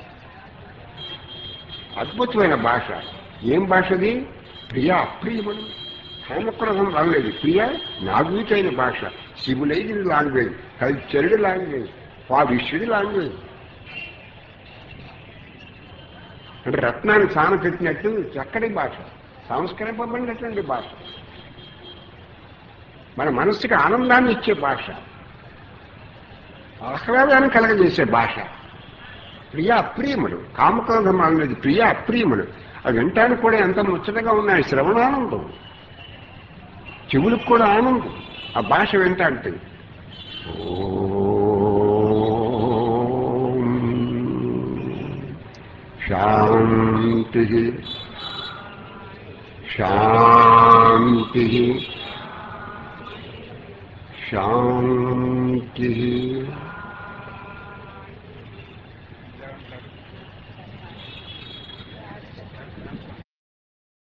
అద్భుతమైన భాష ఏం భాషది ప్రియ అప్రియముడు కామక్రోధం రాలేదు ప్రియ నాగూతైన భాష శివులైది లాంగ్వేజ్ కల్చర్డ్ లాంగ్వేజ్ పావిష్యుడి లాంగ్వేజ్ అంటే రత్నాన్ని సాన పెట్టినట్టు చక్కటి భాష సంస్కరింపబడినటువంటి భాష మన మనస్సుకి ఆనందాన్ని ఇచ్చే భాష ఆహ్లాదాన్ని కలగజేసే భాష ప్రియ అప్రియముడు కామక్రోధం అనేది ప్రియ అప్రియముడు అవి వినటానికి కూడా ఎంత ముచ్చటగా ఉన్నాయి శ్రవణానందం చెవులకు కూడా ఆనందం ఆ భాష వింటా అంటే శాంతి శాంతి శాంతి